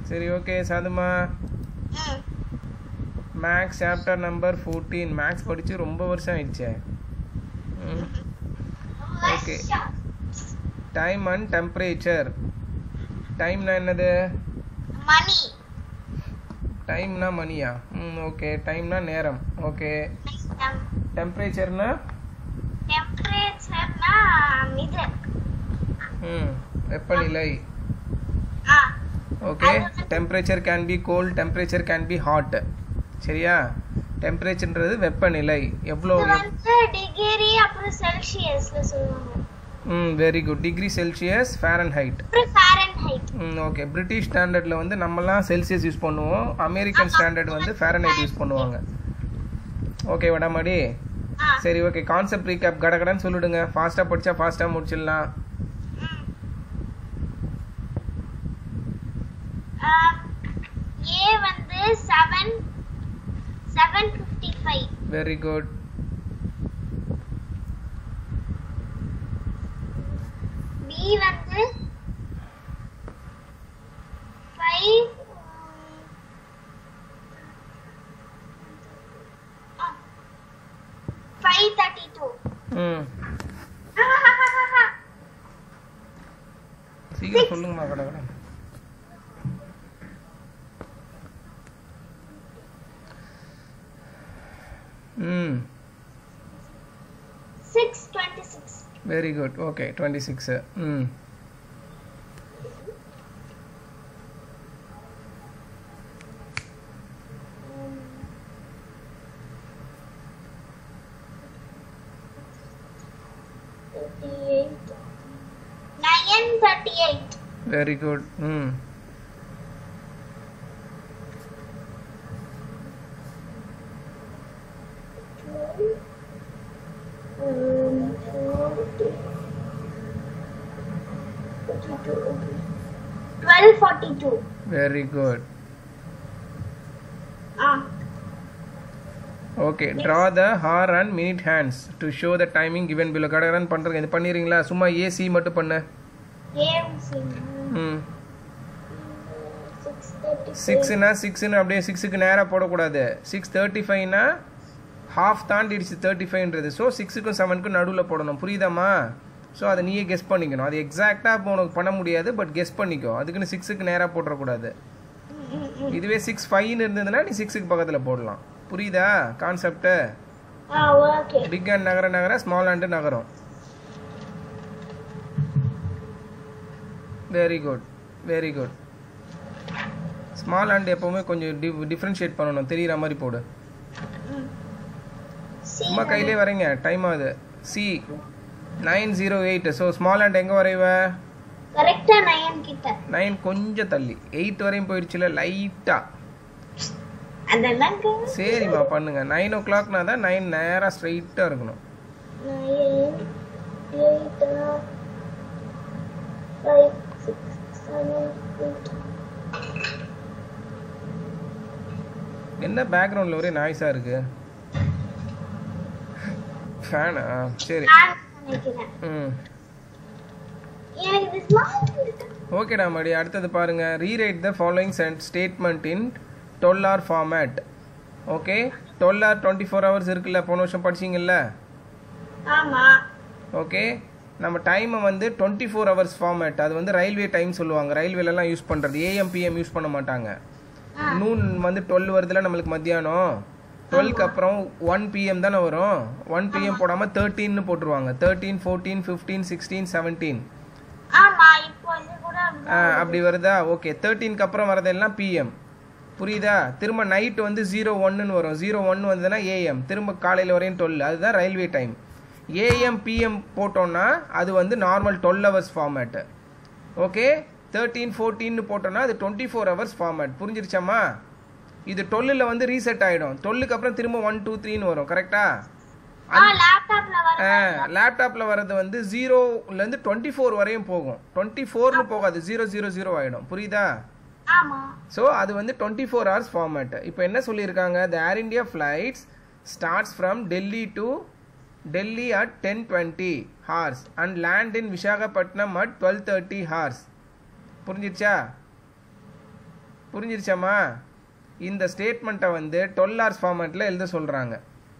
சரி ஓகே சாதுமா ம் maths chapter number fourteen maths படித்து ரொம்ப வருஷம் ஆயிடுச்சே ஓகே டைம் அண்ட் டெம்பரேச்சர் டைம்னா என்னது மணி டைம்னா மணியா ம் ஓகே டைம்னா நேரம் ஓகே டெம்பரேச்சர்னா டெம்பரேச்சர்னா இது ம் வெப்பநிலை ஆ okay temperature can be cold temperature can be hot சரியா டெம்பரேச்சர்ன்றது வெப்பநிலை எவ்வளோ இது வந்து டிகிரி அப்புறம் செல்சியஸ்ல சொல்லுவாங்க ம் very good degree celsius fahrenheit அப்புறம் ஃபாரன்ஹைட் ம் ஓகே பிரிட்டிஷ் ஸ்டாண்டர்டில் வந்து நம்மலாம் செல்சியஸ் யூஸ் பண்ணுவோம் அமெரிக்கன் ஸ்டாண்டர்ட் வந்து ஃபேரன்ஹைட் யூஸ் பண்ணுவாங்க ஓகே வடமாடி ஆ சரி ஓகே கான்செப்ட் ரீகேப் கடகடன்னு சொல்லிடுங்க ஃபாஸ்ட்டாக படித்தா ஃபாஸ்ட்டாக முடிச்சிடலாம் ஏ வந்து seven seven fifty five very good B வந்து ஃபைவ் ஃபைவ் தேர்ட்டி டூ ம் சீக்கிரம் சொல்லுங்கம்மா கடகடன் ம் six twenty six very good okay twenty six ம் nine thirty eight very good ம் twelve forty two very good ஆ okay draw the hour and minute hands to show the timing given below கடகடன் பண்ணுறேங்க இது பண்ணிடுறீங்களா சும்மா AC மட்டும் பண்ணு ஏஎம்சி ம் சிக்ஸ் தேர்ட்டி சிக்ஸ்னா சிக்ஸ்னு அப்படியே சிக்ஸுக்கு நேராக போடக்கூடாது சிக்ஸ் தேர்ட்டி ஃபைவ்னா ஹாஃப் தாண்டிடுச்சு தேர்ட்டி ஃபைவ்ன்றது ஸோ சிக்ஸுக்கும் செவனுக்கும் நடுவில் போடணும் புரியுதாம்மா ஸோ அதை நீயே கெஸ் பண்ணிக்கணும் அது எக்ஸாக்டாக இப்போ உனக்கு பண்ண முடியாது பட் கெஸ் பண்ணிக்கோ அதுக்குன்னு சிக்ஸுக்கு நேராக போட்டுறக்கூடாது இதுவே சிக்ஸ் ஃபைவ்னு இருந்ததுன்னா நீ சிக்ஸுக்கு பக்கத்தில் போடலாம் புரியுதா கான்செப்ட்டு ஆ ஓகே பிக் அண்ட் நகர நகர ஸ்மால் அண்டு நகரம் very good very good small hand எப்போவுமே கொஞ்சம் டி டிஃப்ரென்ஷியேட் பண்ணணும் தெரியுற மாதிரி போடு சும்மா கையிலே வரைங்க டைம் ஆகுது C nine zero eight so small hand எங்கே வரைவ கரெக்டா நயன் கிட்ட நைன் கொஞ்சம் தள்ளி எயிட் வரையும் போயிடுச்சுல லைட்டாக அதெல்லாம் சரிம்மா பண்ணுங்க நைன் ஓ கிளாக்னா தான் நைன் நேராக ஸ்ட்ரைட்டாக இருக்கணும் nine eight five six seven eight என்ன பேக்ரவுண்டில் ஒரே நாய்ஸாக இருக்கு ஃபேனா சரி நான் நினைக்கிறேன் ம் எனக்கு இது ஸ்மார்ட் ஓகேடா மடி அடுத்தது பாருங்க rewrite the following statement in twelve hour format okay twelve hour twenty four hours இருக்குல்ல போன வருஷம் படிச்சிங்கல்ல ஆமா ஓகே நம்ம டைமை வந்து டுவெண்ட்டி ஃபோர் ஹவர்ஸ் ஃபார்மேட் அது வந்து ரயில்வே டைம் சொல்லுவாங்க ரயில்வேலலாம் யூஸ் பண்ணுறது ஏஎம் பிஎம் யூஸ் பண்ண மாட்டாங்க நூன் வந்து டுவெல் வருதுல நம்மளுக்கு மத்தியானம் டுவெல்க்கு அப்புறம் ஒன் பிஎம் தானே வரும் ஒன் பிஎம் போடாமல் தேர்ட்டீன்னு போட்டுருவாங்க thirteen fourteen fifteen sixteen seventeen ஆமா இப்போ இது கூட அப்படி வருதா ஓகே தேர்ட்டீனுக்கு அப்புறம் வரதெல்லாம் பிஎம் புரியுதா திரும்ப நைட் வந்து ஜீரோ ஒன்னுன்னு வரும் ஜீரோ ஒன் வந்ததுன்னா ஏஎம் திரும்ப காலையில் வரையும் டுவெல் அதுதான் ரயில்வே டைம் ஏஎம் பிஎம் போட்டோம்னா அது வந்து normal twelve hours format okay thirteen ஃபோர்டீன்னு போட்டோம்னா அது டுவெண்ட்டி ஃபோர் ஹவர்ஸ் ஃபார்மேட் புரிஞ்சிருச்சாம்மா இது டுவெல்லில் வந்து ரீசெட் ஆகிடும் டுவெல்லுக்கு அப்புறம் திரும்ப ஒன் டூ த்ரீன்னு வரும் கரெக்டா ஆ லேப்டாப்ல வர லேப்டாப்பில் வர்றது வந்து ஜீரோலேருந்து டுவெண்ட்டி ஃபோர் வரையும் போகும் டுவெண்ட்டி ஃபோர்னு போகாது ஜீரோ ஜீரோ ஜீரோ ஆகிடும் புரியுதா ஆமா ஸோ அது வந்து டுவெண்ட்டி ஃபோர் ஹவர்ஸ் ஃபார்மேட் இப்போ என்ன சொல்லியிருக்காங்க the air India flights starts from Delhi to Delhi at ten twenty hours and land in Visakhapatnam at twelve thirty hours புரிஞ்சிருச்சா புரிஞ்சிருச்சாம்மா இந்த ஸ்டேட்மெண்ட்டை வந்து டுவெல் ஹவர்ஸ் ஃபார்மேட்டில் எழுத சொல்கிறாங்க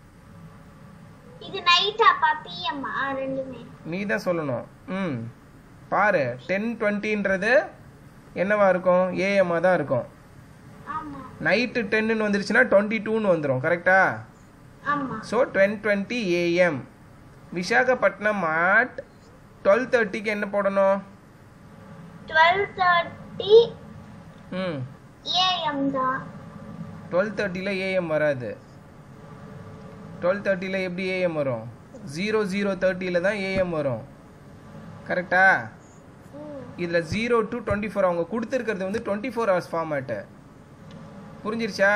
இது நைட்டாப்பா பிஎம்மா ரெண்டுமே நீ தான் சொல்லணும் ம் பாரு டென் டுவெண்ட்டின்றது என்னவா இருக்கும் ஏஎம்மாக தான் இருக்கும் ஆமா நைட்டு டென்னு வந்துருச்சுன்னா டுவெண்ட்டி டூன்னு வந்துடும் கரெக்டா ஆமா so ten twenty AM Visakhapatnam at twelve தேர்ட்டிக்கு என்ன போடணும் டுவெல் தேர்ட்டி ம் ஏஎம் தான் டுவெல் தேர்ட்டியில் ஏஎம் வராது டுவெல் தேர்ட்டியில் எப்படி ஏஎம் வரும் ஜீரோ ஜீரோ தேர்ட்டியில் தான் ஏஎம் வரும் கரெக்டா ம். இதில் ஜீரோ டு டுவெண்ட்டி ஃபோர் அவங்க கொடுத்துருக்கிறது வந்து டுவெண்ட்டி ஃபோர் ஹவர்ஸ் ஃபார்மேட்டு புரிஞ்சிருச்சா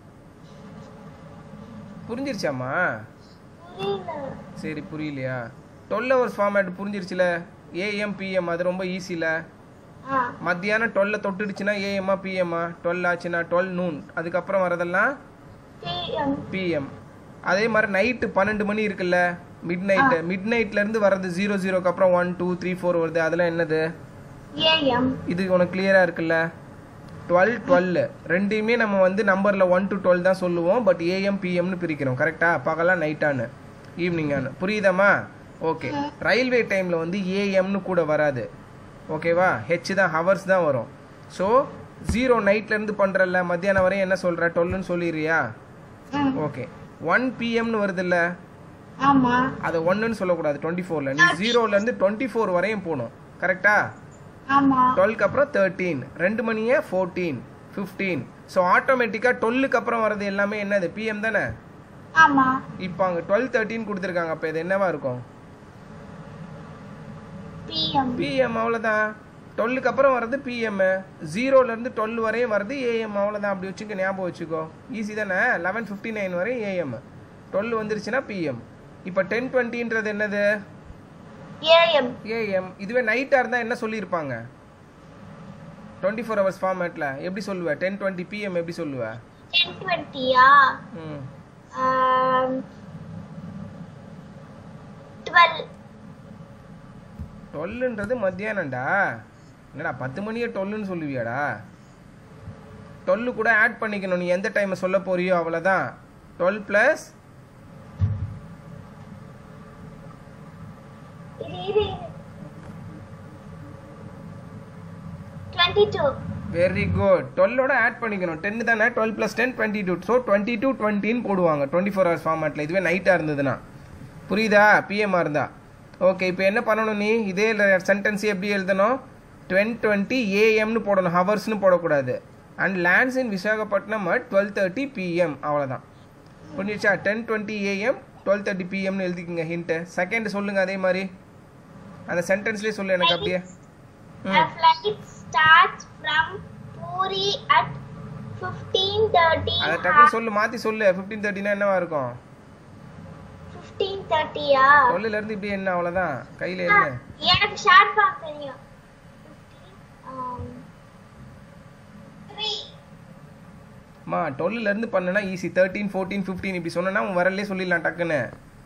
புரிஞ்சிருச்சாம்மா புரியல சரி புரியலையா டுவெல் ஹவர்ஸ் ஃபார்மேட் புரிஞ்சிருச்சுல ஏஎம் பிஎம் அது ரொம்ப ஈஸியில் ஆ மத்தியானம் டுவெல்ல தொட்டுடுச்சுன்னா ஏஎம்மா பிஎம்மா டுவெல் ஆச்சுன்னா டுவெல் நூன் அதுக்கப்புறம் வரதெல்லாம் பிஎம் பிஎம் அதே மாதிரி நைட்டு பன்னெண்டு மணி இருக்குல்ல மிட் நைட்டு மிட் நைட்லேருந்து வர்றது ஜீரோ ஜீரோக்கு அப்புறம் ஒன் டூ த்ரீ ஃபோர் வருது அதெல்லாம் என்னது ஏஎம் இது உனக்கு கிளியராக இருக்குல்ல டுவெல் டுவெல் ரெண்டையுமே நம்ம வந்து நம்பரில் ஒன் டு டுவெல் தான் சொல்லுவோம் பட் ஏஎம் பிஎம்னு பிரிக்கிறோம் கரெக்டாக பகலா நைட்டான்னு ஈவினிங்கானு புரியுதாம்மா ஓகே ரயில்வே டைமில் வந்து ஏஎம்னு கூட வராது ஓகேவா ஹெச் தான் ஹவர்ஸ் தான் வரும் ஸோ ஜீரோ நைட்லேருந்து பண்ணுறல்ல மத்தியானம் வரையும் என்ன சொல்கிற டுவெல்னு சொல்லிடுறியா ம் ஓகே ஒன் பிஎம்னு வருதுல்ல ஆமா அதை ஒன்றுன்னு சொல்லக்கூடாது டுவெண்ட்டி ஃபோரில் நீ ஜீரோலேருந்து டுவெண்ட்டி ஃபோர் வரையும் போகணும் கரெக்டா ஆமா டுவெல்க்கு அப்புறம் தேர்ட்டீன் ரெண்டு மணியே ஃபோர்டீன் ஃபிஃப்டீன் ஸோ ஆட்டோமேட்டிக்காக டுவெல்லுக்கு அப்புறம் வர்றது எல்லாமே என்னது பிஎம் தானே ஆமா இப்போ அங்கே டுவெல் தேர்ட்டின் கொடுத்துருக்காங்க அப்போ இது என்னவா இருக்கும் பிஎம் பிஎம் அவ்வளோதான் டுவெல்லுக்கு அப்புறம் வர்றது பிஎம் ஜீரோலேருந்து டுவெல் வரையும் வர்றது ஏஎம் அவ்வளோதான் அப்படி வச்சுக்க ஞாபகம் வச்சுக்கோ ஈஸி தானே லெவன் ஃபிஃப்டி நைன் வரையும் ஏஎம் டுவெல் வந்துருச்சுன்னா பிஎம் இப்போ டென் டுவெண்ட்டின்றது என்னது ஏஎம் ஏஎம் இதுவே நைட்டாக இருந்தால் என்ன சொல்லியிருப்பாங்க டுவெண்ட்டி ஃபோர் ஹவர்ஸ் ஃபார்மேட்டில் எப்படி சொல்லுவேன் டென் டுவெண்ட்டி பிஎம் எப்படி சொல்லுவேன் டென் டுவெண்ட்டியா ம் டுவெல் டுவெல்லுன்றது மத்தியானம்டா என்னடா பத்து மணியே டுவெல்லுன்னு சொல்லுவியாடா டுவெல்லு கூட ஆட் பண்ணிக்கணும் நீ எந்த டைமை சொல்ல போறியோ அவ்வளோதான் டுவெல் ப்ளஸ் இது இது டுவெண்ட்டி டூ வெரி குட் டுவெல்லோட ஆட் பண்ணிக்கணும் டென் தானே twelve plus ten twenty two so twenty two டுவெண்ட்டின்னு போடுவாங்க டுவெண்ட்டி ஃபோர் ஹவர்ஸ் ஃபார்மேட்டில் இதுவே நைட்டாக இருந்ததுன்னா புரியுதா பிஎம்மாக இருந்தா ஓகே இப்போ என்ன பண்ணணும் நீ இதே சென்டென்ஸ் எப்படி எழுதணும் டுவென் டுவெண்ட்டி ஏஎம்னு போடணும் ஹவர்ஸ்னு போடக்கூடாது and lands in Visakhapatnam at twelve thirty PM அவ்வளோதான் புரிஞ்சிச்சா ten twenty AM twelve thirty பிஎம்னு எழுதிக்கங்க ஹிண்ட்டு செகண்ட் சொல்லுங்க அதே மாதிரி அந்த சென்டென்ஸ்லேயே சொல்லு எனக்கு அப்படியே A flight starts from Puri at 15:30. அதை டக்குனு சொல்லு மாற்றி சொல்லு ஃபிஃப்டீன் தேர்ட்டினா என்னவா இருக்கும் 15:30 ஆ? டுவெல்ல இருந்து இப்படி என்ன அவ்வளவுதான் கையில ஆ, என்ன எனக்கு ஷார்ட் ஃபார்ம் தெரியும் 15, um, three. அம்மா டுவெல்ல இருந்து பண்ணனா ஈஸி தேர்ட்டீன் ஃபோர்டீன் ஃபிஃப்டீன் இப்படி சொன்னா உன் வரலே சொல்லிடலாம் டக்குன்னு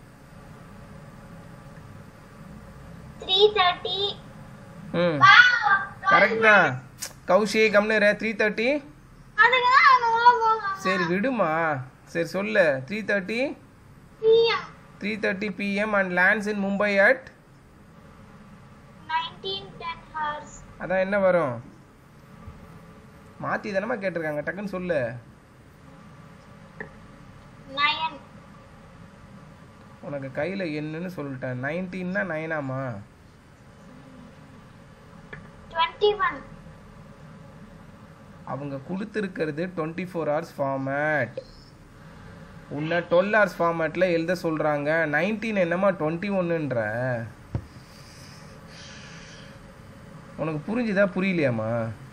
3:30. ம் Wow, கரெக்ட் தான் கௌஷி கம்னு த்ரீ தேர்ட்டி அதுக்குதான் நான் உள்ள போகணும். சரி விடுமா சரி சொல்லு three thirty PM, three thirty PM and lands in Mumbai at 19:10 hours. அதான் என்ன வரும் மாத்தி தானமா கேட்டிருக்காங்க டக்குன்னு சொல்லு Nine. உனக்கு கையில என்னன்னு சொல்லிட்டேன் நைன்டீன்னா நைனாமா 21. அவங்க கொடுத்துருக்கிறது டுவெண்ட்டி ஃபோர் ஹவர்ஸ் ஃபார்மேட் உன்னை டுவெல் ஹவர்ஸ் ஃபார்மேட்டில் எழுத சொல்கிறாங்க நைன்டீன் என்னமா டுவெண்ட்டி ஒன்றுன்ற உனக்கு புரிஞ்சுதா புரியலையாம்மா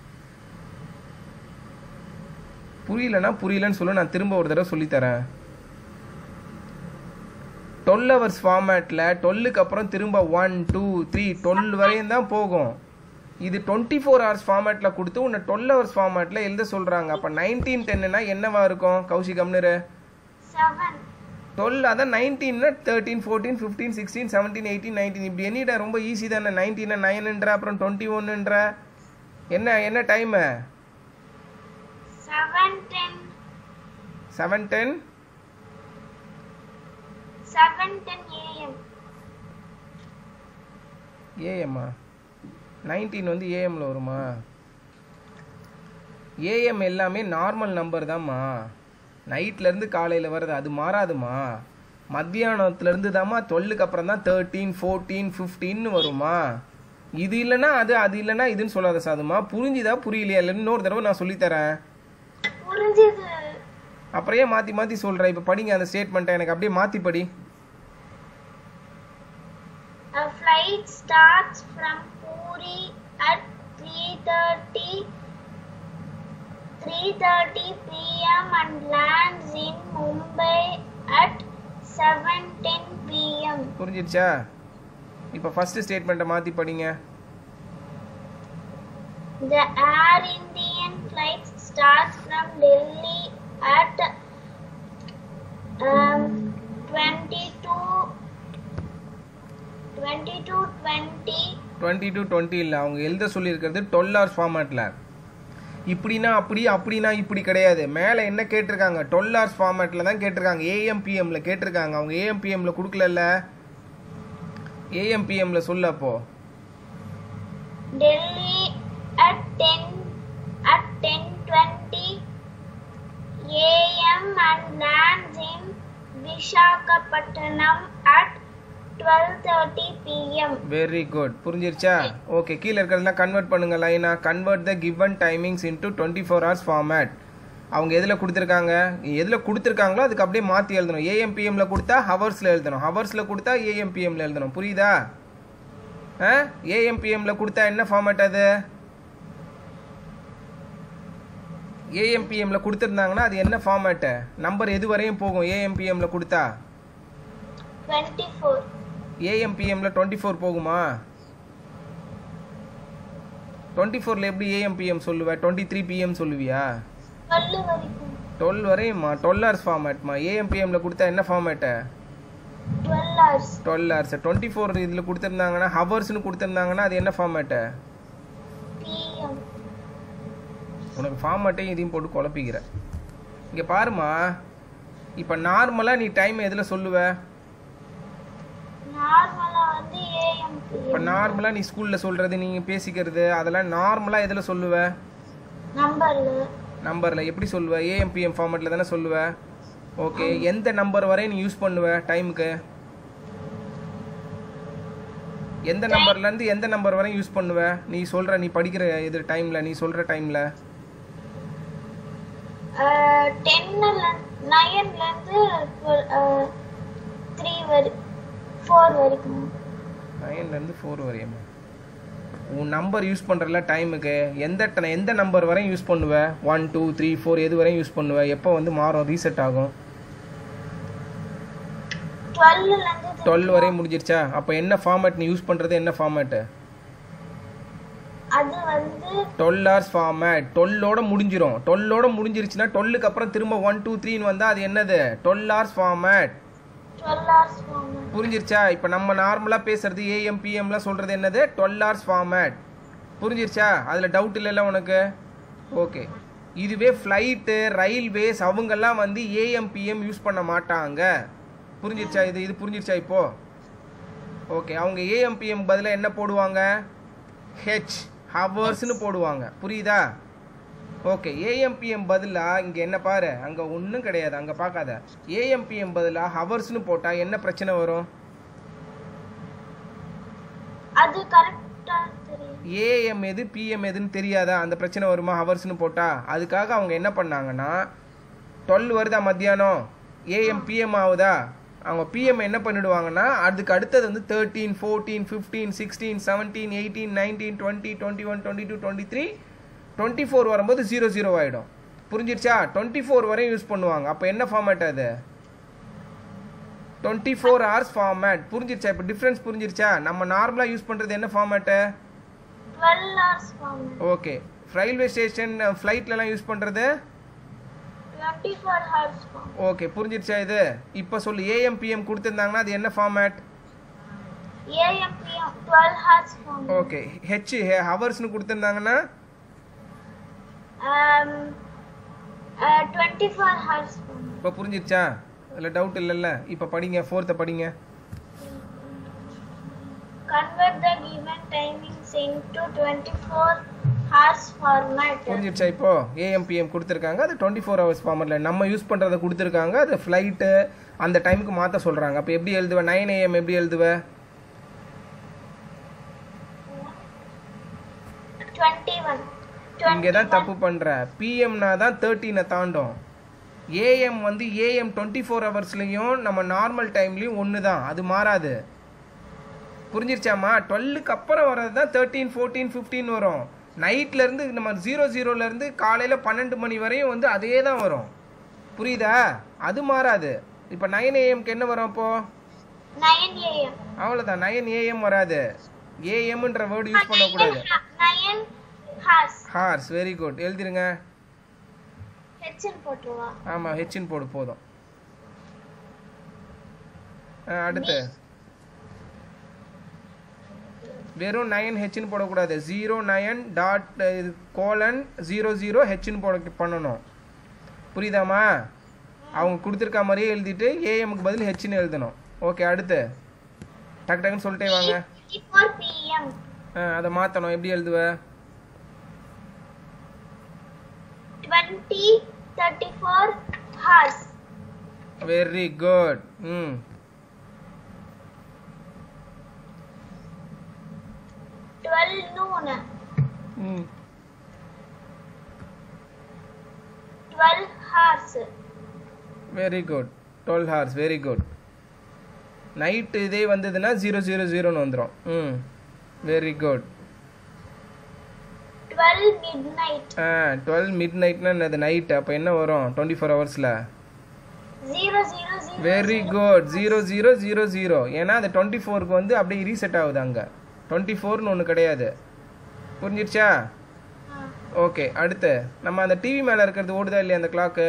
புரியலன்னா புரியலன்னு சொல்லு நான் திரும்ப ஒரு தடவை சொல்லித்தரேன் டுவெல் ஹவர்ஸ் ஃபார்மேட்டில் டுவெல்லுக்கு அப்புறம் திரும்ப ஒன் டூ த்ரீ டுவெல் வரையும் தான் போகும் இது டுவெண்ட்டி ஃபோர் ஹவர்ஸ் ஃபார்மேட்டில் கொடுத்து உன்னை டுவெல் ஹவர்ஸ் ஃபார்மேட்டில் எழுத சொல்கிறாங்க அப்போ நைன்டீன் டென்னுனா என்னவா இருக்கும் கௌஷிக் அம்னரு Seven. டுவெல் அதான் நைன்டீன்னா thirteen fourteen fifteen sixteen seventeen eighteen nineteen இப்படி எண்ணிடா ரொம்ப ஈஸி தானே நைன்டீனா நைனுன்ற அப்புறம் டுவெண்ட்டி ஒன்னுன்ற என்ன என்ன time seven ten seven ten seven ten AM ஏஎம்மா நைன்டீன் வந்து ஏஎம்ல வருமா ஏஎம் எல்லாமே நார்மல் நம்பர் தாம்மா நைட்லேருந்து காலையில் வருது அது மாறாதுமா மத்தியானத்துலேருந்து தாம்மா டுவெல்லுக்கு அப்புறம் தான் தேர்ட்டீன் ஃபோர்டீன் ஃபிஃப்டீன்னு வருமா இது இல்லைன்னா அது அது இல்லைன்னா இதுன்னு சொல்லாத சாதுமா புரிஞ்சுதா புரியலையா இல்லை இன்னொரு தடவை நான் சொல்லித்தரேன் புரிஞ்சுது அப்புறம் ஏன் மாற்றி மாற்றி சொல்கிறேன் இப்போ படிங்க அந்த ஸ்டேட்மெண்ட்டை எனக்கு அப்படியே மாற்றி படி A flight starts from Puri at 3:30 3:30 p.m. and lands in Mumbai at 7:10 p.m. புரிஞ்சிருச்சா இப்போ ஃபஸ்ட்டு ஸ்டேட்மெண்ட்டை மாற்றி படிங்க The Air Indian flight starts from Delhi at um, 22 22 20 twenty two twenty இல்லை அவங்க எழுத சொல்லியிருக்கிறது டுவெல் ஹவர்ஸ் ஃபார்மேட்டில் இப்படின்னா அப்படி அப்படின்னா இப்படி கிடையாது மேலே என்ன கேட்டிருக்காங்க டுவெல் ஹவர்ஸ் ஃபார்மேட்டில் தான் கேட்டிருக்காங்க ஏஎம்பிஎம்ல கேட்டிருக்காங்க அவங்க ஏஎம்பிஎம்ல கொடுக்கலல்ல ஏஎம்பிஎம்ல சொல்லு அப்போ Delhi at 10 at 10:20 a.m. and lands in Visakhapatnam at 12:30 p.m. Very good புரிஞ்சிருச்சா ஓகே கீழே இருக்கிறதெல்லாம் கன்வெர்ட் பண்ணுங்க லைனா convert the given timings into twenty four hours format அவங்க எதில் கொடுத்துருக்காங்க எதில் கொடுத்துருக்காங்களோ அதுக்கு அப்படியே மாற்றி எழுதணும் ஏஎம்பிஎம்ல கொடுத்தா ஹவர்ஸில் எழுதணும் ஹவர்ஸில் கொடுத்தா ஏஎம்பிஎம்ல எழுதணும் புரியுதா ஆ ஏஎம்பிஎம்ல கொடுத்தா என்ன ஃபார்மேட் அது ஏஎம்பிஎம்ல கொடுத்துருந்தாங்கன்னா அது என்ன ஃபார்மேட்டு நம்பர் எது வரையும் போகும் ஏஎம்பிஎம்ல கொடுத்தா 24 ஏஎம்பிஎம்ல டுவெண்ட்டி ஃபோர் போகுமா டுவெண்ட்டி ஃபோரில் எப்படி ஏஎம்பிஎம் சொல்லுவேன் டுவெண்ட்டி த்ரீ பிஎம் சொல்லுவியா 12 வரைக்கும் டுவெல் வரையுமா டுவெல் ஹவர்ஸ் ஃபார்மேட்மா ஏஎம்பிஎம்ல கொடுத்தா என்ன format 12 hours twelve hours twenty four இதில் கொடுத்துருந்தாங்கன்னா ஹவர்ஸ்னு கொடுத்துருந்தாங்கன்னா அது என்ன ஃபார்மேட்டு p.m. உனக்கு ஃபார்மேட்டையும் இதையும் போட்டு குழப்பிக்கிற இங்கே பாருமா இப்போ நார்மலாக நீ டைம் எதில் சொல்லுவ நார்மலா வந்து a.m. இப்போ p.m. நார்மலாக நீ ஸ்கூலில் சொல்கிறது நீங்கள் பேசிக்கிறது அதெல்லாம் நார்மலாக எதில் சொல்லுவ நம்பர்ல நம்பரில் எப்படி சொல்லுவ ஏஎம்பிஎம் ஃபார்மேட்டில் தானே சொல்லுவ ஓகே எந்த நம்பர் வரையும் நீ யூஸ் பண்ணுவ டைமுக்கு எந்த நம்பர்லேருந்து எந்த நம்பர் வரையும் யூஸ் பண்ணுவ நீ சொல்கிற நீ படிக்கிற இது டைமில் நீ சொல்கிற டைமில் டென்ல நைன்ல இருந்து த்ரீ வரை ஃபோர் வரைக்கும் நைன்லேருந்து ஃபோர் வரையுமா உன் நம்பர் யூஸ் பண்ணுறல டைமுக்கு எந்த ட- எந்த நம்பர் வரையும் யூஸ் பண்ணுவ ஒன் டூ த்ரீ ஃபோர் எது வரையும் யூஸ் பண்ணுவ எப்போ வந்து மாறும் ரீசெட் ஆகும் டுவெல்ல இருந்து டுவெல் வரையும் முடிஞ்சிருச்சா அப்போ என்ன ஃபார்மேட் நீ யூஸ் பண்ணுறது என்ன ஃபார்மேட்டு அது வந்து டுவெல் ஹவர்ஸ் ஃபார்மேட் டுவெல்லோட முடிஞ்சிரும் டுவெல்லோட முடிஞ்சிருச்சுன்னா டுவெல்லுக்கு அப்புறம் திரும்ப ஒன் டூ த்ரீன்னு வந்தால் அது என்னது twelve hours format twelve hours format புரிஞ்சிருச்சா இப்போ நம்ம நார்மலாக பேசுறது ஏஎம் பிஎம்லாம் சொல்கிறது என்னது டுவெல் ஹவர்ஸ் ஃபார்மேட் புரிஞ்சிருச்சா அதில் டவுட் இல்லைல்ல உனக்கு ஓகே இதுவே ஃப்ளைட்டு ரயில்வேஸ் அவங்கெல்லாம் வந்து ஏஎம் பிஎம் யூஸ் பண்ண மாட்டாங்க புரிஞ்சிருச்சா இது இது புரிஞ்சிருச்சா இப்போ ஓகே அவங்க ஏஎம் பிஎம் பதிலாக என்ன போடுவாங்க ஹெச் ஹவர்ஸ்னு போடுவாங்க புரியுதா ஓகே ஏஎம்பிஎம் பதிலாக இங்கே என்ன பாரு அங்கே ஒன்றும் கிடையாது அங்கே பார்க்காத ஏஎம்பிஎம் பதிலாக ஹவர்ஸ்னு போட்டால் என்ன பிரச்சனை வரும் அது கரெக்டா தெரியும் ஏஎம் எது பிஎம் எதுன்னு தெரியாதா அந்த பிரச்சனை வருமா ஹவர்ஸ்னு போட்டால் அதுக்காக அவங்க என்ன பண்ணாங்கன்னா டுவெல் வருதா மத்தியானம் ஏஎம் பிஎம் ஆகுதா அவங்க பிஎம் என்ன பண்ணிடுவாங்கன்னா அதுக்கு அடுத்தது வந்து thirteen fourteen fifteen sixteen seventeen eighteen nineteen twenty twenty one twenty two twenty three twenty four வரும்போது ஜீரோ ஜீரோ ஆகிடும் புரிஞ்சிருச்சா டுவெண்ட்டி ஃபோர் வரையும் யூஸ் பண்ணுவாங்க அப்போ என்ன ஃபார்மேட் அது டுவெண்ட்டி ஃபோர் ஹவர்ஸ் ஃபார்மேட் புரிஞ்சிருச்சா இப்போ டிஃப்ரென்ஸ் புரிஞ்சிருச்சா நம்ம நார்மலாக யூஸ் பண்ணுறது என்ன format twelve hours format okay railway station ஃப்ளைட்லலாம் யூஸ் பண்ணுறது twenty four hours format okay புரிஞ்சிருச்சா இது இப்போ சொல்லு ஏஎம் பிஎம் கொடுத்துருந்தாங்கன்னா அது என்ன format AM PM twelve hours format okay H ஹவர்ஸ்னு கொடுத்துருந்தாங்கன்னா Uh, 24 hours. இப்போ புரிஞ்சிருச்சா அதில் டவுட் இல்லைல்ல இப்போ படிங்க ஃபோர்த்தை படிங்க Convert the given timings into 24 hours format. புரிஞ்சிருச்சா இப்போ ஏஎம்பிஎம் கொடுத்துருக்காங்க அது டுவெண்ட்டி ஃபோர் ஹவர்ஸ் ஃபார்மட்டில் நம்ம யூஸ் பண்ணுறதை கொடுத்துருக்காங்க அது ஃப்ளைட்டு அந்த டைமுக்கு மாற்ற சொல்கிறாங்க அப்போ எப்படி எழுதுவ நைன் ஏஎம் எப்படி எழுதுவ 21. இங்கே தான் தப்பு பண்ணுற பிஎம்னா தான் தேர்ட்டீனை தாண்டும் ஏஎம் வந்து ஏஎம் டுவெண்ட்டி ஃபோர் ஹவர்ஸ்லையும் நம்ம நார்மல் டைம்லையும் ஒன்று தான் அது மாறாது புரிஞ்சிருச்சாம்மா டுவெல்லுக்கு அப்புறம் வர்றது தான் தேர்ட்டீன் ஃபோர்டீன் ஃபிஃப்டீன் வரும் நைட்லேருந்து நம்ம ஜீரோ ஜீரோலேருந்து காலையில் பன்னெண்டு மணி வரையும் வந்து அதே தான் வரும் புரியுதா அது மாறாது இப்போ நைன் ஏஎம்க்கு என்ன வரும் அப்போ 9 a.m. அவ்வளோதான் நைன் ஏஎம் வராது ஏஎம்ன்ற வேர்டு யூஸ் பண்ணக்கூடாது 9 hours. ஹார்ஸ் வெரி குட் எழுதிருங்க ஹெச்என் போட்டுருவா ஆமாம் ஹெச்சின் போடு போதும் ஆ, அடுத்து வெறும் நைன் ஹெச்னு போடக்கூடாது ஜீரோ நைன் டாட் இது கோலன் ஜீரோ ஜீரோ ஹெச்னு போட பண்ணணும் புரியுதாம்மா அவங்க கொடுத்துருக்க மாதிரியே எழுதிட்டு ஏஎம்க்கு பதில் ஹெச்னு எழுதணும் ஓகே அடுத்து டக்கு டக்குன்னு சொல்லிட்டே வாங்க 24 p.m. ஆ, அதை மாற்றணும் எப்படி எழுதுவ 20 34 hours. வெரி குட் ம் 12 noon. ம் 12 hours. Very good twelve hours very good night இதே வந்ததுன்னா ஜீரோ ஜீரோ ஜீரோன்னு வந்துடும் ம் வெரி குட் 12 midnight. ஆ டுவெல் மிட் நைட்னா என்னது நைட் அப்போ என்ன வரும் டுவெண்ட்டி ஃபோர் ஹவர்ஸில் 0 0 0. Very good zero zero zero zero ஏன்னா அது டுவெண்ட்டி ஃபோருக்கு வந்து அப்படியே ரீசெட் ஆகுது அங்கே டுவெண்ட்டி ஃபோர்னு ஒன்று கிடையாது புரிஞ்சிருச்சா ஓகே அடுத்து நம்ம அந்த டிவி மேலே இருக்கிறது ஓடுதா இல்லையா அந்த கிளாக்கு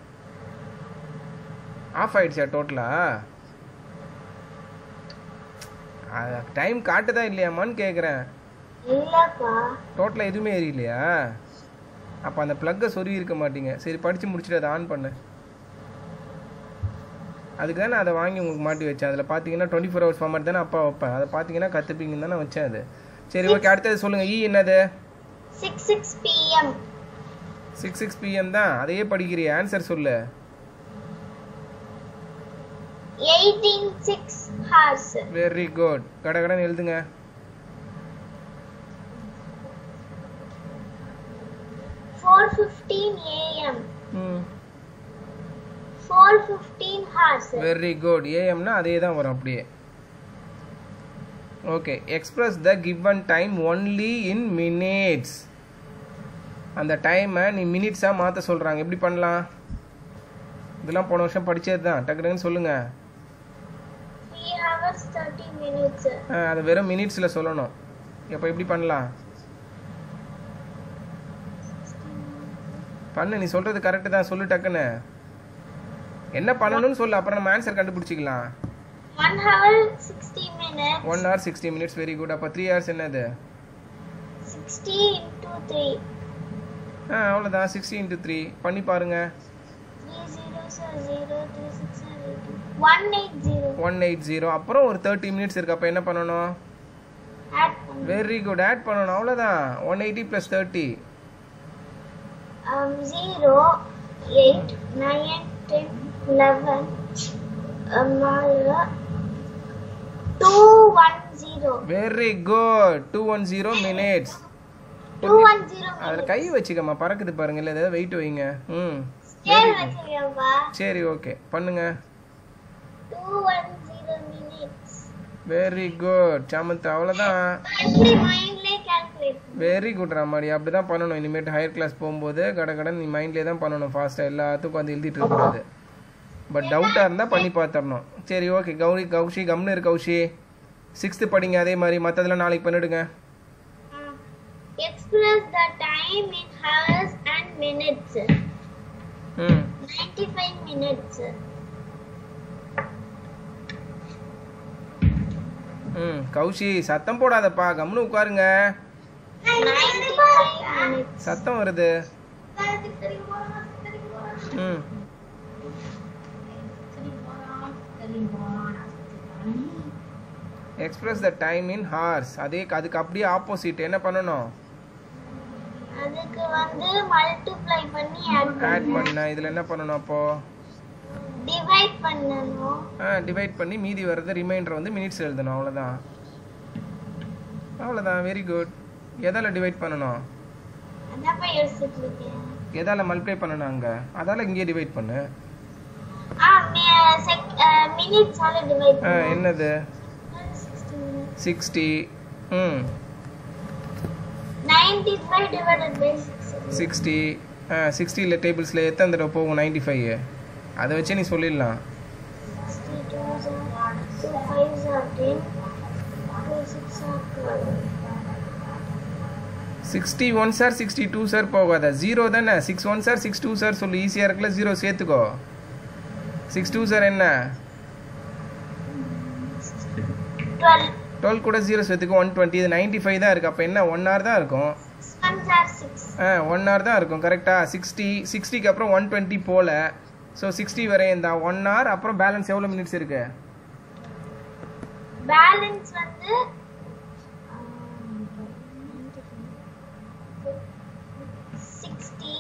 ஆஃப் ஆயிடுச்சா டோட்டலா டைம் காட்டுதா இல்லையாமான்னு கேட்குறேன் இல்லப்பா டோட்டலாக எதுவுமே எரியலையா அப்போ அந்த ப்ளக்கை சொருகி இருக்க மாட்டீங்க சரி படித்து முடிச்சுட்டு அதை ஆன் பண்ணு அதுக்கு தானே அதை வாங்கி உங்களுக்கு மாட்டி வச்சேன் அதில் பார்த்தீங்கன்னா டுவெண்ட்டி ஃபோர் ஹவர்ஸ் ஃபார்மேட் தானே அப்பா வைப்பேன் அதை பார்த்தீங்கன்னா கற்றுப்பீங்கன்னு தானே வச்சேன் அது சரி ஓகே அடுத்தது சொல்லுங்கள் இ என்னது 6 6 p.m. சிக்ஸ் சிக்ஸ் பிஎம் தான் அதையே படிக்கிறிய ஆன்சர் சொல்லு 18 6 hours. வெரி குட் கடகடன்னு எழுதுங்க 4:15 a.m. ம் 4:15 hours. வெரி குட் ஏஎம்னா அதே தான் வரும் அப்படியே okay express the given time only in minutes அந்த டைமை நீ மினிட்ஸாக மாற்ற சொல்கிறாங்க எப்படி பண்ணலாம் இதெல்லாம் போன வருஷம் படிச்சது தான் டக்கு டக்குன்னு சொல்லுங்கள் 3 hours 30 minutes. அதை வெறும் மினிட்ஸில் சொல்லணும் எப்போ எப்படி பண்ணலாம் பண்ணு நீ சொல்கிறது கரெக்டு தான் சொல்லு டக்குன்னு என்ன பண்ணணும்னு சொல்லு அப்புறம் நம்ம ஆன்சர் கண்டுபிடிச்சிக்கலாம் 1 hour 60 minutes. One hour sixty minutes very good அப்போ த்ரீ ஹவர்ஸ் என்னது 60 into 3. ஆ அவ்வளோதான் சிக்ஸ்டி இன்ட்டு த்ரீ பண்ணி பாருங்க 3 zeros are 0, 3 6 are 80. 180. One eight zero அப்புறம் ஒரு தேர்ட்டி மினிட்ஸ் இருக்கு அப்போ என்ன பண்ணணும் Add பண்ணு. வெரி குட் ஆட் பண்ணணும் அவ்வளோதான் one eighty plus thirty um, 0, 8, 9, 10, 11, um, uh, 210. Very good two one zero minutes 210 அதில் கை வச்சுக்கம்மா பறக்குது பாருங்க இல்லை ஏதாவது வெயிட் வைங்க ம் scale வச்சிருக்கேன்ப்பா. சரி ஓகே பண்ணுங்க 210 minutes. வெரி குட் சமந்தா அவ்வளோதான் எப்படி மைண்ட்லயே கால்குலேட் வெரி குட் ராமாடி அப்படி தான் பண்ணணும் இனிமேட்டு ஹையர் கிளாஸ் போகும்போது கட கடன் நீ மைண்ட்லேயே தான் பண்ணணும் ஃபாஸ்ட்டாக எல்லாத்துக்கும் வந்து எழுதிட்டு இருக்கக்கூடாது பட் டவுட்டாக இருந்தால் பண்ணி பார்த்துடணும் சரி ஓகே கௌரி கௌஷி கம்னு இரு கௌஷி சிக்ஸ்த்து படிங்க அதே மாதிரி மற்றதெல்லாம் நாளைக்கு பண்ணிடுங்க Express the time in hours and minutes. ம் 95 minutes. ம் கௌஷி சத்தம் போடாதப்பா கம்னு உட்காருங்க 95 minutes. சத்தம் வருது ம் express the time in hours அதே அதுக்கு அப்படியே ஆப்போசிட் என்ன பண்ணணும் அதுக்கு வந்து மல்டிப்ளை பண்ணி ஆட் ஆட் பண்ணணும் பண்ண இதில் என்ன பண்ணணும் அப்போ டிவைட் பண்ணணும் டிவைட் பண்ணி மீதி வர்றது ரிமைண்டர் வந்து மினிட்ஸ் எழுதணும் அவ்வளோதான் அவ்வளோதான் வெரி குட் எதால் டிவைட் பண்ணணும் அதான் போய் யோசிச்சுட்டு இருக்கேன் எதால் மல்டிப்ளை பண்ணணும் அங்கே அதால் இங்கேயே டிவைட் பண்ணு ஆ மினிட்ஸால டிவைட் ஆ, பண்ணணும் என்னது 60 minutes. சிக்ஸ்டி ம் 95 divided by 6 சிக்ஸ்டி சிக்ஸ்டியில் டேபிள்ஸில் எத்தனை தடவை போகும் நைன்டி ஃபைவ் அதை வச்சு நீ சொல்லிடலாம் 62 are 2 5s are 10 2 6 are 12 sixty ones are sixty twos are போகாத ஜீரோ தானே six ones are six twos are சொல்லு ஈஸியாக இருக்குல்ல ஜீரோ சேர்த்துக்கோ சிக்ஸ் டூ சார் என்ன 12 டுவெல் கூட ஜீரோ சேர்த்துக்கோ ஒன் டுவெண்ட்டி இது நைன்ட்டி ஃபைவ் தான் இருக்குது அப்போ என்ன ஒன் ஹவர் தான் இருக்கும் 1s are 6 ah one hour தான் இருக்கும் கரெக்டாக சிக்ஸ்டி சிக்ஸ்டிக்கு அப்புறம் ஒன் டுவெண்ட்டி போல ஸோ சிக்ஸ்டி வரையும் தான் ஒன் ஹவர் அப்புறம் பேலன்ஸ் எவ்வளோ மினிட்ஸ் இருக்கு பேலன்ஸ் வந்து sixty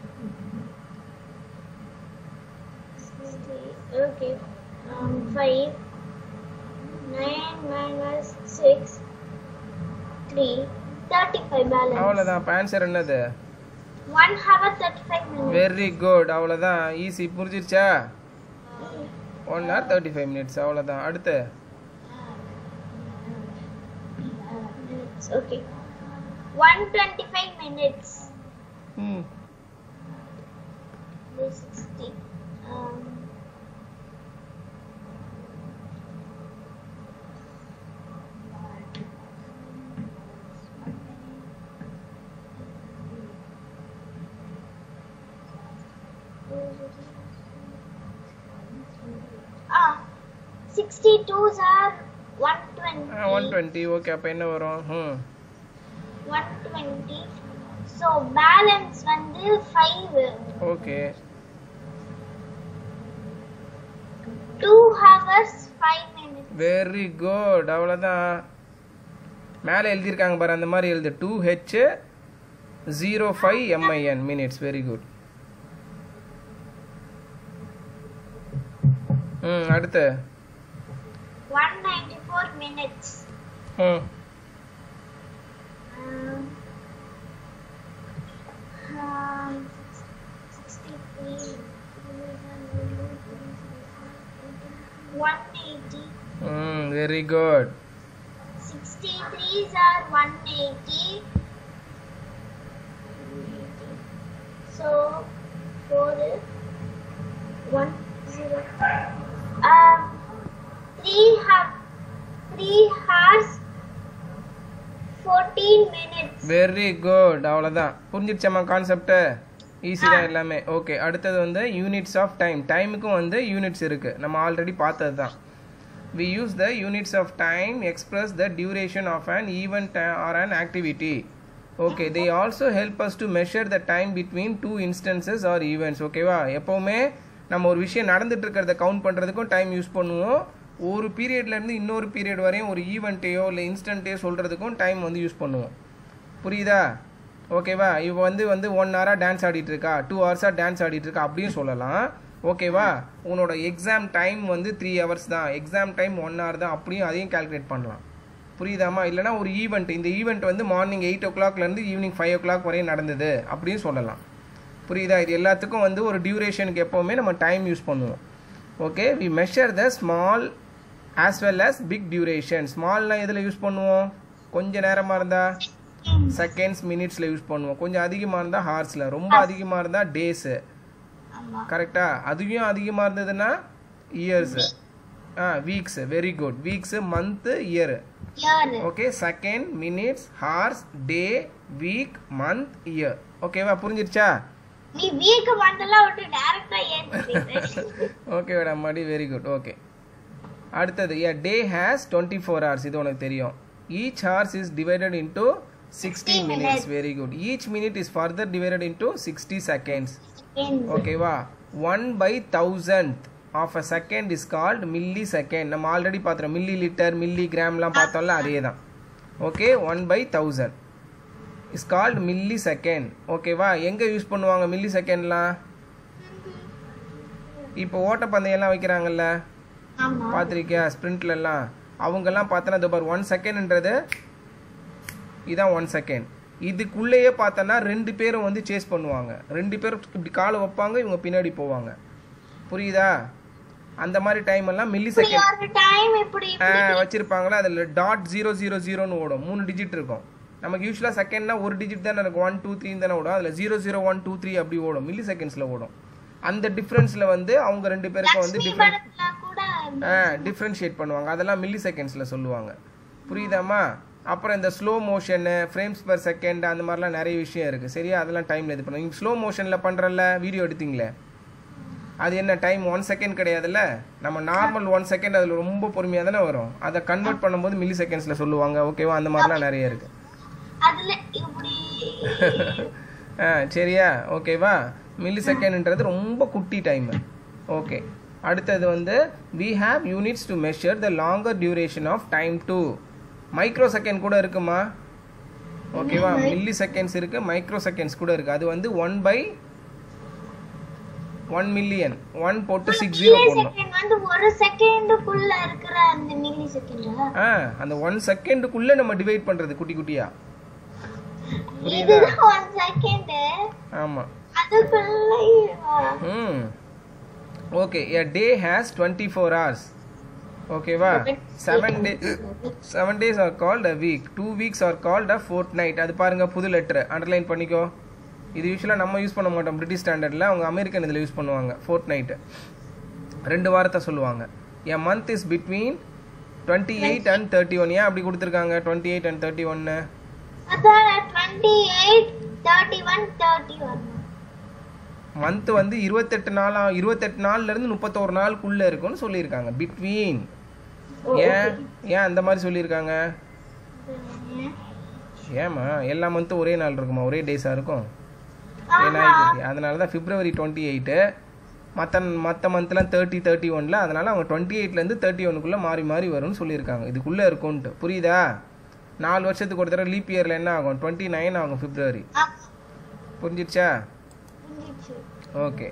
okay five nine minus six three thirty five balance அவ்வளோதான் இப்போ ஆன்சர் என்னது one hour thirty five minutes very good அவ்வளோதான் ஈஸி புரிஞ்சிருச்சா one hour thirty five minutes அவ்வளோதான் அடுத்து okay one twenty five minutes ம் sixty. Um, ah, sixty twos are one twenty. One twenty okay அப்போ என்ன வரும் ம் One twenty. So balance வந்து five. Okay Two hours five minutes. Very good அவ்வளோதான் மேலே எழுதியிருக்காங்க பாரு அந்த மாதிரி எழுது two H zero five M I N minutes very good ம் அடுத்து One ninety four minutes. ம் Um, um, 63, 180. ம் very good 63s are 180. So, 4 is 1, 0. Um, 3 have 3 hours 14 minutes. Very good அவ்வளோதான் புரிஞ்சிடுச்சம்மா கான்செப்ட்டு ஈஸி தான் எல்லாமே ஓகே அடுத்தது வந்து யூனிட்ஸ் ஆஃப் டைம் டைமுக்கும் வந்து யூனிட்ஸ் இருக்குது நம்ம ஆல்ரெடி பார்த்தது தான் we use the units of time express the duration of an event or an activity okay they also help us to measure the time between two instances or events ஓகேவா எப்போவுமே நம்ம ஒரு விஷயம் நடந்துட்டு இருக்கிறத கவுண்ட் பண்ணுறதுக்கும் டைம் யூஸ் பண்ணுவோம் ஒரு பீரியட்ல இருந்து இன்னொரு பீரியட் வரையும் ஒரு ஈவெண்ட்டையோ இல்லை இன்ஸ்டன்ட்டையோ சொல்கிறதுக்கும் டைம் வந்து யூஸ் பண்ணுவோம் புரியுதா ஓகேவா இவ வந்து வந்து ஒன் ஹவராக டான்ஸ் ஆடிட்டு இருக்கா டூ ஹவர்ஸாக டான்ஸ் ஆடிட்டு இருக்கா அப்படின்னு சொல்லலாம் ஓகேவா உன்னோட எக்ஸாம் டைம் வந்து த்ரீ ஹவர்ஸ் தான் எக்ஸாம் டைம் ஒன் ஹவர் தான் அப்படியும் அதையும் கால்குலேட் பண்ணலாம் புரியுதாம்மா இல்லைனா ஒரு ஈவெண்ட் இந்த ஈவெண்ட் வந்து மார்னிங் எயிட் ஓ கிளாக்லேருந்து ஈவினிங் ஃபைவ் ஓ கிளாக் வரையும் நடந்தது அப்படின்னு சொல்லலாம் புரியுதா இது எல்லாத்துக்கும் வந்து ஒரு டியூரேஷனுக்கு எப்போவுமே நம்ம டைம் யூஸ் பண்ணுவோம் okay we measure the small as well as big duration ஸ்மால்னா எதில் யூஸ் பண்ணுவோம் கொஞ்சம் நேரமாக இருந்தால் செகண்ட்ஸ் மினிட்ஸில் யூஸ் பண்ணுவோம் கொஞ்சம் அதிகமாக இருந்தால் ஹார்ஸில் ரொம்ப அதிகமாக இருந்தால் டேஸு ஆமா. கரெக்டா அதுவும் அதிகமாக இருந்ததுன்னா இயர்ஸு ஆ weeks very good weeks month year Year. Okay second minutes hours day week month year ஓகேவா புரிஞ்சிருச்சா நீ வீக் மந்தெல்லாம் விட்டு டைரக்டா ஏன் ஓகே மேடம் மடி வெரி குட் ஓகே அடுத்தது a day has twenty four hours இது உனக்கு தெரியும் each hours is divided into sixty 60 minutes minutes. Very good each minute is further divided into sixty seconds ஓகேவா one by thousand of a second is called millisecond நம்ம already பார்த்துறோம் millilitre மில்லி கிராம்லாம் பார்த்தோம்ல அதே தான் okay one by thousand is called millisecond ஓகேவா எங்கே யூஸ் பண்ணுவாங்க மில்லி செகண்ட்லாம் இப்போ ஓட்டப்பந்தயம்லாம் வைக்கிறாங்கல்ல ஆமா பார்த்துருக்கியா ஸ்ப்ரிண்ட்லலாம் அவங்கெல்லாம் பார்த்தோன்னா இது பார் ஒன் செகண்ட்ன்றது இதான் ஒன் செகண்ட் இதுக்குள்ளேயே பார்த்தோன்னா ரெண்டு பேரும் வந்து சேஸ் பண்ணுவாங்க ரெண்டு பேரும் இப்படி காலை வைப்பாங்க இவங்க பின்னாடி போவாங்க புரியுதா அந்த மாதிரி டைம் எல்லாம் மில்லி இப்படி செகண்ட் ஒரு டைம் இப்படி வச்சிருப்பாங்களா அதில் டாட் ஜீரோ ஜீரோ ஜீரோன்னு ஓடும் மூணு டிஜிட் இருக்கும் நமக்கு யூஸ்வலாக செகண்ட்னா ஒரு டிஜிட் தானே இருக்கும் ஒன் டூ த்ரீ தானே ஓடும் அதில் zero zero one two three அப்படி ஓடும் மில்லி செகண்ட்ஸில் ஓடும் அந்த டிஃப்ரென்ஸில் வந்து அவங்க ரெண்டு பேருக்கும் வந்து லக்ஷ்மி டிஃப்ரெண்ட் படத்துல கூட டிஃப்ரென்ஷியேட் பண்ணுவாங்க அதெல்லாம் மில்லி செகண்ட்ஸில் சொல்லுவாங்க புரியுதாம்மா அப்புறம் இந்த slow motion frames per second அந்த மாதிரிலாம் நிறைய விஷயம் இருக்குது சரியா அதெல்லாம் டைமில் இது பண்ணுங்க ஸ்லோ மோஷனில் பண்ணுறல வீடியோ எடுத்தீங்களே அது என்ன டைம் ஒன் செகண்ட் கிடையாதுல்ல நம்ம நார்மல் ஒன் செகண்ட் அதில் ரொம்ப பொறுமையாக தானே வரும் அதை கன்வெர்ட் பண்ணும்போது மில்லி செகண்ட்ஸில் சொல்லுவாங்க ஓகேவா அந்த மாதிரிலாம் நிறைய இருக்குது அதுல இப்படி ஆ சரியா ஓகேவா மில்லி செகண்ட்ன்றது ரொம்ப குட்டி டைம் ஓகே அடுத்தது வந்து we have units to measure the longer duration of time to microsecond கூட இருக்குமா ஓகேவா மில்லி செகண்ட்ஸ் இருக்கு மைக்ரோ செகண்ட்ஸ் கூட இருக்கு அது வந்து one by one million one போட்டு சிக்ஸ் ஜீரோ மில்லி போடணும் செகண்ட் வந்து ஒரு செகண்டுக்குள்ள இருக்கிற அந்த மில்லி செகண்டா ஆ அந்த ஒன் செகண்டுக்குள்ள நம்ம டிவைட் பண்றது குட்டி குட்டியா புரியுதா இதுதான் ஒன் செகண்ட் ஆமா அதுக்குள்ள ம் okay a day has twenty four hours ஓகேவா seven day seven days are called a week two weeks are called a fortnight அது பாருங்க புது லெட்டர் அண்டர்லைன் பண்ணிக்கோ இது யூஸ்வலாக நம்ம யூஸ் பண்ண மாட்டோம் பிரிட்டிஷ் ஸ்டாண்டர்டில் அவங்க அமெரிக்கன் இதில் யூஸ் பண்ணுவாங்க ஃபோர்ட் நைட்டு ரெண்டு வாரத்தை சொல்லுவாங்க a month is between twenty eight and thirty one ஏன் அப்படி கொடுத்துருக்காங்க டுவெண்ட்டி எயிட் அண்ட் தேர்ட்டி ஒன்னு அதான் twenty eight thirty one thirty one month வந்து இருபத்தெட்டு நாளா இருபத்தெட்டு நாள்ல இருந்து முப்பத்தோரு நாளுக்குள்ள இருக்கும்னு சொல்லியிருக்காங்க பிட்வீன் ஏன் ஏன் அந்த மாதிரி சொல்லியிருக்காங்க ஏமா எல்லா மந்த்தும் ஒரே நாள் இருக்குமா ஒரே டேஸாக இருக்கும் ஏன்னா அதனால தான் பிப்ரவரி டுவெண்ட்டி எயிட்டு மற்ற மற்ற மந்த்லாம் தேர்ட்டி தேர்ட்டி ஒனில் அதனால அவங்க டுவெண்ட்டி எயிட்லேருந்து தேர்ட்டி ஒனுக்குள்ளே மாறி மாறி வரும்னு சொல்லியிருக்காங்க இதுக்குள்ளே இருக்கும்ன்ட்டு புரியுதா நாலு வருஷத்துக்கு ஒரு தடவை லீப் இயரில் என்ன ஆகும் டுவெண்ட்டி நைன் ஆகும் பிப்ரவரி புரிஞ்சிடுச்சா ஓகே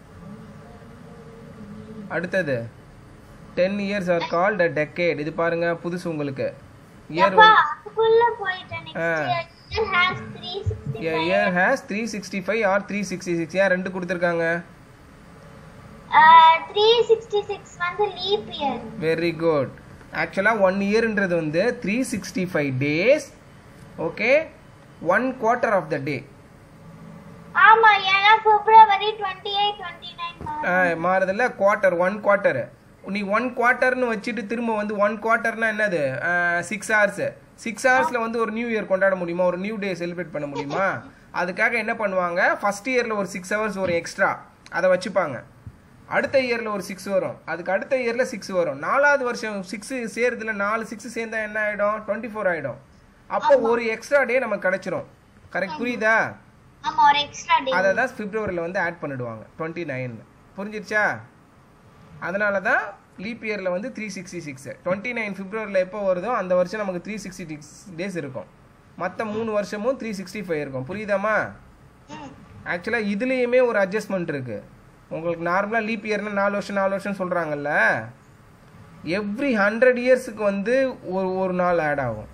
அடுத்தது ten years are called a decade இது பாருங்க புதுசு உங்களுக்கு இயர் அப்பா அதுக்குள்ள போயிட்டேன் ஆ. Next year has 365 year has three sixty five or three sixty six ஏன் ரெண்டு கொடுத்துருக்காங்க த்ரீ சிக்ஸ்டி சிக்ஸ் வந்து லீப் இயர் வெரி குட் ஆக்சுவலாக ஒன் இயர்ன்றது வந்து three sixty five days okay one quarter of the day ஆமா ஏன்னா பிப்ரவரி டுவெண்ட்டி எயிட் டுவெண்ட்டி நைன் மாறுதில்ல குவார்ட்டர் ஒன் குவார்ட்டர் நீ ஒன் குவார்ட்டர்னு வச்சுட்டு திரும்ப வந்து ஒன் குவார்ட்டர்னா என்னது சிக்ஸ் ஹவர்ஸ் சிக்ஸ் ஹவர்ஸில் வந்து ஒரு நியூ இயர் கொண்டாட முடியுமா ஒரு நியூ டே செலிப்ரேட் பண்ண முடியுமா அதுக்காக என்ன பண்ணுவாங்க ஃபர்ஸ்ட் இயரில் ஒரு சிக்ஸ் ஹவர்ஸ் வரும் எக்ஸ்ட்ரா அதை வச்சுப்பாங்க அடுத்த இயரில் ஒரு சிக்ஸ் வரும் அதுக்கு அடுத்த இயரில் சிக்ஸ் வரும் நாலாவது வருஷம் சிக்ஸ் சேருதுல நாலு சிக்ஸ் சேர்ந்தா என்ன ஆகிடும் டுவெண்ட்டி ஃபோர் ஆகிடும் அப்போ ஒரு எக்ஸ்ட்ரா டே நமக்கு கிடைச்சிரும் கரெக்ட் புரியுதா ஆமா ஒரு எக்ஸ்ட்ரா டே அதை தான் பிப்ரவரியில் வந்து ஆட் பண்ணிடுவாங்க டுவெண்ட்டி நைன் புரிஞ்சிருச்சா அதனால தான் லீப் இயரில் வந்து three sixty six twenty nine பிப்ரவரியில் எப்போ வருதோ அந்த வருஷம் நமக்கு த்ரீ சிக்ஸ்டி சிக்ஸ் டேஸ் இருக்கும் மற்ற மூணு வருஷமும் த்ரீ சிக்ஸ்டி ஃபைவ் இருக்கும் புரியுதாம்மா ஆக்சுவலாக இதுலேயுமே ஒரு அட்ஜஸ்ட்மெண்ட் இருக்குது உங்களுக்கு நார்மலாக லீப் இயர்னா நாலு வருஷம் நாலு வருஷம் சொல்கிறாங்கல்ல எவ்ரி ஹண்ட்ரட் இயர்ஸுக்கு வந்து ஒரு ஒரு நாள் ஆட் ஆகும்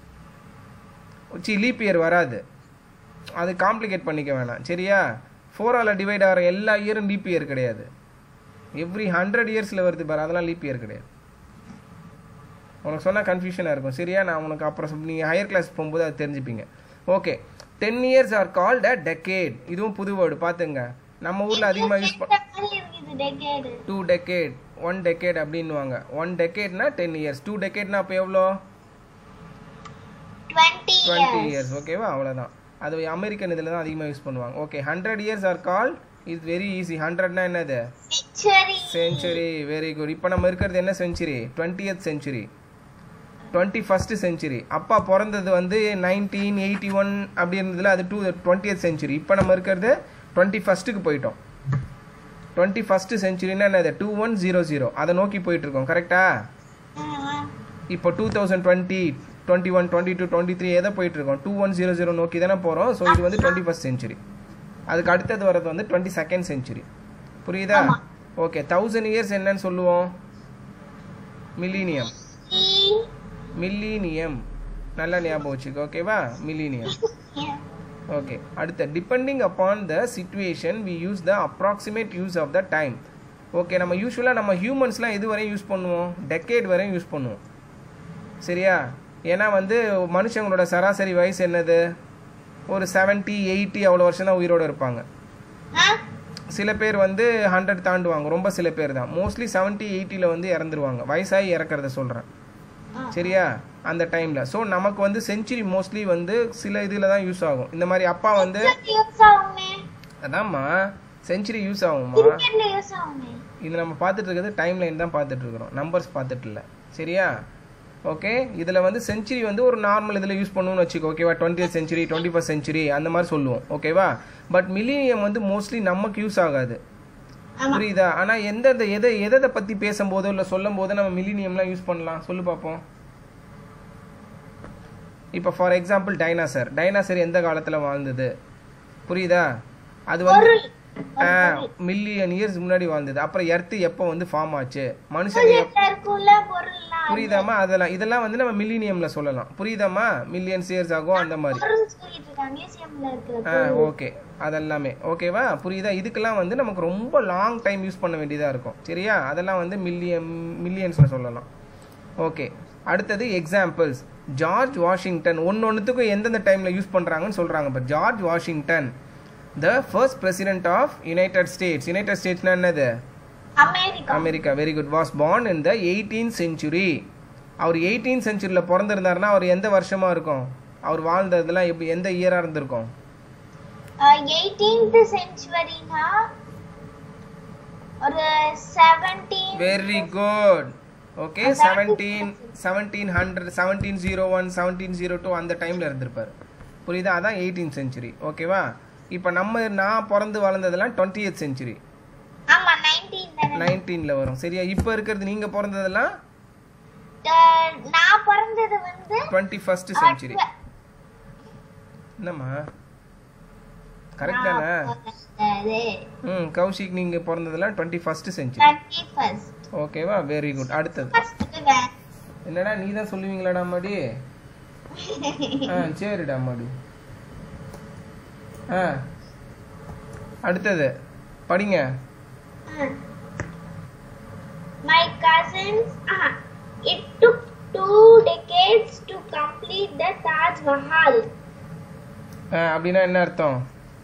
சி லீப் இயர் வராது அது காம்ப்ளிகேட் பண்ணிக்க வேணாம் சரியா ஃபோரால் டிவைட் ஆகிற எல்லா இயரும் லீப் இயர் கிடையாது எவ்ரி ஹண்ட்ரட் இயர்ஸில் வருது பாரு அதெல்லாம் லீப் இயர் கிடையாது உனக்கு சொன்னால் கன்ஃபியூஷனாக இருக்கும் சரியா நான் உனக்கு அப்புறம் நீங்கள் ஹையர் கிளாஸ் போகும்போது அது தெரிஞ்சுப்பீங்க okay ten years are called a decade இதுவும் புது வேர்டு பார்த்துங்க நம்ம ஊரில் அதிகமாக யூஸ் பண்ண இருக்குது decade two decade one decade அப்படின்னுவாங்க ஒன் டெக்கேட்னா டென் இயர்ஸ் டூ டெக்கேட்னா அப்போ எவ்வளோ டுவெண்ட்டி டுவெண்ட்டி இயர்ஸ் இயர்ஸ் ஓகேவா அவ்வளோதான் அது அமெரிக்கன் இதில் தான் அதிகமாக யூஸ் பண்ணுவாங்க okay hundred years are call is very easy ஹண்ட்ரட்னா என்னது செஞ்சுரி செஞ்சுரி வெரி குட் இப்போ நம்ம இருக்கிறது என்ன century twentieth century twenty first century அப்பா பிறந்தது வந்து நைன்டீன் எயிட்டி ஒன் அப்படி இருந்ததுல அது டூ டுவெண்ட்டியத் செஞ்சுரி இப்போ நம்ம இருக்கிறது டுவெண்ட்டி ஃபஸ்ட்டுக்கு போயிட்டோம் டுவெண்ட்டி ஃபஸ்ட்டு செஞ்சுரினா என்னது டூ ஒன் ஜீரோ ஜீரோ அதை நோக்கி போயிட்டு இருக்கோம் கரெக்டா இப்போ two thousand twenty twenty one twenty two twenty three எதை போயிட்டு இருக்கோம் டூ ஒன் ஜீரோ ஜீரோ நோக்கி தானே போகிறோம் ஸோ இது வந்து டுவெண்ட்டி ஃபஸ்ட் செஞ்சுரி அதுக்கு அடுத்தது வர்றது வந்து டுவெண்ட்டி செகண்ட் செஞ்சுரி புரியுதா ஆமா. ஓகே தௌசண்ட் இயர்ஸ் என்னன்னு சொல்லுவோம் மில்லினியம் மில்லினியம் நல்லா ஞாபகம் வச்சுக்கோ ஓகேவா மில்லினியம் ஓகே அடுத்த depending upon the situation we use the approximate use of the time okay நம்ம யூஸ்வலாக நம்ம ஹியூமன்ஸ்லாம் எது வரையும் யூஸ் பண்ணுவோம் டெக்கேட் வரையும் யூஸ் பண்ணுவோம் சரியா ஏன்னா வந்து மனுஷங்களோட சராசரி வயசு என்னது ஒரு 70 எயிட்டி அவ்வளோ வருஷம் தான் உயிரோடு இருப்பாங்க சில பேர் வந்து ஹண்ட்ரட் தாண்டுவாங்க ரொம்ப சில பேர் தான் மோஸ்ட்லி 70 எயிட்டியில் வந்து இறந்துருவாங்க வயசாகி இறக்கறத சொல்கிறேன் சரியா அந்த டைமில் ஸோ நமக்கு வந்து செஞ்சுரி மோஸ்ட்லி வந்து சில இதில் தான் யூஸ் ஆகும் இந்த மாதிரி அப்பா வந்து அதாம்மா செஞ்சுரி யூஸ் ஆகும்மா இது நம்ம பார்த்துட்டு இருக்கிறது டைம் லைன் தான் பார்த்துட்டு இருக்கிறோம் நம்பர்ஸ் பார்த்துட்டு இல்லை சரியா ஓகே இதில் வந்து செஞ்சுரி வந்து ஒரு நார்மல் இதில் யூஸ் பண்ணுவோம்னு வச்சுக்கோ ஓகேவா twenty century twenty first century அந்த மாதிரி சொல்லுவோம் ஓகேவா பட் மில்லினியம் வந்து மோஸ்ட்லி நமக்கு யூஸ் ஆகாது புரியுதா ஆனால் எந்தெந்த எதை எதை பற்றி பேசும்போதோ இல்லை சொல்லும் போதோ நம்ம மில்லினியம்லாம் யூஸ் பண்ணலாம் சொல்லு பார்ப்போம் இப்போ ஃபார் எக்ஸாம்பிள் டைனாசர் டைனாசர் எந்த காலத்தில் வாழ்ந்தது புரியுதா அது வந்து மில்லியன் இயர்ஸ் முன்னாடி வாழ்ந்தது அப்புறம் எர்த்து எப்போ வந்து ஃபார்ம் ஆச்சு மனுஷங்க புரியுதாமா அதெல்லாம் இதெல்லாம் வந்து நம்ம மில்லினியம்ல சொல்லலாம் புரியுதாமா மில்லியன்ஸ் இயர்ஸ் ஆகும் அந்த மாதிரி ஆ ஓகே அதெல்லாமே ஓகேவா புரியுதா இதுக்கெல்லாம் வந்து நமக்கு ரொம்ப லாங் டைம் யூஸ் பண்ண வேண்டியதாக இருக்கும் சரியா அதெல்லாம் வந்து மில்லியன் மில்லியன்ஸில் சொல்லலாம் ஓகே அடுத்தது எக்ஸாம்பிள்ஸ் ஜார்ஜ் வாஷிங்டன் ஒன்று ஒன்றுத்துக்கும் எந்தெந்த டைமில் யூஸ் பண்ணுறாங்கன்னு சொல்கிறாங்க இப்போ George Washington the first president of United States united ஸ்டேட்ஸ்னா என்னது America very good was born in the 18th century அவர் எயிட்டீன் செஞ்சுரியில் பிறந்திருந்தாருன்னா அவர் எந்த வருஷமா இருக்கும் அவர் வாழ்ந்ததெல்லாம் எப்படி எந்த இயரா இருந்திருக்கும் எயிட்டீன்த் செஞ்சுவரினா ஒரு seventeen very good okay seventeen seventeen hundred seventeen zero one seventeen zero two அந்த டைமில் இருந்திருப்பார் புரியுதா அதான் எயிட்டீன் செஞ்சுரி ஓகேவா இப்போ நம்ம நான் பிறந்து வளர்ந்ததெல்லாம் டுவெண்ட்டி எய்த் செஞ்சுரி ஆமா நைன்டீன் தானே நைன்டீனில் வரும் சரியா இப்போ இருக்கிறது நீங்கள் பிறந்ததெல்லாம் அஹ், நான் பிறந்தது வந்து டுவெண்ட்டி ஃபர்ஸ்ட் செஞ்சுரி என்னம்மா கரெக்ட் தானே பிறந்தது ம் கௌஷிக் நீங்க பிறந்ததெல்லாம் twenty first century twenty first ஓகேவா வெரி குட் அடுத்தது ஃபர்ஸ்ட் என்னடா நீ தான் சொல்லுவீங்களாடா மாடி ஆ சரிடா மாடி ஆ அடுத்தது படிங்க My cousins, uh, it took two decades to complete the Taj Mahal. ஆ அப்படின்னா என்ன அர்த்தம்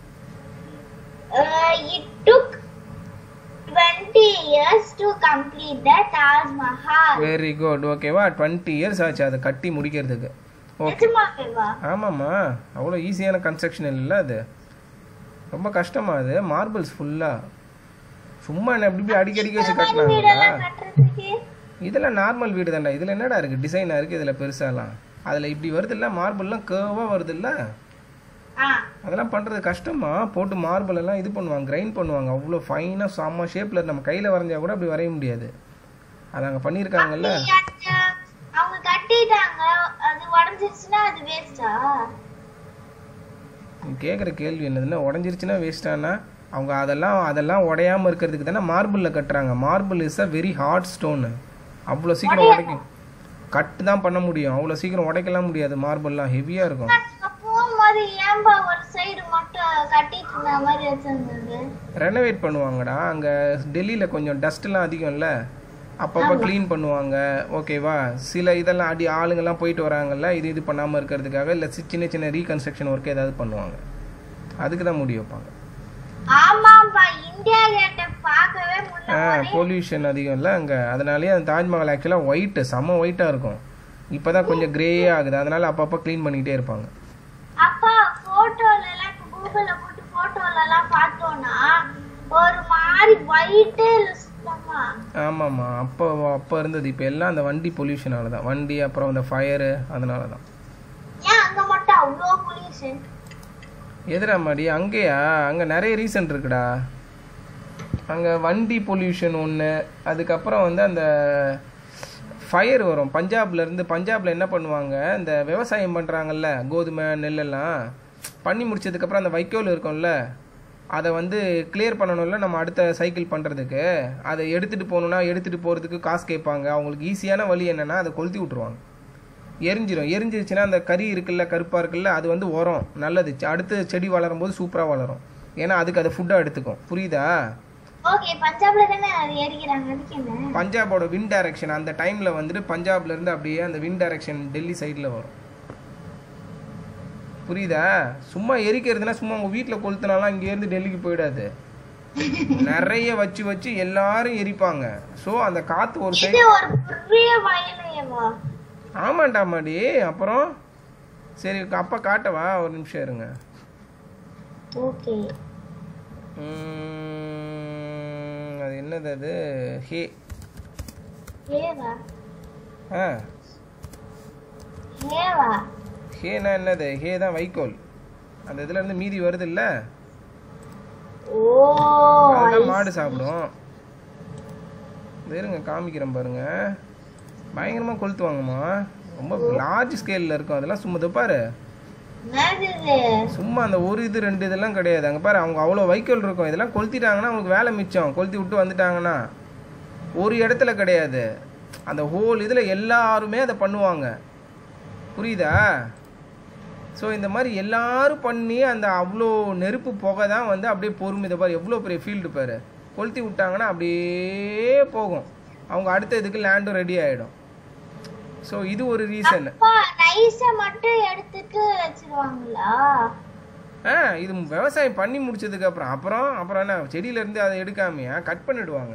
Uh, it took 20 years to complete the Taj Mahal. Very good ஓகேவா டுவெண்ட்டி இயர்ஸ் ஆச்சு அதை கட்டி முடிக்கிறதுக்கு ஓகே நிஜமாவேவா? ஆமாம்மா அவ்வளோ ஈஸியான கன்ஸ்ட்ரக்ஷன் இல்லைல்ல அது ரொம்ப கஷ்டமா அது மார்பிள்ஸ் ஃபுல்லாக சும்மா என்ன இப்படி இப்படி அடிக்கடி வச்சு இந்த மாதிரி கட்டினாங்களா வீடெல்லாம் கட்டுறதுக்கு இதெல்லாம் நார்மல் வீடு தான்டா இதில் என்னடா இருக்குது டிசைனாக இருக்குது இதில் பெருசாலாம் அதில் இப்படி வருதுல்ல மார்பிள்லாம் கேர்வாக வருதுல்ல ஆ, அதெல்லாம் பண்ணுறது கஷ்டமா போட்டு மார்பிள் எல்லாம் இது பண்ணுவாங்க கிரைண்ட் பண்ணுவாங்க அவ்வளோ ஃபைனாக செம்ம ஷேப்பில் நம்ம கையில் வரைஞ்சா கூட அப்படி வரைய முடியாது அது அங்கே பண்ணியிருக்காங்கல்ல அப்படி அந்த- அவங்க கட்டிட்டாங்க அது உடஞ்சிருச்சுன்னா அது வேஸ்டா நீ கேட்குற கேள்வி என்னதுன்னா உடஞ்சிருச்சுன்னா வேஸ்டானா அவங்க அதெல்லாம் அதெல்லாம் உடையாம இருக்கிறதுக்கு தானே மார்பிளில் கட்டுறாங்க marble is a very hard stone அவ்வளோ சீக்கிரம் உடைக்கும் கட்டு தான் பண்ண முடியும் அவ்வளோ சீக்கிரம் உடைக்கலாம் முடியாது மார்பிள்லாம் ஹெவியாக இருக்கும் போகும்போது ஏன்பா ஒரு சைடு மட்டும் கட்டிட்டு இருந்த மாதிரி வச்சிருந்தது ரெனோவேட் பண்ணுவாங்கடா அங்கே டெல்லியில் கொஞ்சம் டஸ்ட்லாம் அதிகம்ல அப்பப்போ க்ளீன் பண்ணுவாங்க ஓகேவா சில இதெல்லாம் அடி ஆளுங்கெல்லாம் போயிட்டு வராங்கல்ல இது இது பண்ணாமல் இருக்கிறதுக்காக இல்லை சின்ன சின்ன ரீகன்ஸ்ட்ரக்ஷன் ஒர்க் ஏதாவது பண்ணுவாங்க அதுக்கு தான் முடி வைப்பாங்க ஆமாப்பா இந்தியா கேட்ட பார்க்கவே ஆ முடியல பொல்யூஷன் அதிகம்ல அங்கே அதனாலேயே அந்த தாஜ்மஹால் ஆக்சுவலாக ஒயிட்டு செம்ம ஒயிட்டாக இருக்கும் இப்போ தான் கொஞ்சம் க்ரே ஆகுது அதனால அப்பப்போ க்ளீன் பண்ணிக்கிட்டே இருப்பாங்க அப்பா போட்டோல எல்லாம் இப்ப கூகுள்ல போட்டு போட்டோல எல்லாம் பார்த்தோம்னா ஒரு மாதிரி ஒயிட்டே சுத்தமா ஆமாம்மா அப்போ அப்போ இருந்தது இப்போ எல்லாம் அந்த வண்டி பொல்யூஷனால தான் வண்டி அப்புறம் அந்த ஃபயரு அதனால தான் ஏன் அங்க மட்டும் அவ்வளோ பொல்யூஷன் எதிரா மாடி அங்கேயா அங்கே நிறைய ரீசன் இருக்குடா அங்கே வண்டி பொல்யூஷன் ஒன்று அதுக்கப்புறம் வந்து அந்த ஃபயர் வரும் பஞ்சாப்ல இருந்து பஞ்சாப்ல என்ன பண்ணுவாங்க இந்த விவசாயம் பண்ணுறாங்கல்ல கோதுமை நெல்லெல்லாம் பண்ணி முடிச்சதுக்கப்புறம் அந்த வைக்கோல் இருக்கும்ல அதை வந்து கிளியர் பண்ணணும்ல நம்ம அடுத்த சைக்கிள் பண்ணுறதுக்கு அதை எடுத்துகிட்டு போகணுன்னா எடுத்துகிட்டு போகிறதுக்கு காசு கேட்பாங்க அவங்களுக்கு ஈஸியான வழி என்னென்னா அதை கொளுத்தி விட்ருவாங்க எரிஞ்சிரும் எரிஞ்சிருச்சுன்னா அந்த கறி இருக்குல்ல கருப்பாக இருக்குல்ல அது வந்து உரம் நல்லது அடுத்து செடி வளரும் போது சூப்பராக வளரும் ஏன்னா அதுக்கு அதை ஃபுட்டாக எடுத்துக்கும் புரியுதா ஓகே பஞ்சாப்ல தானே அது ஏறிக்கிறாங்க அதுக்கு என்ன பஞ்சாபோட வின் டைரக்ஷன் அந்த டைமில் வந்துட்டு பஞ்சாப்ல இருந்து அப்படியே அந்த வின் டைரக்ஷன் டெல்லி சைடில் வரும் புரியுதா சும்மா எரிக்கிறதுனா சும்மா உங்கள் வீட்டில் கொளுத்துனாலாம் இங்கேருந்து டெல்லிக்கு போயிடாது நிறைய வச்சு வச்சு எல்லாரும் எரிப்பாங்க ஸோ அந்த காற்று ஒரு சைடு இது ஒரு பெரிய வயலையவா ஆமாண்டா மாடி அப்புறம் சரி அப்பா காட்டவா ஒரு நிமிஷம் இருங்க ஓகே உம், அது என்னது அது ஹே ஏவா ஆ ஏவா ஹேனா என்னது ஹே தான் வைக்கோல் அந்த இதுல இருந்து மீதி வருது இல்ல ஓ அதெல்லாம் மாடு சாப்பிடும் இது இருங்க காமிக்கிறேன் பாருங்க பயங்கரமா கொளுத்துவாங்கம்மா ரொம்ப லார்ஜ் ஸ்கேல்ல இருக்கும் அதெல்லாம் சும்மா இதோ பாரு என்னது இது சும்மா அந்த ஒரு இது ரெண்டு இதெல்லாம் கிடையாது அங்கே பாரு அவங்க அவ்வளோ வைக்கோல் இருக்கும் இதெல்லாம் கொளுத்திட்டாங்கன்னா அவங்களுக்கு வேலை மிச்சம் கொளுத்தி விட்டு வந்துட்டாங்கன்னா ஒரு இடத்துல கிடையாது அந்த ஹோல் இதில் எல்லாருமே அதை பண்ணுவாங்க புரியுதா ஸோ இந்த மாதிரி எல்லாரும் பண்ணி அந்த அவ்வளோ நெருப்பு புகை தான் வந்து அப்படியே பொறுமை இதை பாரு எவ்வளோ பெரிய ஃபீல்டு பாரு கொளுத்தி விட்டாங்கன்னா அப்படியே போகும் அவங்க அடுத்த இதுக்கு லேண்டும் ரெடி ஆகிடும் ஸோ இது ஒரு ரீசன் அப்பா ரைஸ மட்டும் எடுத்துட்டு வச்சிருவாங்களா ஆ இது விவசாயம் பண்ணி முடிச்சதுக்கு அப்புறம் அப்புறம் அப்புறம் என்ன செடியில இருந்து அதை எடுக்காமையா கட் பண்ணிடுவாங்க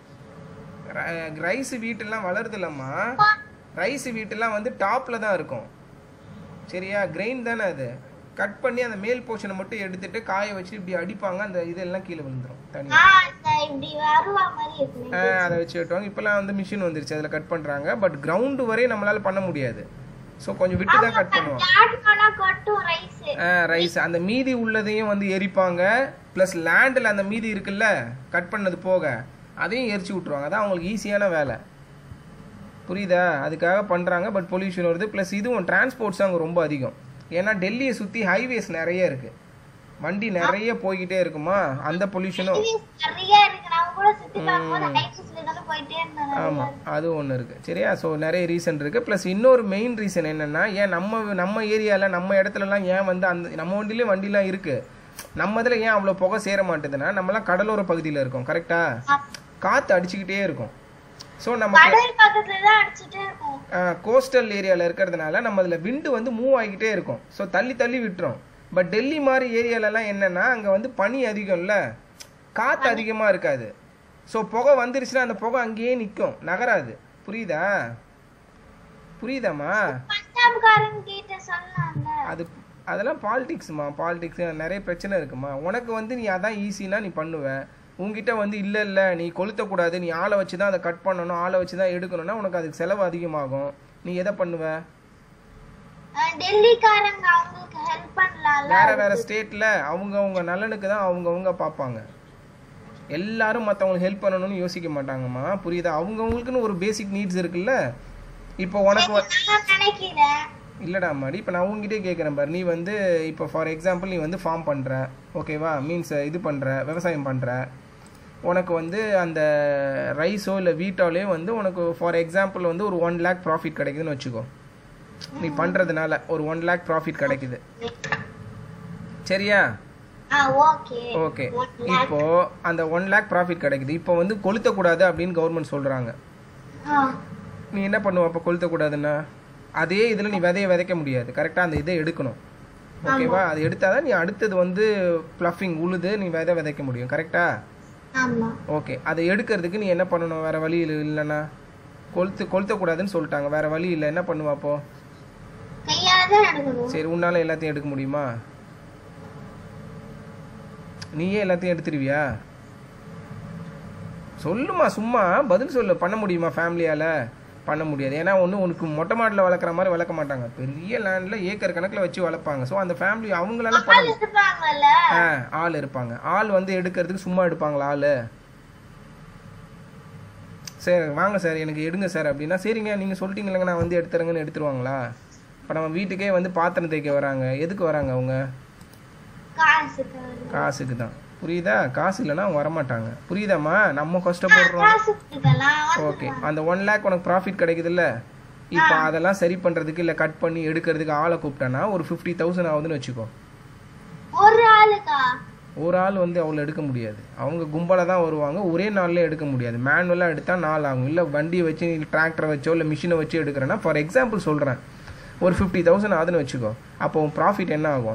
ரைஸ் வீட்டெல்லாம் வளருது இல்லம்மா ரைஸ் வீட்டெல்லாம் வந்து டாப்ல தான் இருக்கும் சரியா கிரெயின் தானே அது கட் பண்ணி அந்த மேல் போர்ஷனை மட்டும் எடுத்துட்டு காய வச்சு இப்படி அடிப்பாங்க அந்த இதெல்லாம் கீழே விழுந்துரும் தனியா ஆ இந்த இப்படி வருவா மாதிரி இருக்குமே ஆ, அதை வச்சு வெட்டுவாங்க இப்போல்லாம் வந்து மிஷின் வந்துருச்சு அதில் கட் பண்ணுறாங்க பட் கிரவுண்டு வரை நம்மளால பண்ண முடியாது ஸோ கொஞ்சம் விட்டு தான் கட் பண்ணுவோம் காட்டுனா கட்டும் ரைஸ் ரைஸ் அந்த மீதி உள்ளதையும் வந்து எரிப்பாங்க ப்ளஸ் லேண்டில் அந்த மீதி இருக்குல்ல கட் பண்ணது போக அதையும் எரிச்சு விட்ருவாங்க அதான் அவங்களுக்கு ஈஸியான வேலை புரியுதா அதுக்காக பண்ணுறாங்க பட் பொல்யூஷன் வருது ப்ளஸ் இதுவும் டிரான்ஸ்போர்ட்ஸ் அங்கே ரொம்ப அதிகம் ஏன்னா டெல்லியை சுற்றி ஹைவேஸ் நிறைய இருக்குது வண்டி நிறைய போய்கிட்டே இருக்குமா அந்த பொல்யூஷனும் நிறைய இருக்கு நான் கூட சுத்தி பார்க்கும்போது ஹைவேஸ்ல தானே போயிட்டே இருந்தேன் ஆமாம் அது ஒன்று இருக்குது சரியா ஸோ நிறைய ரீசன் இருக்குது ப்ளஸ் இன்னொரு மெயின் ரீசன் என்னென்னா ஏன் நம்ம நம்ம ஏரியாவில் நம்ம இடத்துலலாம் ஏன் வந்து அந்த நம்ம வண்டியிலே வண்டிலாம் இருக்குது நம்ம இதில் ஏன் அவ்வளோ புகை சேர மாட்டேதுன்னா நம்மலாம் கடலோர பகுதியில் இருக்கோம் கரெக்டாக காற்று அடிச்சுக்கிட்டே இருக்கும் ஸோ நமக்கு கடல் பக்கத்துல தான் அடிச்சுட்டே இருக்கும் கோஸ்டல் ஏரியாவில் இருக்கிறதுனால நம்ம அதில் விண்டு வந்து மூவ் ஆகிக்கிட்டே இருக்கும் ஸோ தள்ளி தள்ளி விட்டுரும் பட் டெல்லி மாதிரி ஏரியாலலாம் என்னென்னா அங்கே வந்து பனி அதிகம்ல காற்று அதிகமாக இருக்காது ஸோ புகை வந்துருச்சுன்னா அந்த புகை அங்கேயே நிற்கும் நகராது புரியுதா புரியுதாம்மா பஞ்சாப்காரன் கிட்ட சொல்லலாம்ல அது அதெல்லாம் பாலிடிக்ஸ்மா பாலிடிக்ஸ் நிறைய பிரச்சனை இருக்குமா உனக்கு வந்து நீ அதான் ஈஸினா நீ பண்ணுவ உங்ககிட்ட வந்து இல்லை இல்லை நீ கொளுத்தக்கூடாது நீ ஆளை வச்சு தான் அதை கட் பண்ணணும் ஆளை வச்சு தான் எடுக்கணும்னா உனக்கு அதுக்கு செலவு அதிகமாகும் நீ எதை பண்ணுவ அஹ் டெல்லிக்காரங்க அவங்களுக்கு ஹெல்ப் பண்ணலாம்ல வேற வேற ஸ்டேட்ல அவங்க அவங்க நலனுக்கு தான் அவங்க அவங்க பார்ப்பாங்க எல்லாரும் மற்றவங்களுக்கு ஹெல்ப் பண்ணணும்னு யோசிக்க மாட்டாங்கம்மா புரியுதா அவங்கவுங்களுக்குன்னு ஒரு பேசிக் நீட்ஸ் இருக்குல்ல இப்போ உனக்கு வ- நான் நினைக்கிறேன் இல்லடா மாடி இப்போ நான் உங்ககிட்டே கேட்குறேன் பாரு நீ வந்து இப்போ ஃபார் எக்ஸாம்பிள் நீ வந்து ஃபார்ம் பண்ணுற ஓகேவா மீன்ஸ் இது பண்ணுற விவசாயம் பண்ணுற உனக்கு வந்து அந்த ரைஸோ இல்லை வீட்டாலே வந்து உனக்கு ஃபார் எக்ஸாம்பிள் வந்து ஒரு ஒன் லேக் ப்ராஃபிட் கிடைக்குதுன்னு வச்சுக்கோ நீ பண்ணுறதுனால ஒரு ஒன் லேக் ப்ராஃபிட் கிடைக்குது சரியா ஆ ஓகே ஓகே இப்போ அந்த ஒன் லேக் ப்ராஃபிட் கிடைக்குது இப்போ வந்து கொளுத்தக்கூடாது அப்படின்னு கவர்மெண்ட் சொல்கிறாங்க நீ என்ன பண்ணுவ அப்போ கொளுத்தக்கூடாதுன்னா அதே இதில் நீ விதைய விதைக்க முடியாது கரெக்டாக அந்த இதை எடுக்கணும் ஓகேவா அது எடுத்தாதான் நீ அடுத்தது வந்து ப்ளஃபிங் உழுது நீ விதை விதைக்க முடியும் கரெக்டா ஆமா ஓகே அதை எடுக்கிறதுக்கு நீ என்ன பண்ணணும் வேற வழி இல்லை இல்லைன்னா கொளுத்து கொளுத்தக்கூடாதுன்னு சொல்லிட்டாங்க வேற வழி இல்லை என்ன பண்ணுவா அப்போ கையால தான் எடுக்கணும் சரி உன்னால எல்லாத்தையும் எடுக்க முடியுமா நீயே எல்லாத்தையும் எடுத்துருவியா சொல்லுமா சும்மா பதில் சொல்லு பண்ண முடியுமா ஃபேமிலியால பண்ண முடியாது ஏன்னா ஒன்று உனக்கு மொட்டை மாடில் வளர்க்குற மாதிரி வளர்க்க மாட்டாங்க பெரிய லேண்டில் ஏக்கர் கணக்கில் வச்சு வளர்ப்பாங்க ஸோ அந்த ஃபேமிலி அவங்களால பண்ண ஆள் இருப்பாங்கல்ல ஆ ஆள் இருப்பாங்க ஆள் வந்து எடுக்கிறதுக்கு சும்மா எடுப்பாங்களா ஆள் சார் வாங்க சார் எனக்கு எடுங்க சார் அப்படின்னா சரிங்க நீங்கள் சொல்லிட்டீங்களங்க நான் வந்து எடுத்துறேங்கன்னு எடுத்துருவாங்களா இப்போ நம்ம வீட்டுக்கே வந்து பாத்திரம் தேய்க்க வராங்க எதுக்கு வராங்க அவங்க காசுக்கு காசுக்கு தான் புரியுதா காசு இல்லைன்னா அவங்க வரமாட்டாங்க புரியுதாம்மா நம்ம கஷ்டப்படுறோம் காசுக்கு இதெல்லாம் ஓகே அந்த ஒன் லேக் உனக்கு ப்ராஃபிட் கிடைக்குதுல்ல இப்போ அதெல்லாம் சரி பண்ணுறதுக்கு இல்லை கட் பண்ணி எடுக்கிறதுக்கு ஆளை கூப்பிட்டானா ஒரு ஃபிஃப்டி தௌசண்ட் ஆகுதுன்னு வச்சுக்கோ ஒரு ஆளுக்கா ஒரு ஆள் வந்து அவ்வளோ எடுக்க முடியாது அவங்க கும்பலாக தான் வருவாங்க ஒரே நாள்ல எடுக்க முடியாது மேனுவலாக எடுத்தால் நாள் ஆகும் இல்லை வண்டியை வச்சு நீ டிராக்டரை வச்சோ இல்லை மிஷினை வச்சு எடுக்கிறேன்னா ஃபார் எக்ஸாம்பிள் சொல்கிறேன் ஒரு ஃபிஃப்டி தௌசண்ட் ஆகுதுன்னு வச்சுக்கோ அப்போ உன் ப்ராஃபிட் என்ன ஆகும்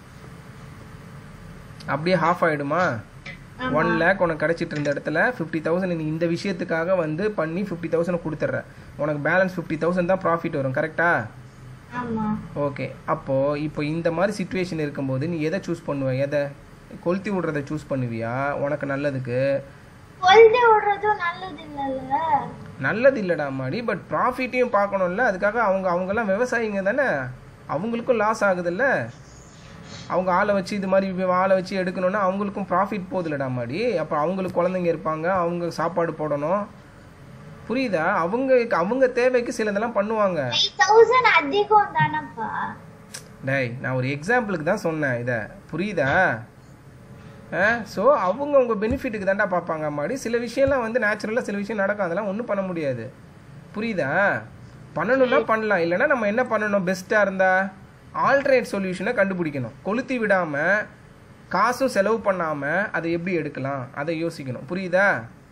அப்படியே ஹாஃப் ஆகிடுமா ஒன் லேக் உனக்கு கிடைச்சிட்டு இருந்த இடத்துல ஃபிஃப்டி தௌசண்ட் நீ இந்த விஷயத்துக்காக வந்து பண்ணி ஃபிஃப்டி தௌசண்ட் கொடுத்துட்ற உனக்கு பேலன்ஸ் ஃபிஃப்டி தௌசண்ட் தான் ப்ராஃபிட் வரும் கரெக்டா ஆமா ஓகே அப்போது இப்போ இந்த மாதிரி சுச்சுவேஷன் இருக்கும்போது நீ எதை சூஸ் பண்ணுவ எதை கொளுத்தி விடுறத சூஸ் பண்ணுவியா உனக்கு நல்லதுக்கு கொல்தி விடுறதும் நல்லது இல்லல்ல நல்லது இல்லடா மாடி பட் ப்ராஃபிட்டையும் பார்க்கணும்ல அதுக்காக அவங்க அவங்கெல்லாம் விவசாயிங்க தானே அவங்களுக்கும் லாஸ் ஆகுதுல்ல அவங்க ஆளை வச்சு இது மாதிரி வி- ஆளை வச்சு எடுக்கணும்னா அவங்களுக்கும் ப்ராஃபிட் போகுதுல்லடா மாடி அப்போ அவங்களுக்கு குழந்தைங்க இருப்பாங்க அவங்க சாப்பாடு போடணும் புரியுதா அவங்க அவங்க தேவைக்கு சிலதெல்லாம் பண்ணுவாங்க ஃபைவ் தௌசண்ட் அதிகம் தானப்பா டேய் நான் ஒரு எக்ஸாம்பிளுக்கு தான் சொன்னேன் இதை புரியுதா ஸோ அவங்க உங்க பெனிஃபிட்டுக்கு தான்டா பார்ப்பாங்க அம்மாடி சில விஷயம்லாம் வந்து நேச்சுரலாக சில விஷயம் நடக்கும் அதெல்லாம் ஒன்றும் பண்ண முடியாது புரியுதா பண்ணணும்னா பண்ணலாம் இல்லைன்னா நம்ம என்ன பண்ணணும் பெஸ்ட்டாக இருந்தா ஆல்டர்னேட் சொல்யூஷனை கண்டுபிடிக்கணும் கொளுத்தி விடாமல் காசும் செலவு பண்ணாமல் அதை எப்படி எடுக்கலாம் அதை யோசிக்கணும் புரியுதா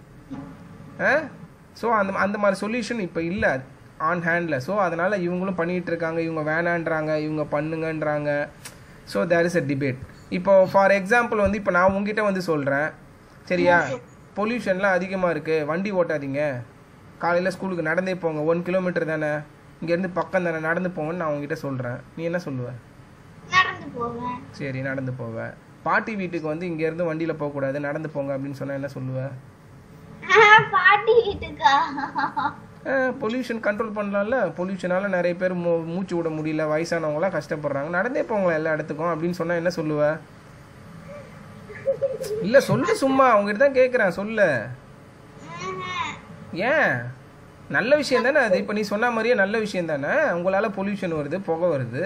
ஸோ அந்த அந்த மாதிரி சொல்யூஷன் இப்போ இல்லை ஆன் ஹேண்டில் ஸோ அதனால் இவங்களும் பண்ணிகிட்டு இருக்காங்க இவங்க வேணான்றாங்க இவங்க பண்ணுங்கன்றாங்க so there is a debate இப்போ ஃபார் எக்ஸாம்பிள் வந்து இப்போ நான் உங்ககிட்ட வந்து சொல்கிறேன் சரியா பொல்யூஷன்லாம் அதிகமாக இருக்குது வண்டி ஓட்டாதீங்க காலையில் ஸ்கூலுக்கு நடந்தே போங்க ஒன் கிலோமீட்டர் தானே இங்கேருந்து பக்கம் தானே நடந்து போங்கன்னு நான் உங்ககிட்ட சொல்கிறேன் நீ என்ன சொல்லுவ நடந்து போவேன் சரி நடந்து போவ பாட்டி வீட்டுக்கு வந்து இங்கேருந்து வண்டியில் போகக்கூடாது நடந்து போங்க அப்படின்னு சொன்னால் என்ன சொல்லுவேன் ஆஹ், பாட்டி வீட்டுக்கா பொல்யூஷன் கண்ட்ரோல் பண்ணலாம்ல பொல்யூஷனால நிறைய பேர் மூ மூச்சு விட முடியல வயசானவங்களாம் கஷ்டப்படுறாங்க நடந்தே போங்களேன் எல்லா இடத்துக்கும் அப்படின்னு சொன்னா என்ன சொல்லுவ இல்ல சொல்லு சும்மா அவங்ககிட்ட தான் கேட்குறேன் சொல்லு ம்ஹும். ஏன் நல்ல விஷயம் தானே அது இப்போ நீ சொன்ன மாதிரியே நல்ல விஷயம் தானே உங்களால பொல்யூஷன் வருது புகை வருது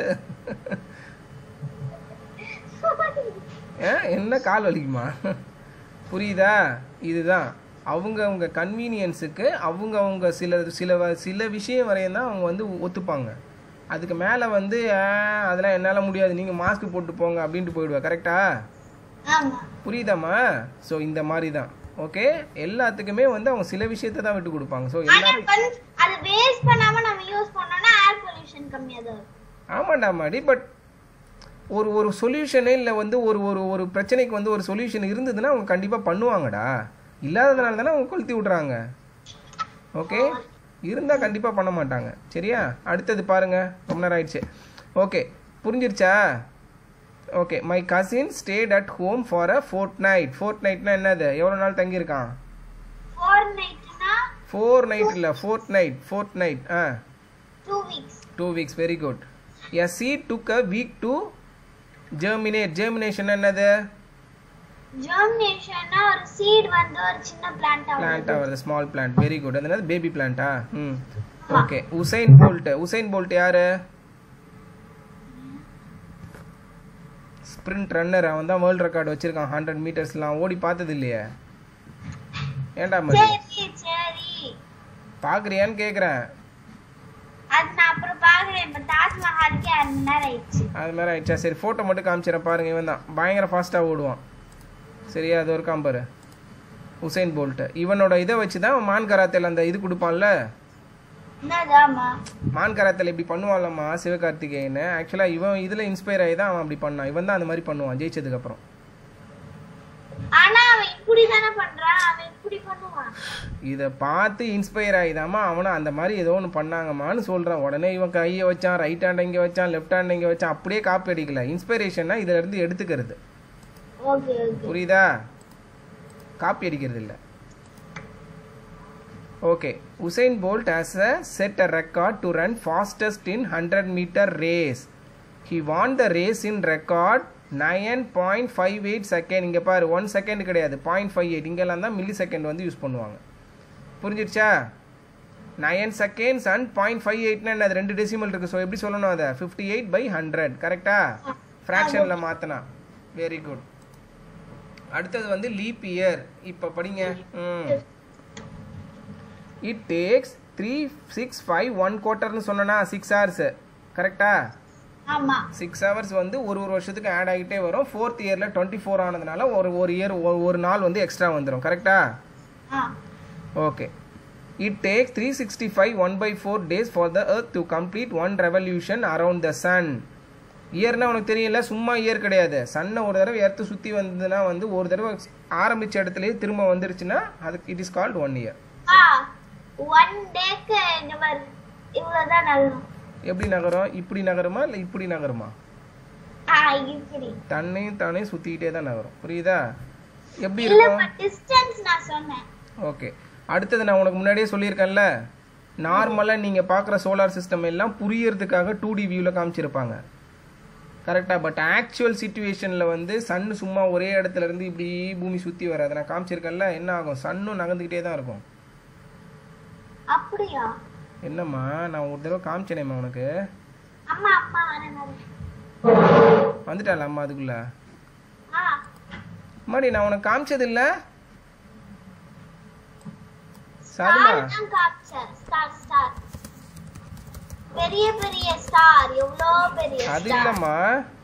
ஏன் என்ன கால் வலிக்குமா புரியுதா இதுதான் அவங்க அவங்க கன்வீனியன்ஸுக்கு அவங்க அவங்க சில சில வ- சில விஷயம் வரையும் தான் அவங்க வந்து ஒத்துப்பாங்க அதுக்கு மேலே வந்து "ஆ, அதெல்லாம் என்னால் முடியாது நீங்கள் மாஸ்க் போட்டு போங்க அப்படின்ட்டு போயிடுவா கரெக்டா ஆமா புரியுதாம்மா ஸோ இந்த மாதிரி தான் ஓகே எல்லாத்துக்குமே வந்து அவங்க சில விஷயத்தை தான் விட்டு கொடுப்பாங்க ஸோ ஆனா எல்லாரும் வந்து அது வேஸ்ட் பண்ணாம நம்ம யூஸ் பண்ணோம்னா ஏர் பொல்யூஷன் கம்மியா தான் இருக்கும் ஆமாண்டா மாடி பட் ஒரு ஒரு சொல்யூஷனே இல்லை வந்து ஒரு ஒரு ஒரு பிரச்சனைக்கு வந்து ஒரு சொல்யூஷன் இருந்ததுன்னா அவங்க கண்டிப்பாக பண்ணுவாங்கடா இல்லாததுனால தானே அவங்க கொளுத்தி விட்றாங்க ஓகே இருந்தால் கண்டிப்பாக பண்ண மாட்டாங்க சரியா அடுத்தது பாருங்க ரொம்ப நேரம் ஆயிடுச்சு ஓகே புரிஞ்சிருச்சா okay my cousin stayed at home for a fortnight ஃபோர்ட் நைட்னா என்னது எவ்வளோ நாள் தங்கியிருக்கான் ஃபோர் நைட்னா ஃபோர் நைட் இல்லை ஃபோர்ட் நைட் ஃபோர்ட் நைட் ஆ two weeks two weeks very good a seed took a week to germinate germination என்னது ஜெர்மினேஷன்னா ஒரு சீட் வந்து ஒரு சின்ன பிளான்ட் பிளான்ட் ஆகும் வருது ஸ்மால் பிளான்ட் வெரி குட் அது என்னது பேபி பிளான்ட்டா ம் okay Usain Bolt Usain Bolt யாரு ஸ்ப்ரிண்ட் ரன்னர் அவன் தான் வேர்ல்ட் ரெக்கார்டு வச்சிருக்கான் ஹண்ட்ரட் மீட்டர்ஸ்லாம் ஓடி பார்த்தது இல்லையே ஏன்டா மதி சரி சரி பார்க்குறியான்னு கேட்குறேன் அது நான் அப்புறம் பாக்குறேன் இப்ப தாஜ்மஹாலுக்கே அரை மணி நேரம் ஆயிடுச்சு அது மாதிரி ஆயிடுச்சா சரி ஃபோட்டோ மட்டும் காமிச்சிடறேன் பாருங்க இவன் தான் பயங்கர ஃபாஸ்ட்டாக ஓடுவான் சரியா அது ஒரு காம்பரு உசைன் போல்ட் இவனோட இதை வச்சு தான் மான் கராத்தேல அந்த இது கொடுப்பான்ல என்னது ஆமா மான் கராத்தேல இப்படி பண்ணுவான்லம்மா சிவகார்த்திகேயன் ஆக்சுவலாக இவன் இதில் இன்ஸ்பயர் ஆகி தான் அவன் அப்படி பண்ணான் இவன் தான் அந்த மாதிரி பண்ணுவான் ஜெயிச்சதுக்கப்புறம் ஆனா அவன் இப்படி தானே பண்றான் அவன் இப்படி பண்ணுவான் இதை பார்த்து இன்ஸ்பயர் ஆகிதாம்மா அவனும் அந்த மாதிரி ஏதோ ஒன்று பண்ணாங்கம்மான்னு சொல்கிறான் உடனே இவன் கையை வச்சான் ரைட் ஹேண்ட் இங்கே வச்சான் லெஃப்ட் ஹேண்ட் இங்கே வச்சான் அப்படியே காப்பி அடிக்கல இன்ஸ்பிரேஷன்னா இதில் இருந்து எடுத்துக்கிறது ஓகே ஓகே புரியுதா காப்பி அடிக்கிறது இல்லை okay Usain Bolt has a set a record to run fastest in hundred meter race he won the race in record nine point five eight second இங்கே பாரு ஒன் செகண்ட் கிடையாது point five eight இங்கெல்லாம் தான் millisecond வந்து use பண்ணுவாங்க புரிஞ்சிடுச்சா nine seconds and point five எயிட்னா அது ரெண்டு டெசிமல் இருக்குது ஸோ எப்படி சொல்லணும் அதை ஃபிஃப்டி எயிட் பை ஹண்ட்ரட் கரெக்டா ஃப்ராக்ஷனில் மாற்றினா வெரி குட் அடுத்தது வந்து லீப் இயர் இப்போ படிங்க ம் it takes three six five one குவார்ட்டர்னு சொன்னனா சிக்ஸ் ஹவர்ஸ் கரெக்டா ஆமா சிக்ஸ் ஹவர்ஸ் வந்து ஒரு ஒரு வருஷத்துக்கு ஆட் ஆகிட்டே வரும் ஃபோர்த் இயரில் டுவெண்ட்டி ஃபோர் ஆனதுனால ஒரு ஒரு இயர் ஒரு நாள் வந்து எக்ஸ்ட்ரா வந்துடும் கரெக்டா ஆ okay it takes three sixty five one by four days for the earth to complete one revolution around the sun இயர்னா உனக்கு தெரியல சும்மா இயர் கிடையாது சன்னை ஒரு தடவை எர்த்து சுற்றி வந்ததுன்னா வந்து ஒரு தடவை ஆரம்பிச்ச இடத்துலயே திரும்ப வந்துருச்சுன்னா அதுக்கு it is called one year ஆ ஒன் டேக்கு இந்த மாதிரி இவ்வளவுதான் நகரும் எப்படி நகரும் இப்படி நகருமா இல்லை இப்படி நகருமா ஆ இப்படி தன்னையும் தானே சுற்றிக்கிட்டே தான் நகரும் புரியுதா எப்படி இல்ல இருக்கும் டிஸ்டன்ஸ் நான் சொன்னேன் ஓகே அடுத்தது நான் உனக்கு முன்னாடியே சொல்லியிருக்கேன்ல நார்மலாக நீங்கள் பார்க்குற சோலார் சிஸ்டம் எல்லாம் புரியறதுக்காக டூ டி வியூவில் காமிச்சிருப்பாங்க கரெக்டாக பட் ஆக்சுவல் சுச்சுவேஷனில் வந்து சன்னு சும்மா ஒரே இடத்துல இருந்து இப்படி பூமி சுற்றி வராது நான் காமிச்சிருக்கேன்ல என்ன ஆகும் சன்னும் நகர்ந்துக்கிட்டே தான் இருக்கும் அப்படியா என்னம்மா நான் ஒரு தடவை காமிச்சேனேம்மா உனக்கு அம்மா அம்மா வரேன் வரேன் வந்துட்டால அம்மா அதுக்குள்ள ஆ அம்மாடி நான் உனக்கு காமிச்சது இல்லை சாதுமா ஸ்டார் தான் காமிச்சேன் ஸ்டார் ஸ்டார் பெரிய பெரிய ஸ்டார் எவ்வளோ பெரிய அது ஸ்டார் இல்லைம்மா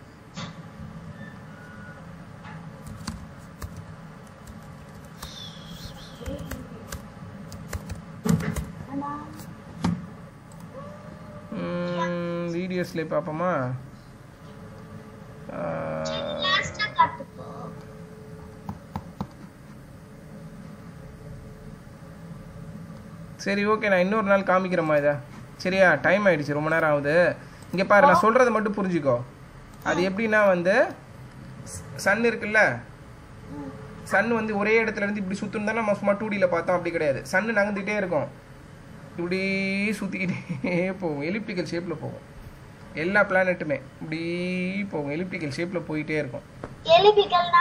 வீடியோஸ்ல பார்ப்போமா லாஸ்டா காட்டுப்போ சரி ஓகே நான் இன்னொரு நாள் காமிக்கிறேம்மா இதை சரியா டைம் ஆயிடுச்சு ரொம்ப நேரம் ஆகுது இங்கே பாரு நான் சொல்கிறத மட்டும் புரிஞ்சுக்கோ அது எப்படின்னா வந்து சன் இருக்குல்ல சன் வந்து ஒரே இடத்துல இருந்து இப்படி சுற்றணும் தானே நம்ம சும்மா டூடியில் பார்த்தோம் அப்படி கிடையாது சன் நகர்ந்துகிட்டே இருக்கும் இப்படி சுற்றிக்கிட்டே போகும் எலிப்டிக்கல் ஷேப்பில் போகும் எல்லா பிளானட்டுமே இப்படி போகும் எலிப்டிக்கல் ஷேப்பில் போயிட்டே இருக்கும் எலிபிக்கல்னா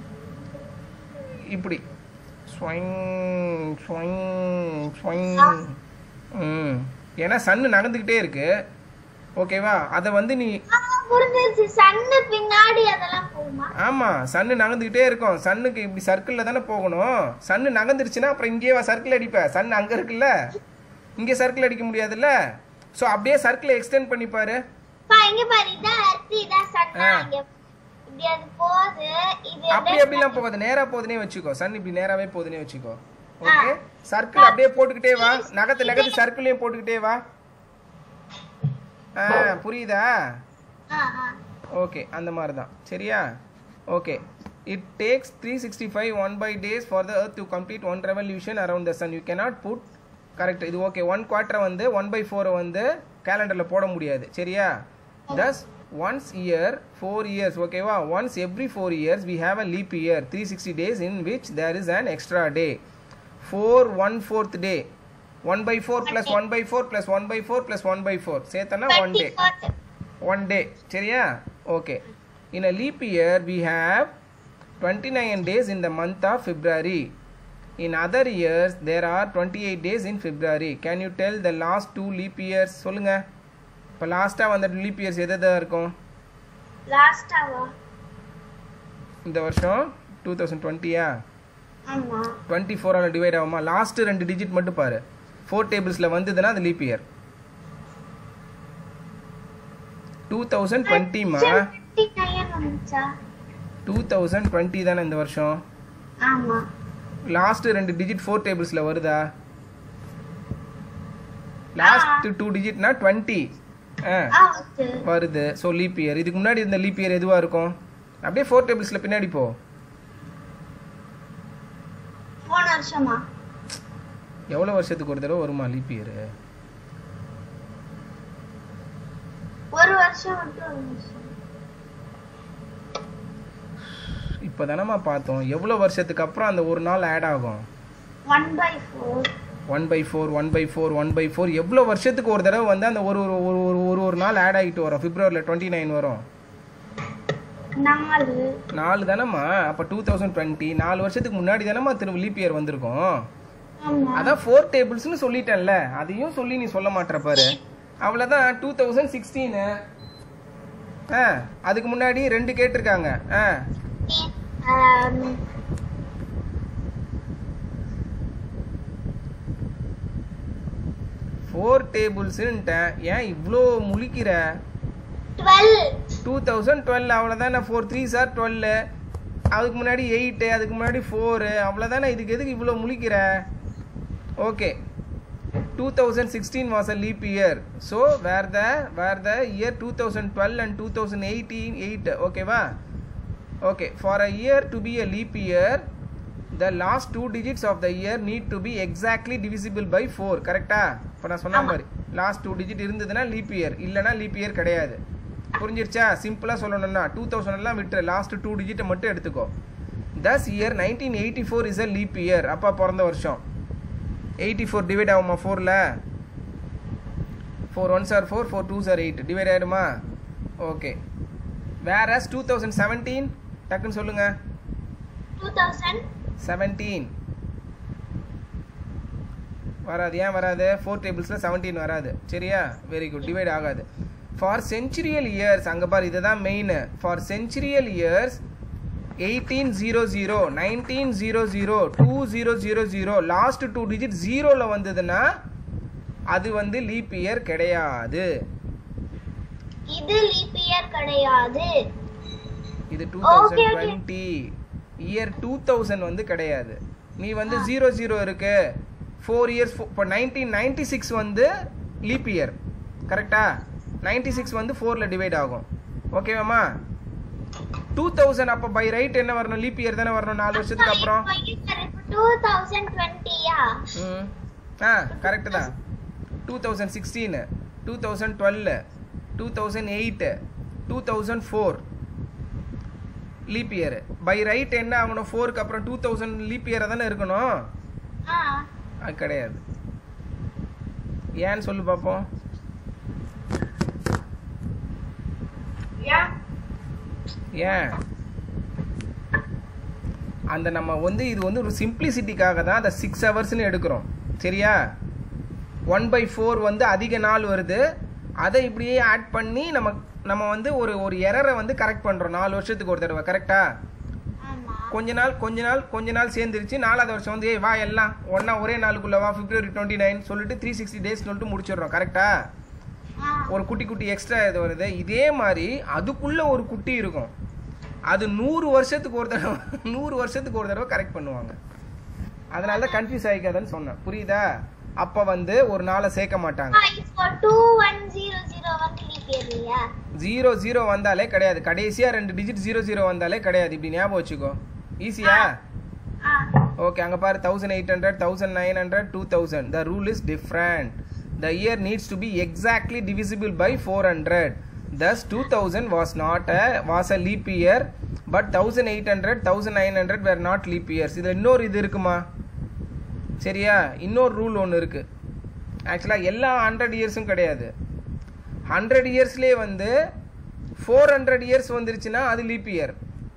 இப்படி ஸ்வைங் ஸ்வைங் ஸ்வைங் ம் ஏன்னா சன்னு நகர்ந்துக்கிட்டே இருக்கு ஓகேவா அதை வந்து நீ ஆ, புரிஞ்சிருச்சு சன்னு பின்னாடி அதெல்லாம் போகுமா ஆமா சன்னு நகர்ந்துக்கிட்டே இருக்கும் சன்னுக்கு இப்படி சர்க்கிளில் தானே போகணும் சன்னு நகர்ந்துருச்சுன்னா அப்புறம் இங்கேயே சர்க்கிள் அடிப்ப சன் அங்கே இருக்குல்ல இங்கே சர்க்கிள் அடிக்க முடியாதுல்ல ஸோ அப்படியே சர்க்கிளை எக்ஸ்டெண்ட் பண்ணி பாரு பா இங்க பாரு இதான் அர்த்தி இதான் சன்னா ஆ. இங்க இப்படி அது போகுது இது அப்படி எப்படிலாம் போகாது நேரா போகுதுனே வச்சுக்கோ சன் இப்படி நேராவே போகுதுனே வச்சுக்கோ ஓகே சர்க்கிள் அப்படியே போட்டுக்கிட்டே வா நகத்து நகத்து சர்க்கிளையும் போட்டுக்கிட்டே வா ஆ புரியுதா ஆ ஆ ஓகே அந்த மாதிரி தான் சரியா okay it takes three sixty five one by days for the earth to complete one revolution around the sun you cannot put correct இது ஓகே ஒன் குவார்ட்டரை வந்து ஒன் பை ஃபோரை வந்து கேலண்டரில் போட முடியாது சரியா thus once year four years ஓகேவா once every four years we have a leap year three sixty days in which there is an extra day four one fourth day one by four plus one by four plus one by four plus one by four சேர்த்தனா one day one day சரியா okay in a leap year we have 29 days in the month of february in other years there are 28 days in february can you tell the last two leap years சொல்லுங்க இப்போ லாஸ்ட்டாக வந்த leaf years எது எதா இருக்கும் லாஸ்டாவா இந்த வருஷம் two thousand டுவெண்ட்டியா ஆமா டுவெண்ட்டி ஃபோரால் டிவைட் ஆகுமா லாஸ்ட் ரெண்டு டிஜிட் மட்டும் பாரு ஃபோர் டேபிள்ஸில் வந்ததுன்னா அது லீப் இயர் டூ தௌசண்ட் டுவெண்ட்டிமா நயன் வந்துச்சா டூ தௌசண்ட் டுவெண்ட்டி தானே இந்த வருஷம் ஆமா லாஸ்ட் ரெண்டு டிஜிட் ஃபோர் டேபிள்ஸ்ல வருதா லாஸ்ட் டூ டிஜிட்னா டுவெண்ட்டி ஆ ஓகே வருது ஸோ லீப் இயர் இதுக்கு முன்னாடி இருந்த லீப் இயர் எதுவா இருக்கும் அப்படியே ஃபோர் டேபிள்ஸ்ல பின்னாடி போ போன வருஷமா எவ்வளோ வருஷத்துக்கு ஒரு தடவை வருமா லீப் இயர் ஒரு வருஷம் விட்டு ஒரு வருஷம் இப்போ தானம்மா பார்த்தோம் எவ்வளோ வருஷத்துக்கு அப்புறம் அந்த ஒரு நாள் ஆட் ஆகும் one by four one by four one by four one by four எவ்வளோ வருஷத்துக்கு ஒரு தடவை வந்து அந்த ஒரு ஒரு ஒரு ஒரு ஒரு ஒரு நாள் ஆட் ஆகிட்டு வரும் பிப்ரவரியில் டுவெண்ட்டி நைன் வரும் நாலு நாலு தானேம்மா அப்போ டூ தௌசண்ட் டுவெண்ட்டி நாலு வருஷத்துக்கு முன்னாடி தானேம்மா திரும்ப லீப் இயர் வந்திருக்கும் ஆமா அதான் ஃபோர் டேபிள்ஸ்னு சொல்லிட்டேன்ல அதையும் சொல்லி நீ சொல்ல மாட்ற பாரு அவ்வளோதான் டூ தௌசண்ட் சிக்ஸ்டீனு ஆ அதுக்கு முன்னாடி ரெண்டு கேட்டிருக்காங்க ஆ um, ஃபோர் டேபிள்ஸுன்ட்டேன் ஏன் இவ்வளோ முழிக்கிற 12 டூ தௌசண்ட் டுவெல் அவ்வளோதானே ஃபோர் த்ரீ சார் டுவெல்லு அதுக்கு முன்னாடி எயிட்டு அதுக்கு முன்னாடி ஃபோரு அவ்வளோதானே இதுக்கு எதுக்கு இவ்வளோ முழிக்கிற okay two thousand sixteen was a leap year so where the where the year two thousand twelve and two thousand eighteen eight ஓகேவா okay for a year to be a leap year the last two digits of the year need to be exactly divisible by four கரெக்டா இப்போ நான் சொன்ன மாதிரி last two digit இருந்ததுன்னா leap year இல்லைனா leap year கிடையாது புரிஞ்சிருச்சா சிம்பிளாக சொல்லணும்னா டூ தௌசண்ட் எல்லாம் விட்டு லாஸ்ட் டூ டிஜிட்டை மட்டும் எடுத்துக்கோ thus year nineteen eighty four is a leap year அப்பா பிறந்த வருஷம் எயிட்டி ஃபோர் டிவைட் ஆகுமா ஃபோரில் four one are four four two are eight divide ஆகிடுமா ஓகே வேற டூ தௌசண்ட் செவன்டீன் டக்குன்னு சொல்லுங்கள் 2000 செவன்டீன் வராது ஏன் வராது ஃபோர் டேபிள்ஸில் செவன்டீன் வராது சரியா வெரி குட் டிவைட் ஆகாது ஃபார் சென்ச்சுரியல் இயர்ஸ் அங்கே பாரு இதுதான் main for centurial years eighteen zero zero nineteen zero zero two zero zero zero last two digit ஜீரோவில் வந்ததுன்னா அது வந்து லீப் இயர் கிடையாது இது லீப் இயர் கிடையாது இது two Okay, thousand okay. Twenty year two thousand வந்து கிடையாது நீ வந்து ஜீரோ ஜீரோ இருக்கு ஃபோர் இயர்ஸ் இப்போ நைன்டீன் நைன்டி சிக்ஸ் வந்து லீப் இயர் கரெக்டா நைன்டி சிக்ஸ் வந்து ஃபோரில் டிவைட் ஆகும் ஓகேவாம்மா டூ தௌசண்ட் அப்போ பை ரைட் என்ன வரணும் லீப் இயர் தானே வரணும் நாலு வருஷத்துக்கு அப்புறம் இப்போ 2020 யா ம் ஆ கரெக்டு தான் two thousand sixteen two thousand twelve two thousand eight two thousand four leap year by right என்ன ஆகணும் ஃபோருக்கு அப்புறம் டூ தௌசண்ட் லீப் இயரை தானே இருக்கணும் ஆ அது கிடையாது ஏன்னு சொல்லு பார்ப்போம் யா ஏன் அந்த நம்ம வந்து இது வந்து ஒரு சிம்பிளிசிட்டிக்காக தான் அந்த சிக்ஸ் ஹவர்ஸ்னு எடுக்கிறோம் சரியா ஒன் பை ஃபோர் வந்து அதிக நாள் வருது அதை இப்படியே ஆட் பண்ணி நம்ம நம்ம வந்து ஒரு ஒரு எரரை வந்து கரெக்ட் பண்ணுறோம் நாலு வருஷத்துக்கு ஒரு தடவை கரெக்டா ஆமா கொஞ்ச நாள் கொஞ்ச நாள் கொஞ்ச நாள் சேர்ந்துருச்சு நாலாவது வருஷம் வந்து ஏய் வா எல்லாம் ஒன்றா ஒரே நாளுக்குள்ள வா பிப்ரவரி டுவெண்ட்டி நைன் சொல்லிட்டு த்ரீ சிக்ஸ்டி டேஸ் சொல்லிட்டு முடிச்சிடுறோம் கரெக்டா ஆ ஒரு குட்டி குட்டி எக்ஸ்ட்ரா இது வருது இதே மாதிரி அதுக்குள்ள ஒரு குட்டி இருக்கும் அது நூறு வருஷத்துக்கு ஒரு தடவை நூறு வருஷத்துக்கு ஒரு தடவை கரெக்ட் பண்ணுவாங்க அதனால தான் கன்ஃபியூஸ் ஆகிக்காதன்னு சொன்னேன் புரியுதா அப்போ வந்து ஒரு நாளை சேர்க்க மாட்டாங்க இப்போ 2100 வந்து லீப் இயர் இல்லையா ஜீரோ ஜீரோ வந்தாலே கிடையாது கடைசியாக ரெண்டு டிஜிட் ஜீரோ ஜீரோ வந்தாலே கிடையாது இப்படி ஞாபகம் வச்சுக்கோ ஈஸியா ஆ ஓகே அங்கே பாரு thousand eight hundred thousand nine hundred two thousand the rule is different the year needs to be exactly divisible by four hundred thus two thousand was not a was a leap year but thousand eight hundred thousand nine hundred were not leap years இதில் இன்னொரு இது இருக்குமா சரியா இன்னொரு rule ஒன்று இருக்கு ஆக்சுவலாக எல்லா ஹண்ட்ரட் இயர்ஸும் கிடையாது ஹண்ட்ரட் இயர்ஸ்லேயே வந்து ஃபோர் ஹண்ட்ரட் இயர்ஸ் வந்துருச்சுன்னா அது லீப் இயர்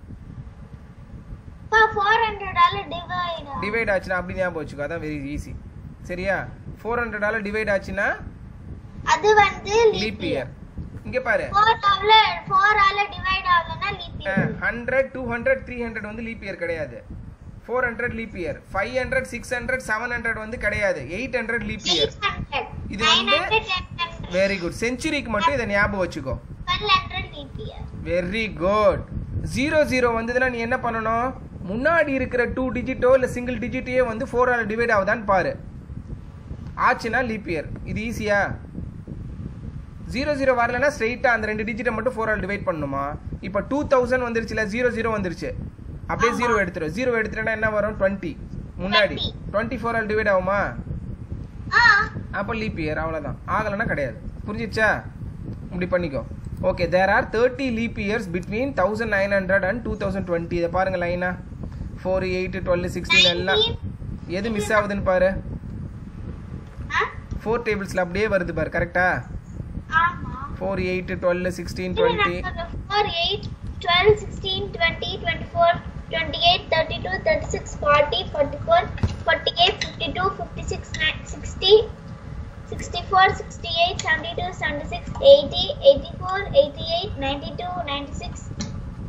இப்போ 400 ஆல டிவைட் டிவைட் ஆச்சுன்னா அப்படி ஞாபகம் வச்சுக்கோ அதான் வெரி ஈஸி சரியா ஃபோர் ஹண்ட்ரடால டிவைட் ஆச்சுன்னா அது வந்து லீப் லீப் இயர் இங்க பாரு 4 ஆல 4 ஆல டிவைட் ஆகலனா leap year hundred two hundred three hundred வந்து லீப் இயர் கிடையாது four hundred leap year five hundred six hundred seven hundred வந்து கிடையாது எயிட் ஹண்ட்ரட் லீப் இயர் 600 இது வந்து 900 1000 வெரி குட் செஞ்சுரிக்கு மட்டும் இதை ஞாபகம் வச்சுக்கோ 1200 leap year very good zero zero வந்ததுன்னா நீ என்ன பண்ணணும் முன்னாடி இருக்கிற டூ டிஜிட்டோ இல்லை சிங்கிள் டிஜிட்டையே வந்து ஃபோர் ஆல் டிவைட் ஆகுதான்னு பாரு ஆச்சுன்னா லீப் இயர் இது ஈஸியா ஜீரோ ஜீரோ வரலன்னா ஸ்ட்ரெயிட்டாக அந்த ரெண்டு டிஜிட்டை மட்டும் ஃபோர் ஆல் டிவைட் பண்ணணுமா இப்போ டூ தௌசண்ட் வந்துருச்சுல ஜீரோ ஜீரோ வந்துருச்சு அப்படியே ஜீரோ எடுத்துரும் ஜீரோ எடுத்துட்டா என்ன வரும் டுவெண்ட்டி முன்னாடி டுவெண்ட்டி ஃபோர் ஆல் டிவைட் ஆகுமா ஆ அப்போ லீப் இயர் அவ்வளோதான் ஆகலைன்னா கிடையாது புரிஞ்சிச்சா இப்படி பண்ணிக்கோ okay there are thirty leap years between thousand nine hundred and two thousand twenty இதை பாருங்க லைனா ஃபோர் எயிட் டுவெல் சிக்ஸ்டீன் எல்லாம் எது மிஸ் ஆகுதுன்னு பாரு ஆ ஃபோர் டேபிள்ஸில் அப்படியே வருது பாரு கரெக்டா ஆமா ஃபோர் எயிட் டுவெல் சிக்ஸ்டீன் இது டுவெண்ட்டி நம்ம 4 8 12 16 20 24 28 32 36 40 44 48, 52, 56, 60, 64, 68, 72, 76, 80, 84, 88, 92, 96,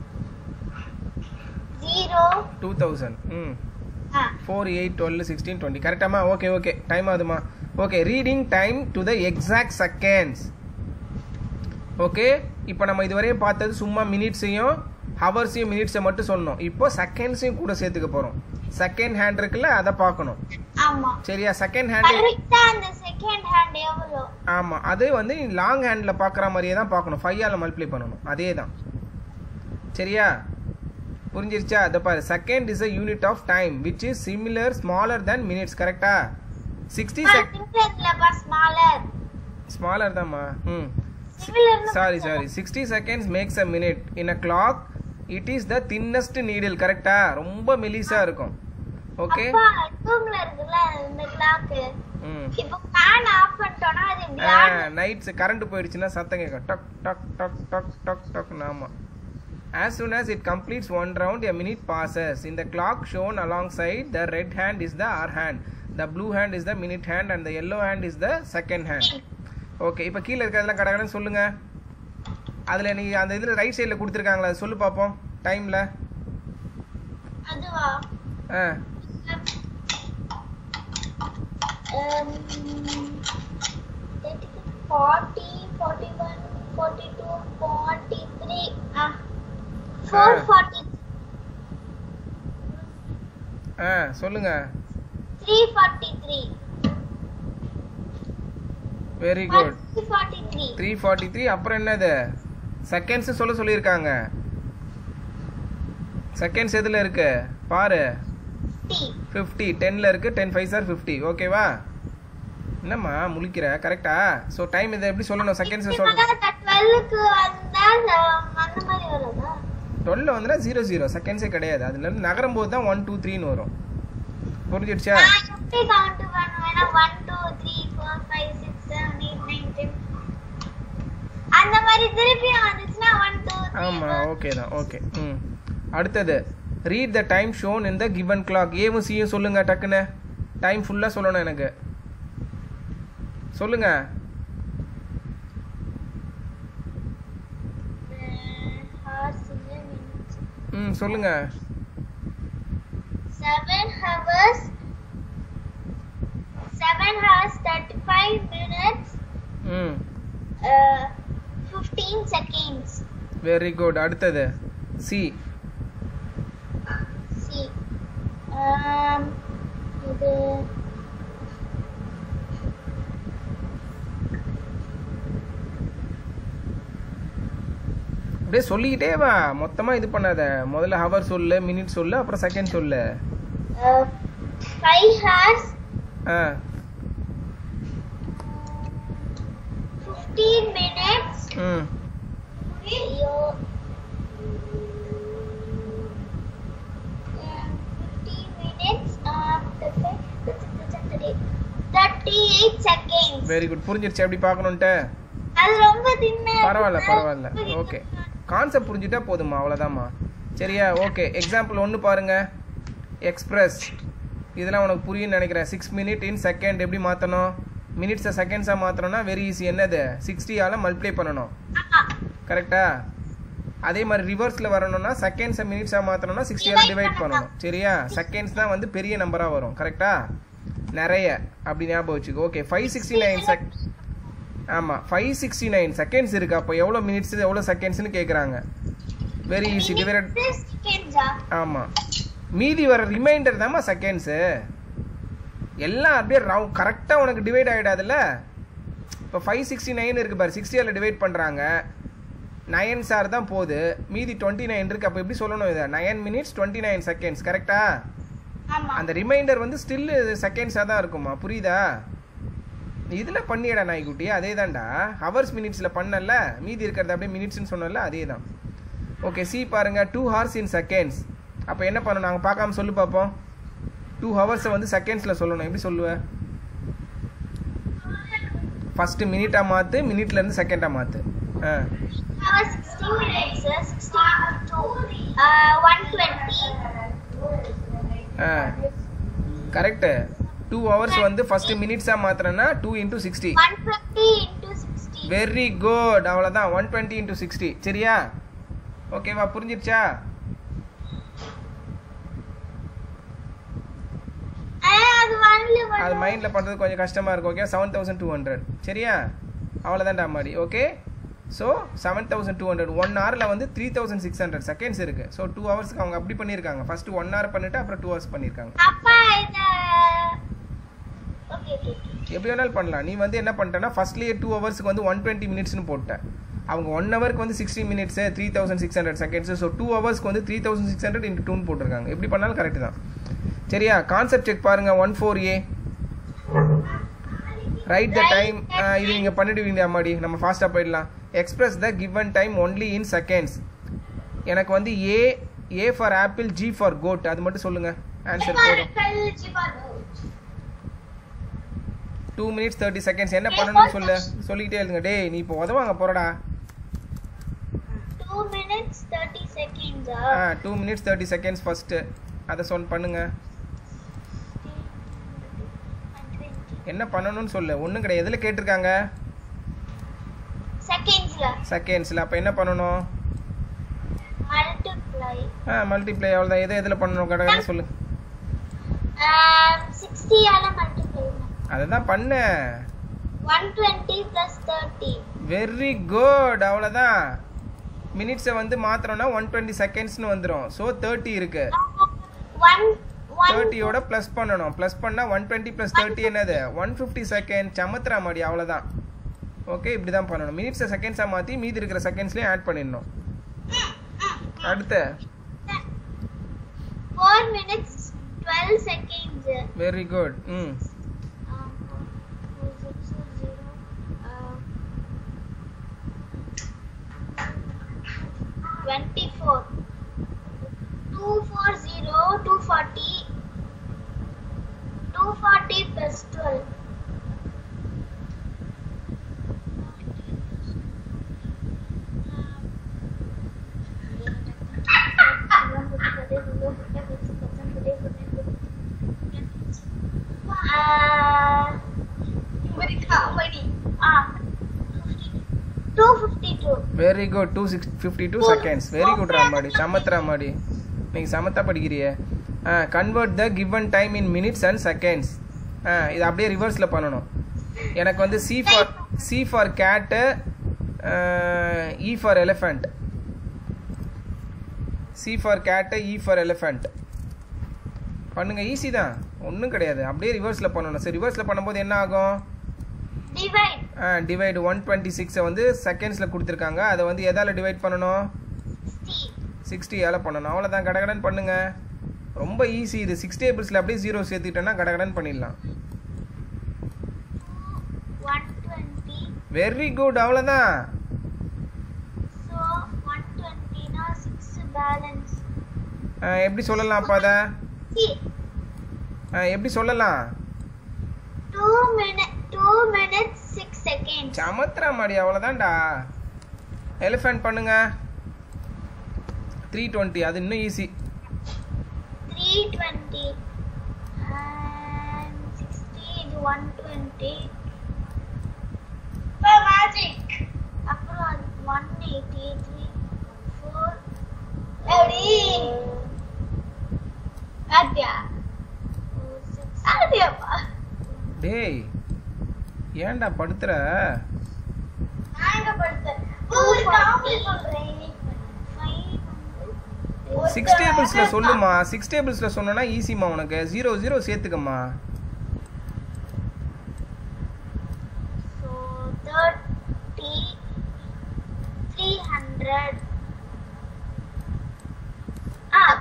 0, டூ தௌசண்ட் ம் ah, four eight twelve sixteen twenty கரெக்டாமா ஓகே ஓகே டைம் ஆகுதுமா okay reading time to the exact seconds okay இப்போ நம்ம இதுவரையும் பார்த்தது சும்மா மினிட்ஸையும் ஹவர்ஸையும் மினிட்ஸை மட்டும் சொன்னோம் இப்போ செகண்ட்ஸையும் கூட சேர்த்துக்க போகிறோம் செகண்ட் ஹேண்ட் இருக்குல்ல அதை பார்க்கணும் ஆமா சரியா செகண்ட் ஹேண்ட் கரெக்டா அந்த செகண்ட் ஹேண்ட் எவ்வளோ ஆமாம் அது வந்து லாங் ஹேண்டில் பார்க்குற மாதிரியே தான் பார்க்கணும் ஃபைவால் மல்டிப்ளை பண்ணணும் அதே தான் சரியா புரிஞ்சிருச்சா அதை பாரு second is a unit of time which is similar smaller than minutes கரெக்டா சிக்ஸ்டி செக் சிங்கிளர்லப்பா ஸ்மாலர் ஸ்மாலர் தான்மா ம் similar sorry sorry sixty seconds makes a minute in a clock it is the thinnest needle கரெக்டா ரொம்ப மெலிசா இருக்கும் okay அப்பா ரூம்ல இருக்குல்ல இந்த கிளாக் ம் இப்போ ஃபேன் ஆஃப் பண்ணிட்டோம்னா அது இப்படி ஆடும். நைட்ஸ் கரண்ட் போயிடுச்சுன்னா சத்தம் கேட்கும் டக் டக் டக் டக் டக் டக் ஆமா As soon as it completes one round, a minute passes. In the clock shown alongside, the red hand is the hour hand, the blue hand is the minute hand, and the yellow hand is the second hand. Okay இப்போ கீழே இருக்கிறதெல்லாம் கடகடன்னு சொல்லுங்க அதில் நீ அந்த இதில் right சைடில் கொடுத்துருக்காங்களா அது சொல்லு பார்ப்போம் டைமில் அதுவா ஆ Um, 40, 41, 42, 43, ah, 440, ஆ சொல்லுங்க 343, very good 343, three forty three அப்புறம் என்னது செகண்ட்ஸ் சொல்ல சொல்லியிருக்காங்க செகண்ட்ஸ் எதில் இருக்கு பாரு T, ஃபிஃப்டி டென்னில் இருக்கு டென் ஃபைவ் சார் ஃபிஃப்டி ஓகேவா என்னம்மா முழிக்கிற கரெக்டா ஸோ டைம் இதை எப்படி சொல்லணும் செகண்ட்ஸ் சொல்லணும் இப்ப 12க்கு வந்தா அந்த மாதிரி வருதா டுவெல்ல வந்துனா ஜீரோ ஜீரோ செகண்ட்ஸே கிடையாது அதுலேருந்து நகரும் போது தான் ஒன் டூ த்ரீன்னு வரும் புரிஞ்சிடுச்சா நான் எப்படி கவுண்ட் பண்ணுவேன்னா one two three four five six seven eight nine ten அந்த மாதிரி திருப்பியும் வந்துச்சுன்னா ஒன் டூ ஆமாம் ஓகே தான் ஓகே ம் அடுத்தது read the time shown in the given clock ஏவும் சியும் சொல்லுங்க டக்குன்னு டைம் ஃபுல்லாக சொல்லணும் எனக்கு சொல்லுங்க ஹார்ஸ் மினிட்ஸ் ம் சொல்லுங்க seven hours seven hours thirty five minutes ம் ஃபிஃப்டீன் செகண்ட்ஸ் வெரி குட் அடுத்தது சி சி இது அப்படியே சொல்லிக்கிட்டே வா மொத்தமாக இது பண்ணாத முதல்ல ஹவர் சொல்லு மினிட் சொல்லு அப்புறம் செகண்ட் சொல்லு ஃபைவ் ஹவர்ஸ் ஆ ஃபிஃப்டீன் மினிட்ஸ் ம் ஐயோ fifteen minutes thirty eight seconds very good புரிஞ்சிருச்சு எப்படி பார்க்கணுன்ட்டு அது ரொம்ப தின்ன பரவாயில்ல பரவாயில்ல ஓகே கான்செப்ட் புரிஞ்சுட்டா போதுமா அவ்வளோதாம்மா சரியா ஓகே எக்ஸாம்பிள் ஒன்று பாருங்க எக்ஸ்பிரஸ் இதெல்லாம் உனக்கு புரியும்னு நினைக்கிறேன் சிக்ஸ் மினிட் இன் செகண்ட் எப்படி மாற்றணும் மினிட்ஸை செகண்ட்ஸாக மாற்றணும்னா வெரி ஈஸி என்னது சிக்ஸ்டியால் மல்டிப்ளை பண்ணணும் கரெக்டா அதே மாதிரி ரிவர்ஸில் வரணும்னா செகண்ட்ஸை மினிட்ஸாக மாற்றணும்னா சிக்ஸ்டியால் டிவைட் பண்ணணும் சரியா செகண்ட்ஸ் தான் வந்து பெரிய நம்பராக வரும் கரெக்டா நிறைய அப்படி ஞாபகம் வச்சுக்கோ okay five sixty nine sec ஆமாம் ஃபைவ் சிக்ஸ்டி நைன் செகண்ட்ஸ் இருக்கு அப்போ எவ்வளோ மினிட்ஸ் எவ்வளோ செகண்ட்ஸ்னு கேட்குறாங்க வெரி ஈஸி டிவைட் செகண்ட்ஸா ஆமாம் மீதி வர ரிமைண்டர் தாம்மா செகண்ட்ஸு எல்லாம் அப்படியே ரவு கரெக்டாக உனக்கு டிவைட் ஆகிடாதுல்ல இப்போ ஃபைவ் சிக்ஸ்டி நைன் இருக்குது பாரு சிக்ஸ்டியில் டிவைட் பண்ணுறாங்க நயன் சார் தான் போகுது மீதி டுவெண்ட்டி நைன் இருக்குது அப்போ எப்படி சொல்லணும் இதை nine minutes twenty nine seconds கரெக்டா ஆமா அந்த ரிமைண்டர் வந்து ஸ்டில் செகண்ட்ஸாக தான் இருக்குமா புரியுதா இதில் பண்ணியடா நாய்க்குட்டி அதே தான்டா ஹவர்ஸ் மினிட்ஸில் பண்ணல மீதி இருக்கிறது அப்படியே மினிட்ஸ்னு சொன்னல அதே தான் ஓகே சி பாருங்க டூ ஹவர்ஸ் இன் செகண்ட்ஸ் அப்போ என்ன பண்ணணும் நாங்கள் பார்க்காம சொல்லு பார்ப்போம் டூ ஹவர்ஸை வந்து செகண்ட்ஸில் சொல்லணும் எப்படி சொல்லுவேன் ஃபஸ்ட்டு மினிட்டாக மாற்று மினிட்லேருந்து செகண்டாக மாற்று ஆ hour 60 minutes, uh, 60 into 2, uh, 120, ஆ கரெக்ட் டூ ஹவர்ஸ் வந்து ஃபர்ஸ்ட் மினிட்ஸாக மாத்திரன்னா two into sixty one twenty into sixty very good அவ்வளோதான் ஒன் டுவெண்ட்டி இன்டூ சிக்ஸ்டி சரியா ஓகேவா புரிஞ்சிருச்சா அது வரல அது மைண்டில் பண்ணுறது கொஞ்சம் கஷ்டமாக இருக்கும் okay seven thousand two hundred சரியா அவ்வளோதான்டா மாதிரி okay so seven thousand two hundred one ஹவரில் வந்து three thousand six hundred seconds இருக்குது ஸோ டூ ஹவர்ஸ்க்கு அவங்க அப்படி பண்ணியிருக்காங்க ஃபஸ்ட்டு ஒன் ஹவர் பண்ணிவிட்டு அப்புறம் டூ ஹவர்ஸ் பண்ணியிருக்காங்க அப்பா இத ஓகே ஓகே எப்படி வேணாலும் பண்ணலாம் நீ வந்து என்ன பண்ணிட்டேன்னா ஃபர்ஸ்ட்லேயே டூ ஹவர்ஸ்க்கு வந்து ஒன் டுவெண்ட்டி மினிட்ஸ்னு போட்டேன் அவங்க ஒன் ஹவருக்கு வந்து sixty minutes three thousand six hundred seconds so two ஹவர்ஸ்க்கு வந்து three thousand six hundred into டூன் போட்டிருக்காங்க எப்படி பண்ணாலும் கரெக்ட் தான் சரியா கான்செப்ட் செக் பாருங்க one four A write the time இது நீங்கள் பண்ணிடுவீங்க அம்மாடி நம்ம ஃபாஸ்ட்டாக போயிடலாம் express the given time only in seconds எனக்கு வந்து A A for apple G for goat அது மட்டும் சொல்லுங்கள் ஆன்சர் போதும் டூ மினிட்ஸ் தேர்ட்டி செகண்ட்ஸ் என்ன பண்ணணும்னு சொல்லு சொல்லிக்கிட்டே இருங்க டேய் நீ இப்போ உதவாங்க போறடா 2 minutes 30 seconds ஆ two minutes thirty seconds first அதை சொல் பண்ணுங்க என்ன பண்ணணும்னு சொல்லு ஒன்றும் கிடையாது எதில் கேட்டிருக்காங்க செகண்ட்ஸ்ல செகண்ட்ஸில் அப்போ என்ன பண்ணணும் மல்டிப்ளை ஆ மல்டிப்ளை அவ்வளோதான் எதை எதில் பண்ணணும் கடகடன்னு சொல்லு 60 ஆல மல்டிப்ளை அதை தான் பண்ண 120 plus 30 வெரி குட் அவ்வளோதான் மினிட்ஸை வந்து மாத்திரம்னா ஒன் டுவெண்ட்டி செகண்ட்ஸ்னு வந்துடும் ஸோ தேர்ட்டி இருக்கு ஒன் ஒன் தேர்ட்டியோட ப்ளஸ் பண்ணணும் ப்ளஸ் பண்ணால் ஒன் டுவெண்ட்டி ப்ளஸ் தேர்ட்டி என்னது ஒன் ஃபிஃப்டி செகண்ட் சமத்துறா மாடி அவ்வளோதான் ஓகே இப்படி தான் பண்ணணும் மினிட்ஸை செகண்ட்ஸாக மாற்றி மீதி இருக்கிற செகண்ட்ஸ்லேயும் ஆட் பண்ணிடணும் அடுத்து 4 minutes 12 seconds வெரி குட் ம் Um, four, four, six, zero, uh, 24 240 240 240 plus 12 Uh, ah, 252 very good two six fifty two seconds very good ராமாடி சமத்ரா மாடி நீங்கள் சமத்தா படிக்கிறியே ஆ convert the given time in minutes and seconds ஆ இது அப்படியே ரிவர்ஸில் பண்ணணும் எனக்கு வந்து C for C for cat E for elephant C for cat E for elephant பண்ணுங்க ஈஸி தான் ஒன்றும் கிடையாது அப்படியே ரிவர்ஸில் பண்ணணும் சரி ரிவர்ஸில் பண்ணும்போது என்ன ஆகும் divide டிவைடு ஒன் டுவெண்ட்டி சிக்ஸை வந்து செகண்ட்ஸில் கொடுத்துருக்காங்க அதை வந்து எதால் டிவைட் பண்ணணும் 60 சிக்ஸ்டியால் பண்ணணும் அவ்வளோதான் கடகடன் பண்ணுங்க ரொம்ப ஈஸி இது சிக்ஸ் டேபிள்ஸில் அப்படியே ஜீரோ சேர்த்துக்கிட்டோன்னா கடகடன் பண்ணிடலாம் 120 வெரி குட் அவ்வளோதான் so 120 na 6 balance எப்படி சொல்லலாம் அப்போ அதை see ஆ, எப்படி சொல்லலாம் 2 minute 2 minutes 6 seconds சமத்ரா மாடி அவ்வளோதான்டா எலிஃபென்ட் பண்ணுங்க த்ரீ டுவெண்ட்டி அது இன்னும் ஈஸி 320 and 60 இது 120 இப்போ மேஜிக் அப்புறம் அது 180 3 4 எப்படி ஆத்தியா ஆத்தியாப்பா டேய் ஏன்டா படுத்துற நான் எங்க படுத்தேன் ஒரு காமெடி சொல்றேன் சிக்ஸ் டேபிள்ஸில் சொல்லுமா சிக்ஸ் டேபிள்ஸில் சொன்னோன்னா ஈஸிமா உனக்கு ஜீரோ ஜீரோ சேர்த்துக்கம்மா So thirty, three hundred. Ah,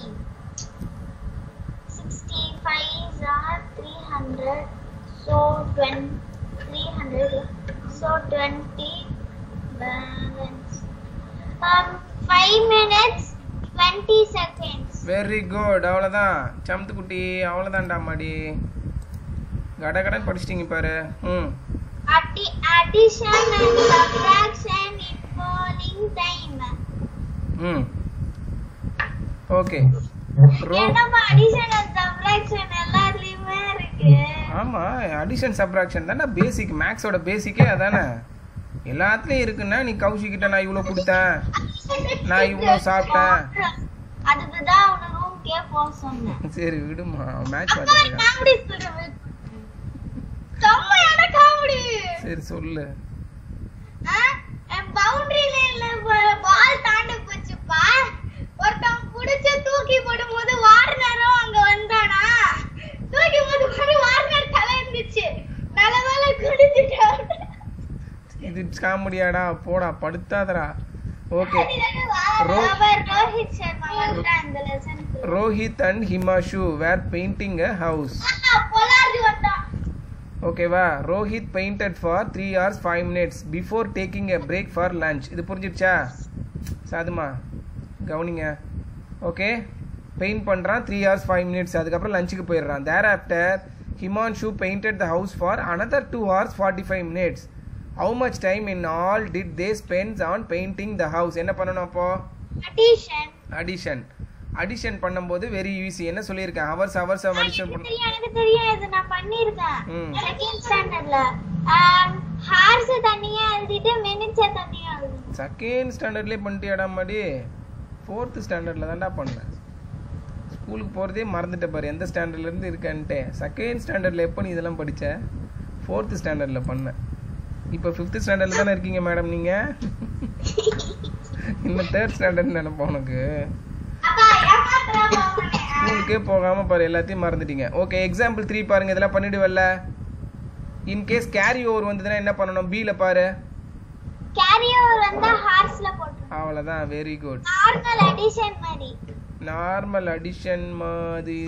sixty-five are three hundred. So twenty, three hundred. So twenty balance. Um, five minutes, twenty seconds. Very good அவ்வளோதான் சமத்து குட்டி அவ்வளோதான்டா மாடி கடகடன் படிச்சிட்டிங்க பாரு ம் Addi- addition and subtraction involving time. ம் okay ரோ என்னப்பா addition and subtraction எல்லாத்துலயும் ஆமா அடிஷன் சப்ராக்ஷன் தானே பேசிக் மேக்ஸோட பேசிக்கே அதானே எல்லாத்துலயும் இருக்குன்னா நீ கௌஷிக்கிட்ட நான் இவ்வளோ கொடுத்தேன் நான் இவ்வளோ சாப்பிட்டேன் அதுக்குதான் அவன ரூம்க்கே போக சொன்னேன் சரி விடுமா மேட்ச் அப்பா பார்த்துருக்கேன் காமெடி சொல்றேன் செம்மையான காமெடி சரி சொல்லு பவுண்டரி லைன்ல பால் தாண்ட போச்சுப்பா ஒருத்தன் புடிச்சு தூக்கி போடும்போது வார்னரும் அங்க வந்தானா தூக்கி போட்டு போது வார்னர் தலை இருந்துச்சு நல்ல வேலை குடிச்சிட்டான் இது காமெடியாடா போடா படுத்தாதடா ஓகே ரோ- ரோஹித் சர்மா வந்துட்டான் இந்த லெசனுக்கு Rohit and Himanshu were painting a house பொலார்டி வந்தான் ஓகேவா Rohit painted for three hours five minutes before taking a break for lunch இது புரிஞ்சிடுச்சா சாதுமா கவனிங்க ஓகே பெயிண்ட் பண்ணுறான் த்ரீ ஹவர்ஸ் ஃபைவ் மினிட்ஸ் அதுக்கப்புறம் லஞ்சுக்கு போயிடுறான் there after Himanshu painted the house for another two hours forty five minutes how much time in all did they spends on painting the house என்ன பண்ணணும் அப்போ அடிஷன் அடிஷன் அடிஷன் பண்ணும்போது very easy என்ன சொல்லியிருக்கேன் hours hours addition எனக்கு பண்ண தெரியும் எனக்கு தெரியும் இது நான் பண்ணிருக்கேன் ம். செகண்ட் ஸ்டாண்டர்ட்ல ஹார்ஸ் தனியா எழுதிட்டு மினிட்ஸ் தனியா எழுதி செகண்ட் ஸ்டாண்டர்ட்லேயே பண்ணிட்டியாடா மாடி ஃபோர்த்து ஸ்டாண்டர்டில் தான்டா பண்ணேன் ஸ்கூலுக்கு போகிறதே மறந்துட்ட பாரு எந்த ஸ்டாண்டர்ட்லேருந்து இருக்கேன்ட்டே செகண்ட் ஸ்டாண்டர்டில் எப்போ நீ இதெல்லாம் படிச்ச ஃபோர்த்து ஸ்டாண்டர்டில் பண்ணேன் இப்போ ஃபிஃப்த்து ஸ்டாண்டர்டில் தானே இருக்கீங்க மேடம் நீங்கள் இன்னும் தேர்ட் ஸ்டாண்டர்ட்னு நினைப்போம் உனக்கு அப்பா ஏமாத்துறாங்க அவனை. ஸ்கூலுக்கே போகாமல் பாரு எல்லாத்தையும் மறந்துட்டீங்க ஓகே எக்ஸாம்பிள் த்ரீ பாருங்க இதெல்லாம் பண்ணிடுவல்ல இன்கேஸ் கேரி ஓவர் வந்ததுன்னா என்ன பண்ணணும் பியில் பாரு கேரி ஓவர் வந்து ஹார்ஸ்ல போட்டுரும் அவ்வளோதான் வெரி குட் நார்மல் அடிஷன் மாதிரி நார்மல் அடிஷன் மாதிரி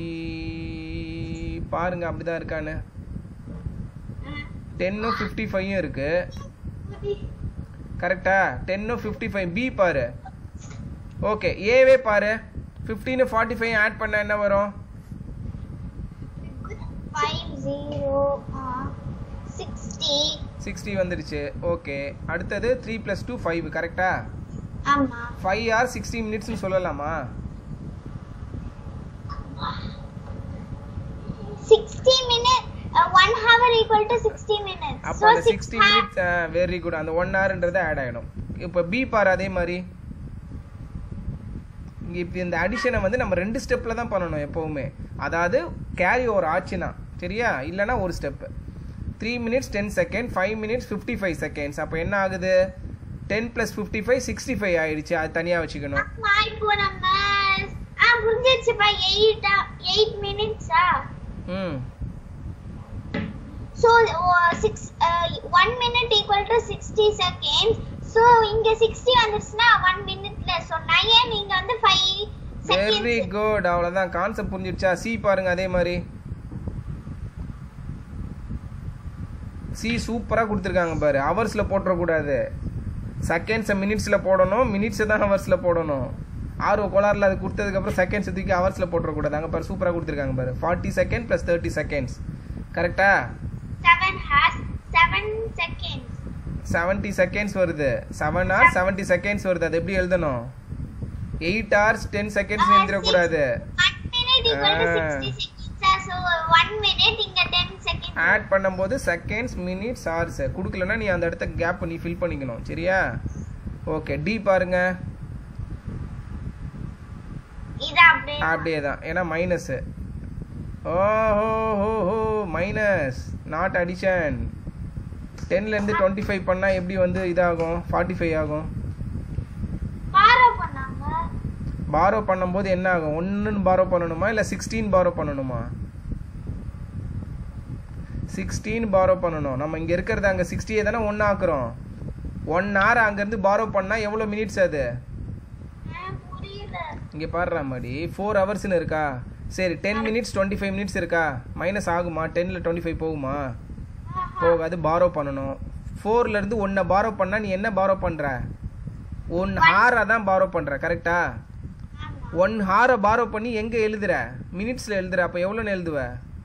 பாருங்க அப்படிதான் இருக்கான்னு டென்னும் ஃபிஃப்டி ஃபைவும் இருக்கு கரெக்டா டென்னும் ஃபிஃப்டி ஃபைவ் பி பாரு ஓகே ஏவே பாரு ஃபிஃப்டீனு ஃபார்ட்டி ஃபைவ் ஆட் பண்ண என்ன வரும் ஃபைவ் ஜீரோ சிக்ஸ்டி சிக்ஸ்டி வந்துடுச்சு ஓகே அடுத்தது த்ரீ ப்ளஸ் டூ ஃபைவ் கரெக்டா ஆமா ஃபைவ் ஆர் சிக்ஸ்டி மினிட்ஸ்னு சொல்லலாமா sixty minute one hour equal to sixty minutes அப்போ அந்த சிக்ஸ்டி மினிட்ஸ் வெரி குட் அந்த ஒன் ஹவர்ன்றது ஆட் ஆகிடும் இப்போ பி பாரு அதே மாதிரி இங்கே இப்போ இந்த அடிஷனை வந்து நம்ம ரெண்டு ஸ்டெப்பில் தான் பண்ணணும் எப்போவுமே அதாவது கேரி ஓவர் ஆச்சுன்னா சரியா இல்லைன்னா ஒரு step three minutes ten second five minutes fifty five seconds அப்போ என்ன ஆகுது ten plus fifty five sixty five ஆயிடுச்சு அது தனியாக வச்சுக்கணும் அம்மா இப்போ நம்ம ஆ புரிஞ்சிருச்சுப்பா எயிட் எயிட் மினிட்ஸா ம் so six one minute equal to sixty seconds so இங்க சிக்ஸ்டி வந்துருச்சுன்னா ஒன் மினிட்ல ஸோ நயன் இங்க வந்து ஃபைவ் வெரி செகண்ட்ஸ் குட் அவ்வளோதான் கான்செப்ட் புரிஞ்சிடுச்சா சி பாருங்க அதே மாதிரி சி சூப்பராக கொடுத்துருக்காங்க பாரு ஹவர்ஸில் போட்டுறக்கூடாது செகண்ட்ஸை மினிட்ஸில் போடணும் மினிட்ஸை தான் ஹவர்ஸில் போடணும் ஆர்வ கோளாறில் அது கொடுத்ததுக்கப்புறம் செகண்ட்ஸ் தூக்கி ஹவர்ஸில் போட்டுறக்கூடாது அங்கே பாரு சூப்பராக கொடுத்துருக்காங்க பாரு forty second plus thirty seconds கரெக்டா seven hours seven seconds seventy seconds வருது செவன் ஹார்ஸ் செவன்ட்டி செகண்ட்ஸ் வருது அது எப்படி எழுதணும் எயிட் ஹவர்ஸ் டென் செகண்ட்ஸ் எழுதிடக்கூடாது one minute equal to Ah. Sixty seconds so one minute இங்க டென் செகண்ட் ஆட் பண்ணும்போது seconds minutes hours கொடுக்கலன்னா நீ அந்த இடத்த கேப் நீ ஃபில் பண்ணிக்கணும் சரியா ஓகே டி பாருங்க இது அப்படியே அப்படியே தான் ஏன்னா மைனஸ் ஓஹோ ஹோ ஹோ மைனஸ் நாட் அடிஷன் டென்லேருந்து டுவெண்ட்டி ஃபைவ் பண்ணால் எப்படி வந்து இதாகும் ஃபார்ட்டி ஃபைவ் ஆகும் பாரோ பண்ணாங்க பாரோ பண்ணும்போது என்ன ஆகும் ஒன்றுன்னு பாரோ பண்ணணுமா இல்லை சிக்ஸ்டீன் பாரோ பண்ணணுமா சிக்ஸ்டீன் பாரோ பண்ணணும் நம்ம இங்கே இருக்கிறது அங்கே சிக்ஸ்டியை தானே ஒன்று ஆக்குறோம் ஒன் ஹவர் அங்கேருந்து பாரோ பண்ணால் எவ்வளோ மினிட்ஸ் அது ஆ, புரியல இங்கே பாடுற மாதிரி ஃபோர் ஹவர்ஸ்னு இருக்கா சரி ten minutes twenty five minutes இருக்கா மைனஸ் ஆகுமா டென்னில் டுவெண்ட்டி ஃபைவ் போகுமா போகாது பாரோ பண்ணணும் ஃபோர்லேருந்து ஒன்றை பாரோ பண்ணால் நீ என்ன பாரோ பண்ணுற ஒன் ஹாரை தான் பாரோ பண்ணுற கரெக்டா ஆமா ஒன் ஹாரை பாரோ பண்ணி எங்கே எழுதுற மினிட்ஸில் எழுதுற அப்போ எவ்வளோன்னு எழுதுவ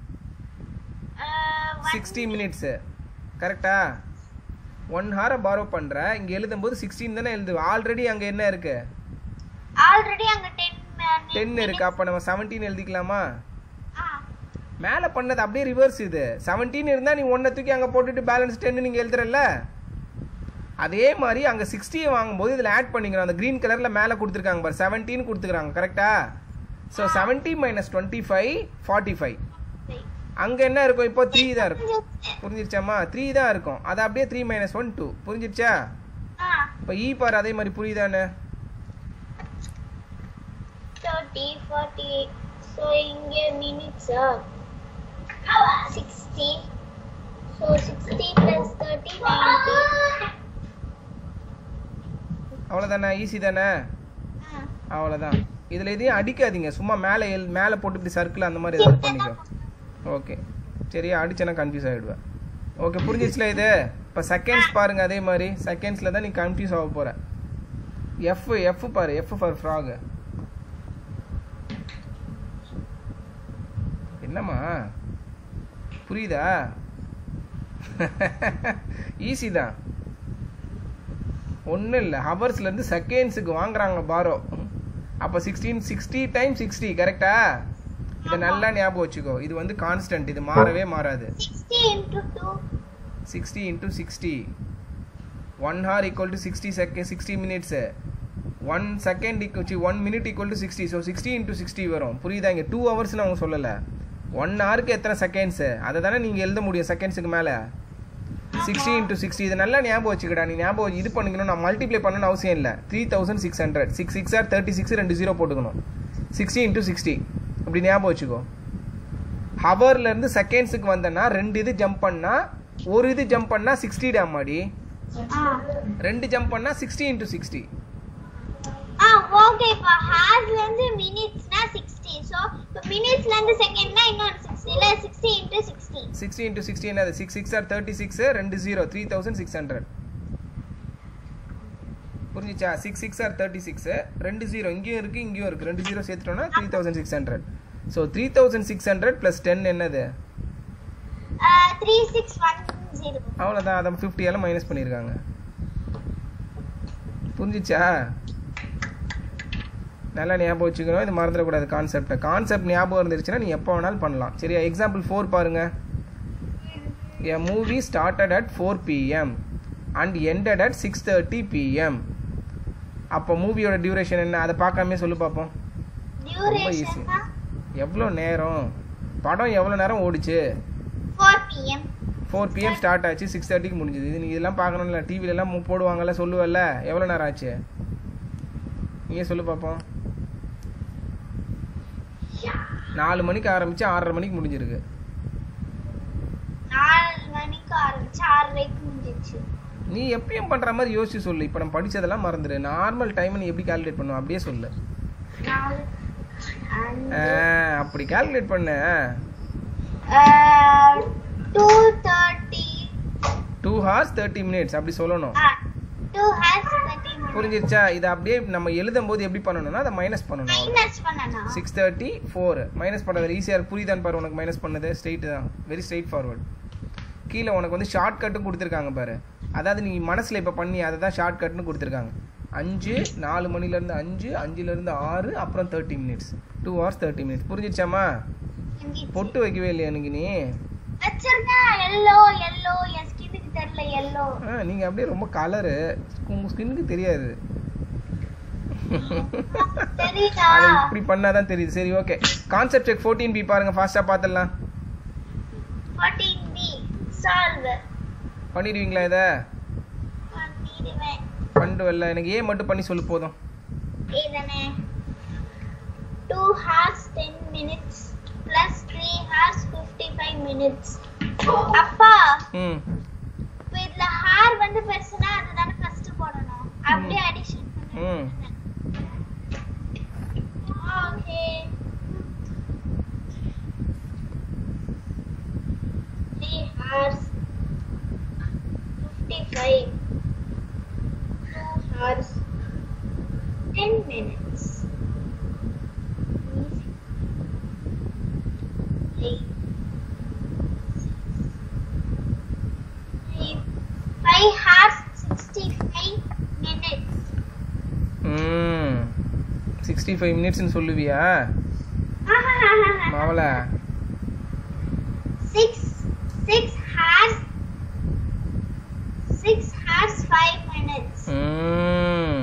சிக்ஸ்டி மினிட்ஸு கரெக்டா ஒன் ஹாரை பாரோ பண்ணுற இங்கே எழுதும்போது சிக்ஸ்டீன் தானே எழுதுவ ஆல்ரெடி அங்கே என்ன இருக்கு ஆல்ரெடி அங்க டென் டென் இருக்கு அப்போ நம்ம செவன்டீன் எழுதிக்கலாமா மேலே பண்ணது அப்படியே ரிவர்ஸ் இது செவன்டீன் இருந்தால் நீ ஒன்றை தூக்கி அங்கே போட்டுட்டு பேலன்ஸ் டென்னு நீங்கள் எழுதுறல்ல அதே மாதிரி அங்கே சிக்ஸ்டியை வாங்கும்போது இதில் ஆட் பண்ணிக்கிறோம் அந்த க்ரீன் கலரில் மேலே கொடுத்துருக்காங்க பாரு செவன்டீன் கொடுத்துருக்காங்க கரெக்டா so seventy minus twenty five forty five அங்கே என்ன இருக்கும் இப்போ த்ரீ தான் இருக்கும் புரிஞ்சிருச்சாம்மா த்ரீ தான் இருக்கும் அது அப்படியே த்ரீ மைனஸ் ஒன் டூ புரிஞ்சிருச்சா ஆ இப்போ இ பாரு அதே மாதிரி புரியுதானே தேர்ட்டி ஃபார்ட்டி ஸோ இங்கே மினிட்ஸா sixty so sixty plus thirty ninety அவ்வளோதானே ஈஸி தானே அவ்வளோதான் இதில் எதையும் அடிக்காதீங்க சும்மா மேலே எல் மேலே போட்டு இப்படி சர்க்கிள் அந்த மாதிரி ஏதாவது பண்ணிக்கோ ஓகே சரியா அடிச்சேன்னா கன்ஃபியூஸ் ஆகிடுவேன் ஓகே புரிஞ்சிச்சுல இது இப்போ செகண்ட்ஸ் பாருங்க அதே மாதிரி செகண்ட்ஸில் தான் நீ கன்ஃபியூஸ் ஆக போகிற எஃப் எஃப் பாரு எஃப் ஃபார் ஃப்ராக் என்னம்மா புரியுதா ஈஸி தான் ஒன்றும் இல்லை ஹவர்ஸ்லேருந்து செகண்ட்ஸுக்கு வாங்குறாங்க பாரோ அப்போ சிக்ஸ்டீன் சிக்ஸ்டி டைம் சிக்ஸ்டி கரெக்டா இதை நல்லா ஞாபகம் வச்சுக்கோ இது வந்து கான்ஸ்டன்ட் இது மாறவே மாறாது sixty into two sixty into sixty one hour equal to sixty second sixty minutes one second equal one minute equal to sixty so sixty into sixty வரும் புரியுதா இங்கே டூ ஹவர்ஸ்னு அவங்க சொல்லலை ஒன் ஹவருக்கு எத்தனை செகண்ட்ஸு அதை தானே நீங்கள் எழுத முடியும் செகண்ட்ஸுக்கு மேலே சிக்ஸ்டி இன்டூ சிக்ஸ்டி இது நல்லா ஞாபகம் வச்சுக்கடா நீ ஞாபகம் வச்சு இது பண்ணிக்கணும் நான் மல்டிப்ளை பண்ணணும்னு அவசியம் இல்லை three thousand six hundred six six or thirty six ரெண்டு ஜீரோ போட்டுக்கணும் சிக்ஸ்டி இன்டூ சிக்ஸ்டி அப்படி ஞாபகம் வச்சுக்கோ ஹவர்லேருந்து செகண்ட்ஸுக்கு வந்தேன்னா ரெண்டு இது ஜம்ப் பண்ணா ஒரு இது ஜம்ப் பண்ணா சிக்ஸ்டி டேமாடி ஆ ரெண்டு ஜம்ப் பண்ணா சிக்ஸ்டி இன்டூ சிக்ஸ்டி ஆ ஓகே இப்போ ஹார்ஸ்ல இருந்து மினிட்ஸ்னா 60 சோ இப்போ மினிட்ஸ்ல இருந்து செகண்ட்னா இன்னொரு 60 இல்ல 60 into 60 சிக்ஸ்டி இன்டூ சிக்ஸ்டி என்னது six six or thirty six ரெண்டு zero three thousand six hundred புரிஞ்சிச்சா six six or thirty six ரெண்டு ஜீரோ இங்கேயும் இருக்கு இங்கேயும் இருக்கு ரெண்டு ஜீரோ சேர்த்துட்டோம்னா three thousand six hundred so three thousand six hundred plus ten என்னது ஆ 3610 அவ்வளோதான் அதை ஃபிஃப்டி எல்லாம் மைனஸ் பண்ணியிருக்காங்க புரிஞ்சிச்சா நல்லா ஞாபகம் வச்சுக்கணும் இது மறந்துடக்கூடாது கான்செப்டை கான்செப்ட் ஞாபகம் இருந்துருச்சுன்னா நீ எப்போ வேணாலும் பண்ணலாம் சரியா எக்ஸாம்பிள் ஃபோர் பாருங்க a movie started at four PM and ended at six thirty PM அப்போ மூவியோட டியூரேஷன் என்ன அதை பார்க்காம சொல்லு பார்ப்போம் easy. டியூரேஷன்னா எவ்வளோ நேரம் படம் எவ்வளோ நேரம் ஓடிச்சு 4 pm ஃபோர் பிஎம் ஸ்டார்ட் ஆச்சு சிக்ஸ் தேர்ட்டிக்கு முடிஞ்சது இது நீ இதெல்லாம் பார்க்கணும்ல டிவிலலாம் போடுவாங்கல்ல சொல்லுவல்ல எவ்வளோ நேரம் ஆச்சு நீயே சொல்லு பார்ப்போம் நாலு மணிக்கு ஆரம்பிச்சு ஆறரை மணிக்கு முடிஞ்சிருக்கு 4 மணிக்கு ஆரம்பிச்சு 6:30க்கு முடிஞ்சிச்சு நீ எப்பயும் பண்ற மாதிரி யோசிச்சு சொல்லு இப்போ நம்ம படிச்சதெல்லாம் மறந்துடு நார்மல் டைம் நீ எப்படி கால்குலேட் பண்ணுவ அப்படியே சொல்லு 4 and ஆ, அப்படி கால்குலேட் பண்ண uh, 2:30 two hours thirty minutes அப்படி சொல்லணும் ah 2 has 30 minutes புரிஞ்சிருச்சா இதை அப்படியே நம்ம எழுதும் போது எப்படி பண்ணணும்னா அதை மைனஸ் பண்ணணும் அவ்வளவுதான். மைனஸ் பண்ணனா சிக்ஸ் தேர்ட்டி ஃபோர் மைனஸ் பண்ணுறது ஈஸியாக புரியுதான்னு பாரு உனக்கு மைனஸ் பண்ணது ஸ்ட்ரெயிட் தான் வெரி ஸ்ட்ரெயிட் ஃபார்வர்ட் கீழே உனக்கு வந்து ஷார்ட் கட்டும் கொடுத்துருக்காங்க பாரு அதாவது நீ மனசில் இப்போ பண்ணி அதை தான் ஷார்ட் கட்னு கொடுத்துருக்காங்க அஞ்சு நாலு மணிலேருந்து அஞ்சு அஞ்சுலேருந்து ஆறு அப்புறம் thirty minutes two hours thirty minutes புரிஞ்சிருச்சாமா பொட்டு வைக்கவே இல்லையா எனக்கு நீ வச்சிருக்கேன் எல்லோ எல்லோ என் ஸ்கின்னுக்கு தெரியல எல்லோ ஆ நீங்கள் அப்படியே ரொம்ப கலரு உங்கள் ஸ்கின்னுக்கு தெரியாது தெரியுதா அது இப்படி பண்ணாதான் தெரியுது சரி okay concept check fourteen B பாருங்க ஃபாஸ்ட்டாக பார்த்துடலாம் 14 பி சால்வ் பண்ணிடுவீங்களா இதை பண்ணிடுவேன் பண்ணிட்டு வரல எனக்கு ஏ மட்டும் பண்ணி சொல்லு போதும் இதனே 2 hours 10 minutes plus 3 hours 55 minutes அப்பா ம் இப்ப இதுல ஹார் வந்து பெருசுனா அதுதானே ஃபர்ஸ்ட் போடணும் அப்படியே அடிஷன் ம் okay three hours fifty five two hours ten minutes five hours sixty five minutes ம் சிக்ஸ்டி ஃபைவ் மினிட்ஸ்னு சொல்லுவியா மாவள six six hours six hours five minutes ம்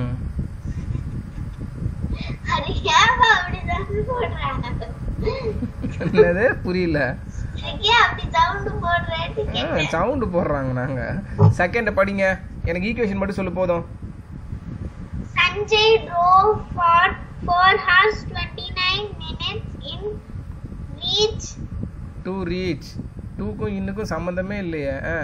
அது ஏன் அப்படிதான் போடுறாங்க என்னது புரியல எனக்கே அப்படி சவுண்ட் போடுறேன்னு கேட்டேன் சவுண்டு போடுறாங்க நாங்க செகண்ட் படிங்க எனக்கு ஈக்குவேஷன் மட்டும் சொல்லு போதும் Sanjay drove for 4 hours 29 minutes in reach to reach டூக்கும் இன்னுக்கும் சம்மந்தமே இல்லையே ஆ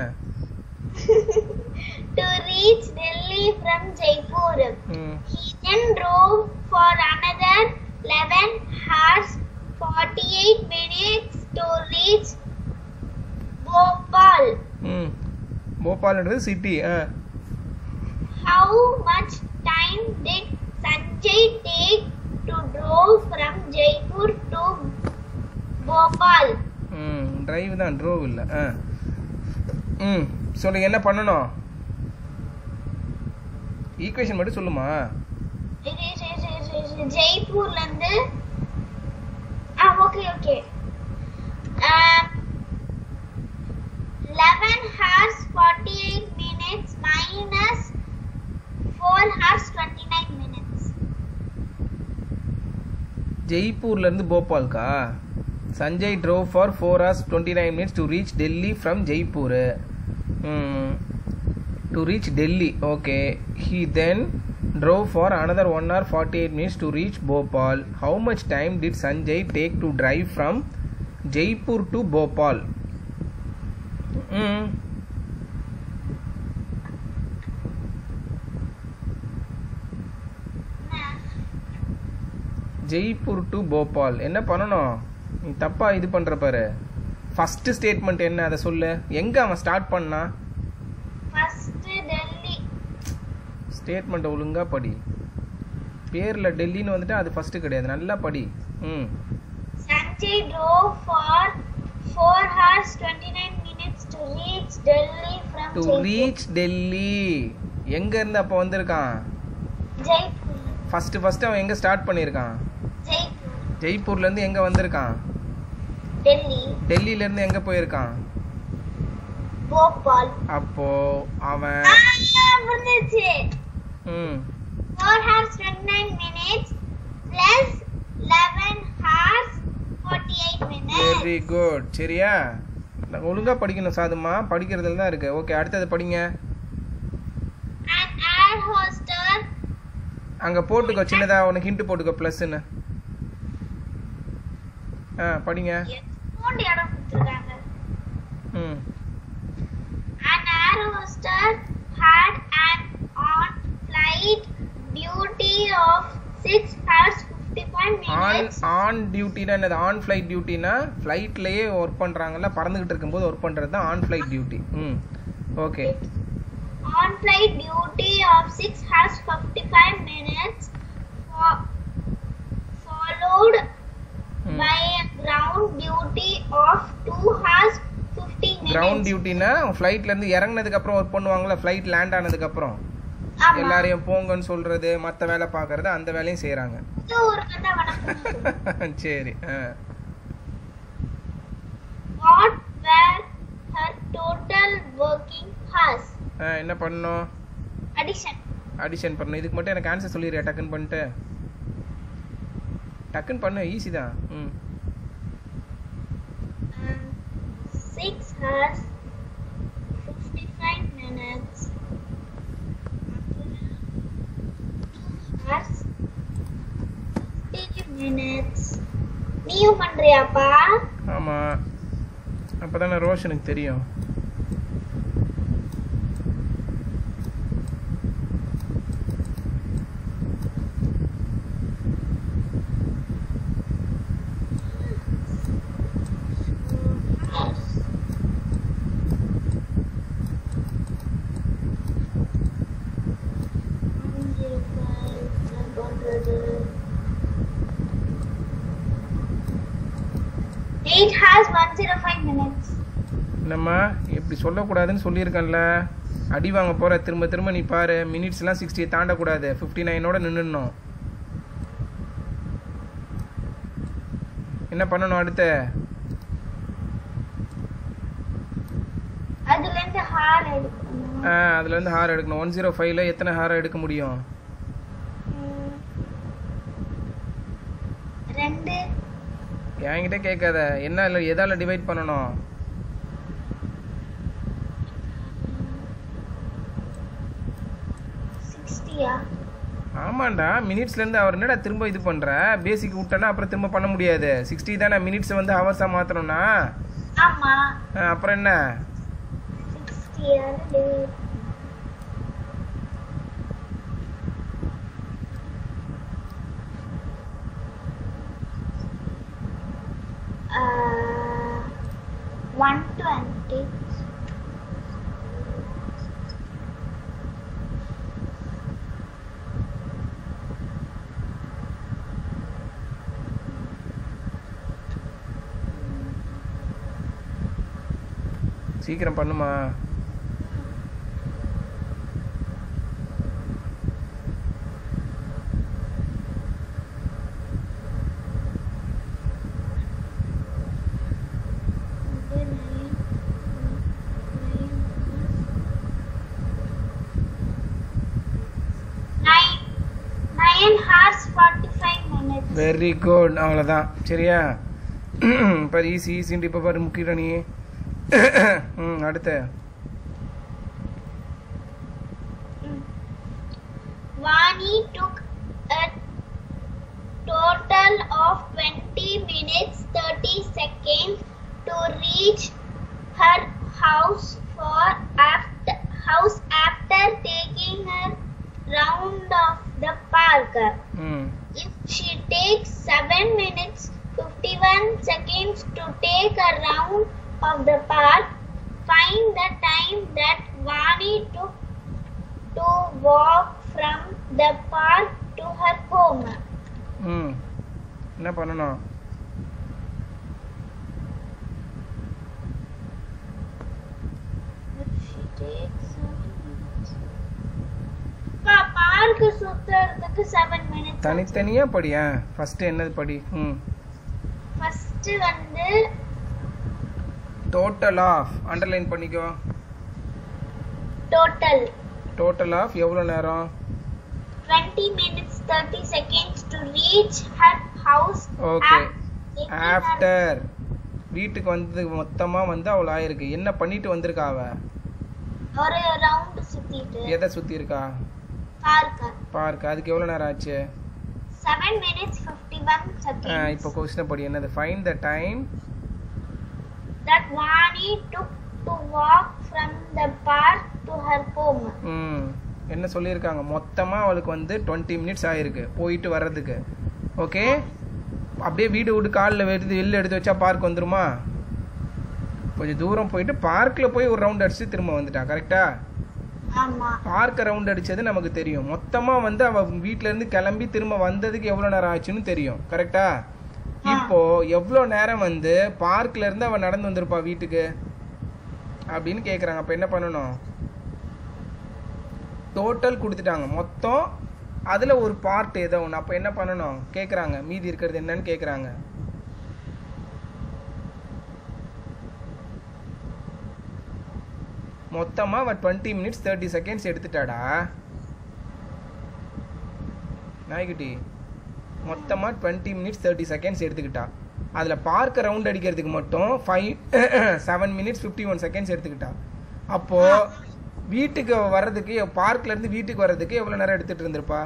to reach Delhi from Jaipur. ம் He then drove for another 11 hours 48 minutes to reach Bhopal. ம் போபால்ன்றது சிட்டி ஆ How much time did Sanjay take to drove from Jaipur to Bhopal? ம் drive தான் ட்ரோவ் இல்லை ஆ ம் சொல்லுங்க என்ன பண்ணணும் ஈக்குவேஷன் மட்டும் சொல்லுமா இது இது, இது, இது, இது, ஜெய்ப்பூர்ல இருந்து ஆ okay okay eleven hours forty eight minutes minus four hours twenty nine minutes ஜெய்ப்பூர்ல இருந்து போபால்க்கா Sanjay drove for four hours twenty nine minutes to reach Delhi from Jaipur to reach Delhi okay he then drove for another one hour forty eight minutes to reach Bhopal how much time did Sanjay take to drive from Jaipur to Bhopal ம் Jaipur to Bhopal என்ன பண்ணணும் நீ தப்பா இது பண்ற பாரு first statement என்ன அதை சொல்லு எங்க அவன் ஸ்டார்ட் பண்ணா ஃபர்ஸ்ட் டெல்லி ஸ்டேட்மெண்ட் ஒழுங்கா படி பேர்ல டெல்லின்னு வந்துட்டு அது ஃபர்ஸ்ட் கிடையாது நல்லா படி ம் Sanjay drove for 4 hours 29 minutes to reach Delhi from to Jaipur. Reach Delhi எங்க இருந்து அப்போ வந்திருக்கான் ஜெய்ப்பூர் ஃபர்ஸ்ட் ஃபர்ஸ்ட் அவன் எங்க ஸ்டார்ட் பண்ணியிருக்கான் ஜெய்ப்பூர் ஜெய்ப்பூர்ல இருந்து எங்க வந்திருக்கான் டெல்லி டெல்லியில இருந்து எங்க போயிருக்கான் போபால் அப்போ அவன் ஆ, புரிஞ்சிருச்சு ம் 4 hours 29 minutes plus 11 hours 48 minutes. Very good சரியா நான் ஒழுங்கா படிக்கணும் சாதுமா படிக்கிறதுல தான் இருக்கு ஓகே அடுத்தது படிங்க An air hostess அங்க போட்டுக்கோ சின்னதா உனக்கு ஹிண்ட் போட்டுக்கோ ப்ளஸ்ன்னு ஆ படிங்க எத்தோண்டு இடம் கொடுத்துருக்காங்க ம் An air hostess had an on-flight duty of 6 hours 55 on minutes. On டியூட்டினா என்னது ஆன் ஃப்ளைட் டியூட்டினா ஃப்ளைட்லயே ஒர்க் பண்றாங்கல்ல பறந்துகிட்டு இருக்கும்போது ஒர்க் பண்றது தான் ஆன் ஃப்ளைட் டியூட்டி ம் okay On-flight duty of 6 hours 55 minutes fo- followed by a ground duty of 2 hours 50 minutes. Ground டியூட்டினா ஃப்ளைட்ல இருந்து இறங்குனதுக்கு அப்புறம் ஒர்க் பண்ணுவாங்கல்ல ஃப்ளைட் லேண்ட் ஆனதுக்கு அப்புறம் ஆமா. எல்லாரையும் போங்கன்னு சொல்றது மத்த வேலை பார்க்கறது அந்த வேலையும் செய்றாங்க புது ஊருக்கு தான் வணக்கம் சரி ஆ What were her total working hours? ஆ, என்ன பண்ணணும் Addition. அடிஷன் பண்ணணும் இதுக்கு மட்டும் எனக்கு ஆன்சர் சொல்லிடுறியா டக்குன்னு பண்ணிட்டு டக்குன்னு பண்ணு ஈஸி தான் ம் Um, 6 hours 55 minutes. hours 50 minutes. நீயும் பண்றியாப்பா ஆமாம் அப்போ தானே ரோஷனுக்கு தெரியும் Eight hours one zero five minutes. என்னம்மா இப்படி சொல்லக்கூடாதுன்னு சொல்லியிருக்கேன்ல அடி வாங்க போற திரும்ப திரும்ப நீ பாரு மினிட்ஸ்லாம் சிக்ஸ்டியை தாண்டக்கூடாது ஃபிஃப்டி நைனோட நின்றுடணும் என்ன பண்ணணும் அடுத்து இருந்து ஹார் எடுக்கணும் ஆ அதுலேருந்து ஹார் எடுக்கணும் ஒன் ஜீரோ ஃபைவ்ல எத்தனை ஹார் எடுக்க முடியும் ம். ரெண்டு என்கிட்ட கேட்காத என்ன இல்லை எதால டிவைட் பண்ணணும் சிக்ஸ்டியா ஆமாண்டா மினிட்ஸ்லேருந்து அவர் என்னடா திரும்ப இது பண்ணுற பேசிக் விட்டேன்னா அப்புறம் திரும்ப பண்ண முடியாது சிக்ஸ்டி தானே மினிட்ஸை வந்து ஹவர்ஸாக மாற்றணும்னா ஆமா அப்புறம் என்ன சிக்ஸ்டி அது ஒன் டுவெண்ட்டி சீக்கிரம் பண்ணுமா nine nine hours forty five minutes. Very good அவ்வளோதான் சரியா இப்போ ஈஸி ஈஸின்ட்டு இப்போ பாரு முக்கிய நீ ம் அடுத்து Vani took a total of 20 minutes 30 seconds to reach her house for after house after taking a round of the park. ம் If she takes 7 minutes 51 seconds to take a round of the park, find the time that Vani took to walk from the park to her home. ம் என்ன பண்ணணும் If she takes 7 minutes. Park சுத்துறதுக்கு seven minutes தனித்தனியா படியா first என்னது படி ம் first வந்து டோட்டல் ஆஃப் அண்டர்லைன் பண்ணிக்கோ டோட்டல் டோட்டல் ஆஃப் எவ்வளோ நேரம் 20 minutes 30 seconds to reach her house okay af- taking her- after வீட்டுக்கு வந்தது மொத்தமாக வந்து அவ்வளோ ஆயிருக்கு என்ன பண்ணிட்டு வந்திருக்கா அவ ஒரு ரவுண்ட் சுத்திட்டு எதை சுற்றி இருக்கா பார்க்க பார்க் அதுக்கு எவ்வளோ நேரம் ஆச்சு 7 minutes 51 seconds ஆ, இப்போ கொஸ்டின் படி என்னது find the time that Vani took to walk from the park to her home ம் என்ன சொல்லியிருக்காங்க மொத்தமாக அவளுக்கு வந்து டுவெண்ட்டி மினிட்ஸ் ஆயிருக்கு போயிட்டு வர்றதுக்கு ஓகே அப்படியே வீடு விட்டு காலில் எடுத்து வெளில எடுத்து வச்சா பார்க் வந்துருமா கொஞ்சம் தூரம் போயிட்டு பார்க்கில் போய் ஒரு ரவுண்ட் அடிச்சு திரும்ப வந்துட்டா கரெக்டா ஆமா பார்க்க ரவுண்ட் அடிச்சது நமக்கு தெரியும் மொத்தமாக வந்து அவ வீட்ல இருந்து கிளம்பி திரும்ப வந்ததுக்கு எவ்வளோ நேரம் ஆச்சுன்னு தெரியும் கரெக்டா இப்போ எவ்வளோ நேரம் வந்து பார்க்ல இருந்து அவ நடந்து வந்திருப்பா வீட்டுக்கு அப்படின்னு கேட்குறாங்க அப்போ என்ன பண்ணணும் டோட்டல் கொடுத்துட்டாங்க மொத்தம் அதில் ஒரு பார்ட் ஏதோ ஒன்று அப்போ என்ன பண்ணணும் கேட்குறாங்க மீதி இருக்கிறது என்னன்னு கேட்குறாங்க மொத்தமாக அவள் டுவெண்ட்டி மினிட்ஸ் தேர்ட்டி செகண்ட்ஸ் எடுத்துட்டாடா நாய்க்குட்டி மொத்தமாக டுவெண்ட்டி மினிட்ஸ் தேர்ட்டி செகண்ட்ஸ் எடுத்துக்கிட்டா அதில் பார்க்க ரவுண்ட் அடிக்கிறதுக்கு மட்டும் five seven minutes fifty one seconds எடுத்துக்கிட்டா அப்போது வீட்டுக்கு வர்றதுக்கு பார்க்ல இருந்து வீட்டுக்கு வர்றதுக்கு எவ்வளோ நேரம் எடுத்துகிட்டு இருந்திருப்பா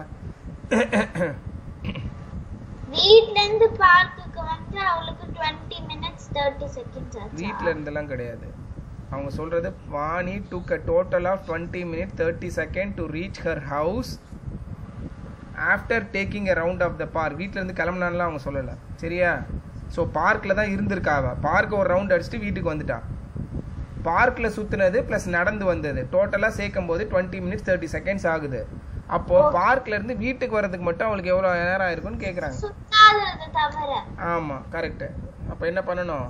வீட்ல இருந்து பார்க்குக்கு வந்து அவளுக்கு 20 minutes 30 seconds ஆச்சு வீட்டில் இருந்தெல்லாம் கிடையாது அவங்க சொல்கிறது Vani took a total of twenty minute thirty second to reach her house after taking a round of the park வீட்டிலேருந்து கிளம்புனான்லாம் அவங்க சொல்லலை சரியா ஸோ பார்க்கில் தான் இருந்திருக்கா அவ பார்க்க ஒரு ரவுண்ட் அடிச்சுட்டு வீட்டுக்கு வந்துட்டா பார்க்கில் சுற்றுனது ப்ளஸ் நடந்து வந்தது டோட்டலாக சேர்க்கும் போது டுவெண்ட்டி மினிட்ஸ் தேர்ட்டி செகண்ட்ஸ் ஆகுது அப்போது பார்க்ல இருந்து வீட்டுக்கு வர்றதுக்கு மட்டும் அவளுக்கு எவ்வளோ நேரம் ஆயிருக்குன்னு கேட்குறாங்க சுத்தாதது தவிர ஆமாம் கரெக்டு அப்போ என்ன பண்ணணும்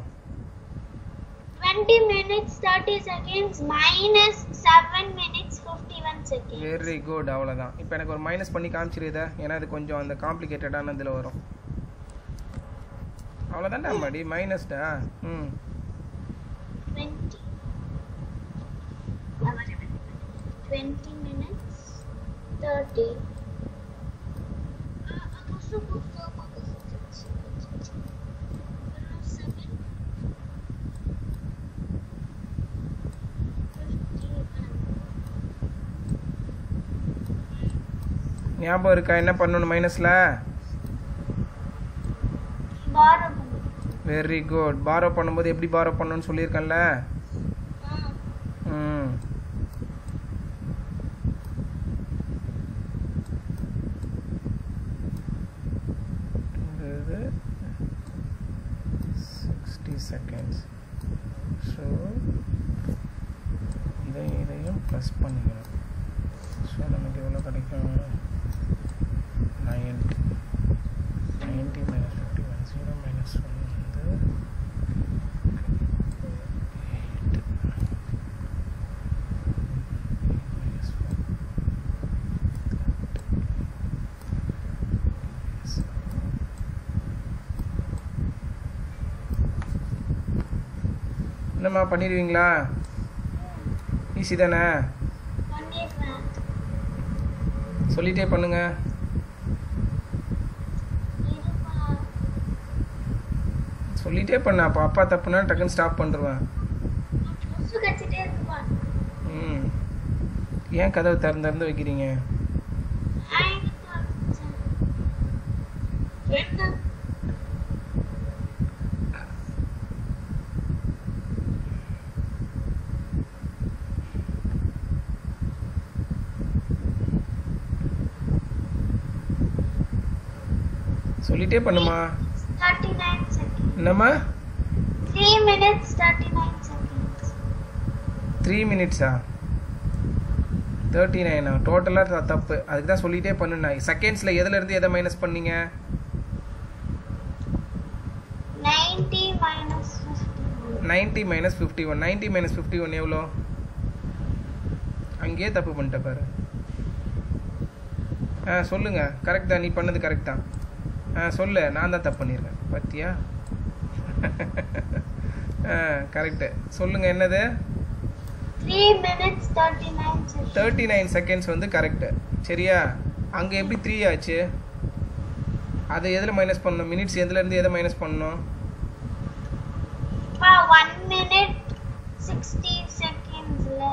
20 minutes 30 seconds minus 7 minutes 51 seconds very good அவ்வளோதான் இப்போ எனக்கு ஒரு மைனஸ் பண்ணி காமிச்சிருதா ஏன்னா அது கொஞ்சம் அந்த காம்ப்ளிகேட்டடான இதில் வரும் அவ்வளோதான்டா அம்மாடி மைனஸ்டா ம் 20 டுவெண்ட்டி மினிட்ஸ் தேர்ட்டி ஞாபகம் இருக்கா என்ன பண்ணணும் மைனஸில் பாரோ வெரி குட் பாரோ பண்ணும்போது எப்படி பாரோ பண்ணணும்னு சொல்லியிருக்கேன்ல ம் இது சிக்ஸ்டி செகண்ட்ஸ் ஸோ இதையும் இதையும் ப்ளஸ் பண்ணிக்கணும் ஸோ நமக்கு எவ்வளோ கிடைக்கும் ninety ninety minus fifty one zero minus one வந்து எயிட் மைனஸ் ஒன் என்னம்மா பண்ணிடுவீங்களா ஈஸி தானே பண்ணிடுறேன் சொல்லிட்டே பண்ணுங்க இருப்பா சொல்லிட்டே பண்ண அப்போ அப்பா தப்புனா டக்குன்னு ஸ்டாப் பண்ணிடுவேன் முசு கச்சிட்டே இருக்குப்பா ம் ஏன் கதவை திறந்து திறந்து வைக்கிறீங்க நான் எங்க தொலைச்சேன்? என்ன சொல்லிட்டே பண்ணுமா 39 seconds. என்னம்மா 3 minutes 39 seconds. த்ரீ மினிட்ஸா தேர்ட்டி நைனா டோட்டலாக தப்பு அதுக்கு தான் சொல்லிட்டே பண்ணுண்ணா செகண்ட்ஸில் எதுல இருந்து எதை மைனஸ் பண்ணீங்க 90 minus 51. Ninety minus fifty one ninety minus fifty one எவ்வளோ அங்கேயே தப்பு பண்ணிட்ட பாரு ஆ சொல்லுங்க கரெக்ட் தான் நீ பண்ணது கரெக்ட் தான் ஆ சொல்லு நான் தான் தப்பு பண்ணியிருக்கேன் பத்தியா ஆ கரெக்டு சொல்லுங்க என்னது 3 minutes 39 seconds. Thirty nine seconds வந்து கரெக்டு சரியா அங்கே எப்படி த்ரீ ஆச்சு அதை எதில் மைனஸ் பண்ணணும் மினிட்ஸ் எதுலேருந்து எதை மைனஸ் பண்ணணும் அப்பா 1 minute 60 seconds ல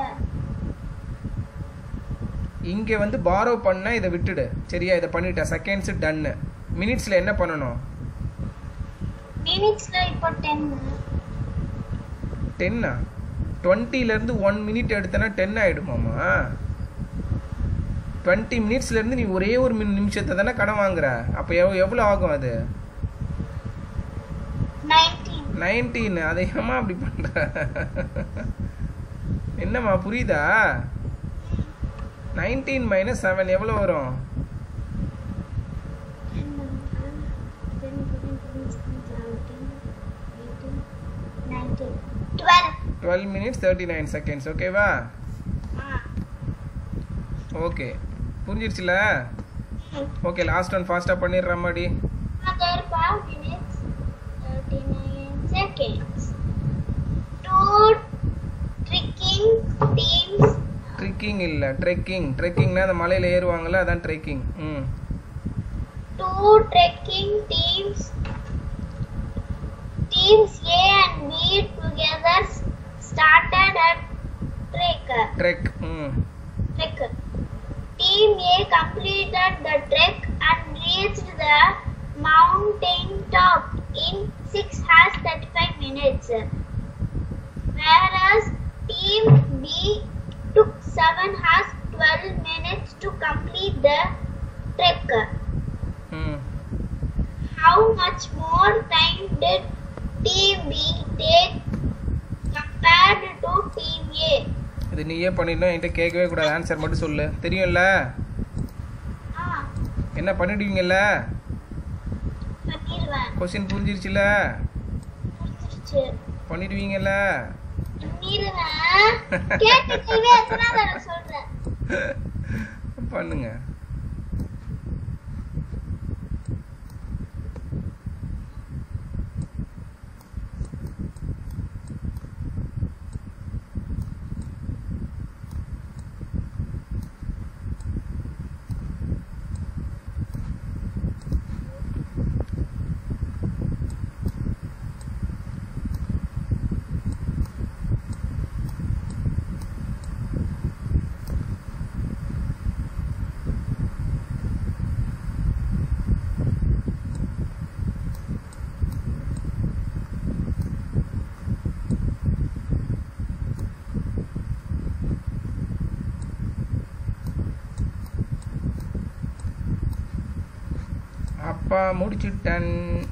இங்கே வந்து பாரோ பண்ண இதை விட்டுடு சரியா இதை பண்ணிட்டேன் செகண்ட்ஸ் டன்னு மினிட்ஸில் என்ன பண்ணணும் minutes ல இப்போ 10 டென்னா டுவெண்ட்டிலேருந்து ஒன் மினிட் எடுத்தனா டென் ஆகிடுமாம்மா டுவெண்ட்டி மினிட்ஸ்லேருந்து நீ ஒரே ஒரு மின் நிமிஷத்தை தானே கடன் வாங்குற அப்போ எவ் எவ்வளோ ஆகும் அது 19 நைன்டீன் அதை ஏம்மா அப்படி பண்ணுற என்னம்மா புரியுதா நைன்டீன் மைனஸ் செவன் எவ்வளோ வரும் 12 twelve minutes thirty nine seconds ஓகேவா ஓகே புரிஞ்சிருச்சுல ஓகே லாஸ்ட் ஒன் ஃபாஸ்ட்டாக பண்ணிடுறேன் மாடி Another 5 minutes 39 seconds. Two tricking teams tricking இல்லை ட்ரெக்கிங் ட்ரெக்கிங்னா அந்த மலையில் ஏறுவாங்கல்ல அதான் ட்ரெக்கிங் ம் two trekking teams teams A and B together started a trek trek ம் trek team A completed the trek and reached the mountain top in 6 hours 35 minutes whereas team B took 7 hours 12 minutes to complete the trek ம் How much more time did Team B take compared to Team A? இது நீயே பண்ணிடணும் என்கிட்ட கேட்கவே கூடாது answer மட்டும் சொல்லு தெரியும்ல Ah, என்ன பண்ணிடுவீங்கல்ல பண்ணிடுவேன் கொஸ்டின் புரிஞ்சிருச்சுல புரிஞ்சிருச்சு பண்ணிடுவீங்கல்ல பண்ணிடுவேன் கேட்டு கேள்வி எத்தனை தடவை சொல்றேன் பண்ணுங்க முடிச்சிட்டேன்ப்பா முடிச்சிட்டேன்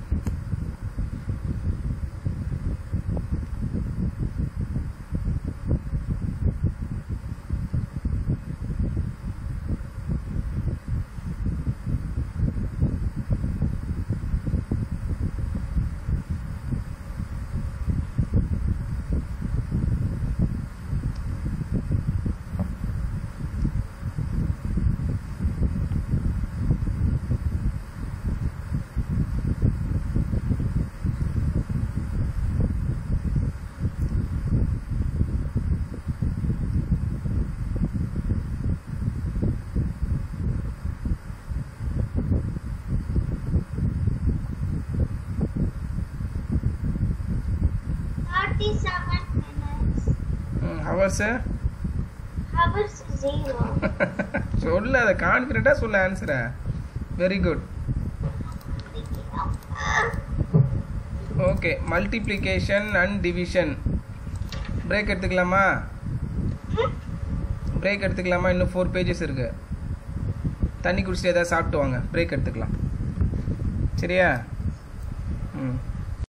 Thirty seven minutes. Hours Hours zero. சொல்லு அதை கான்ஃபிடென்ட்டாக சொல்லு ஆன்சரை very good okay multiplication and division break எடுத்துக்கலாமா பிரேக் எடுத்துக்கலாமா இன்னும் ஃபோர் பேஜஸ் இருக்கு தண்ணி குடிச்சிட்டு ஏதாவது சாப்பிட்டு வாங்க பிரேக் எடுத்துக்கலாம் சரியா ம்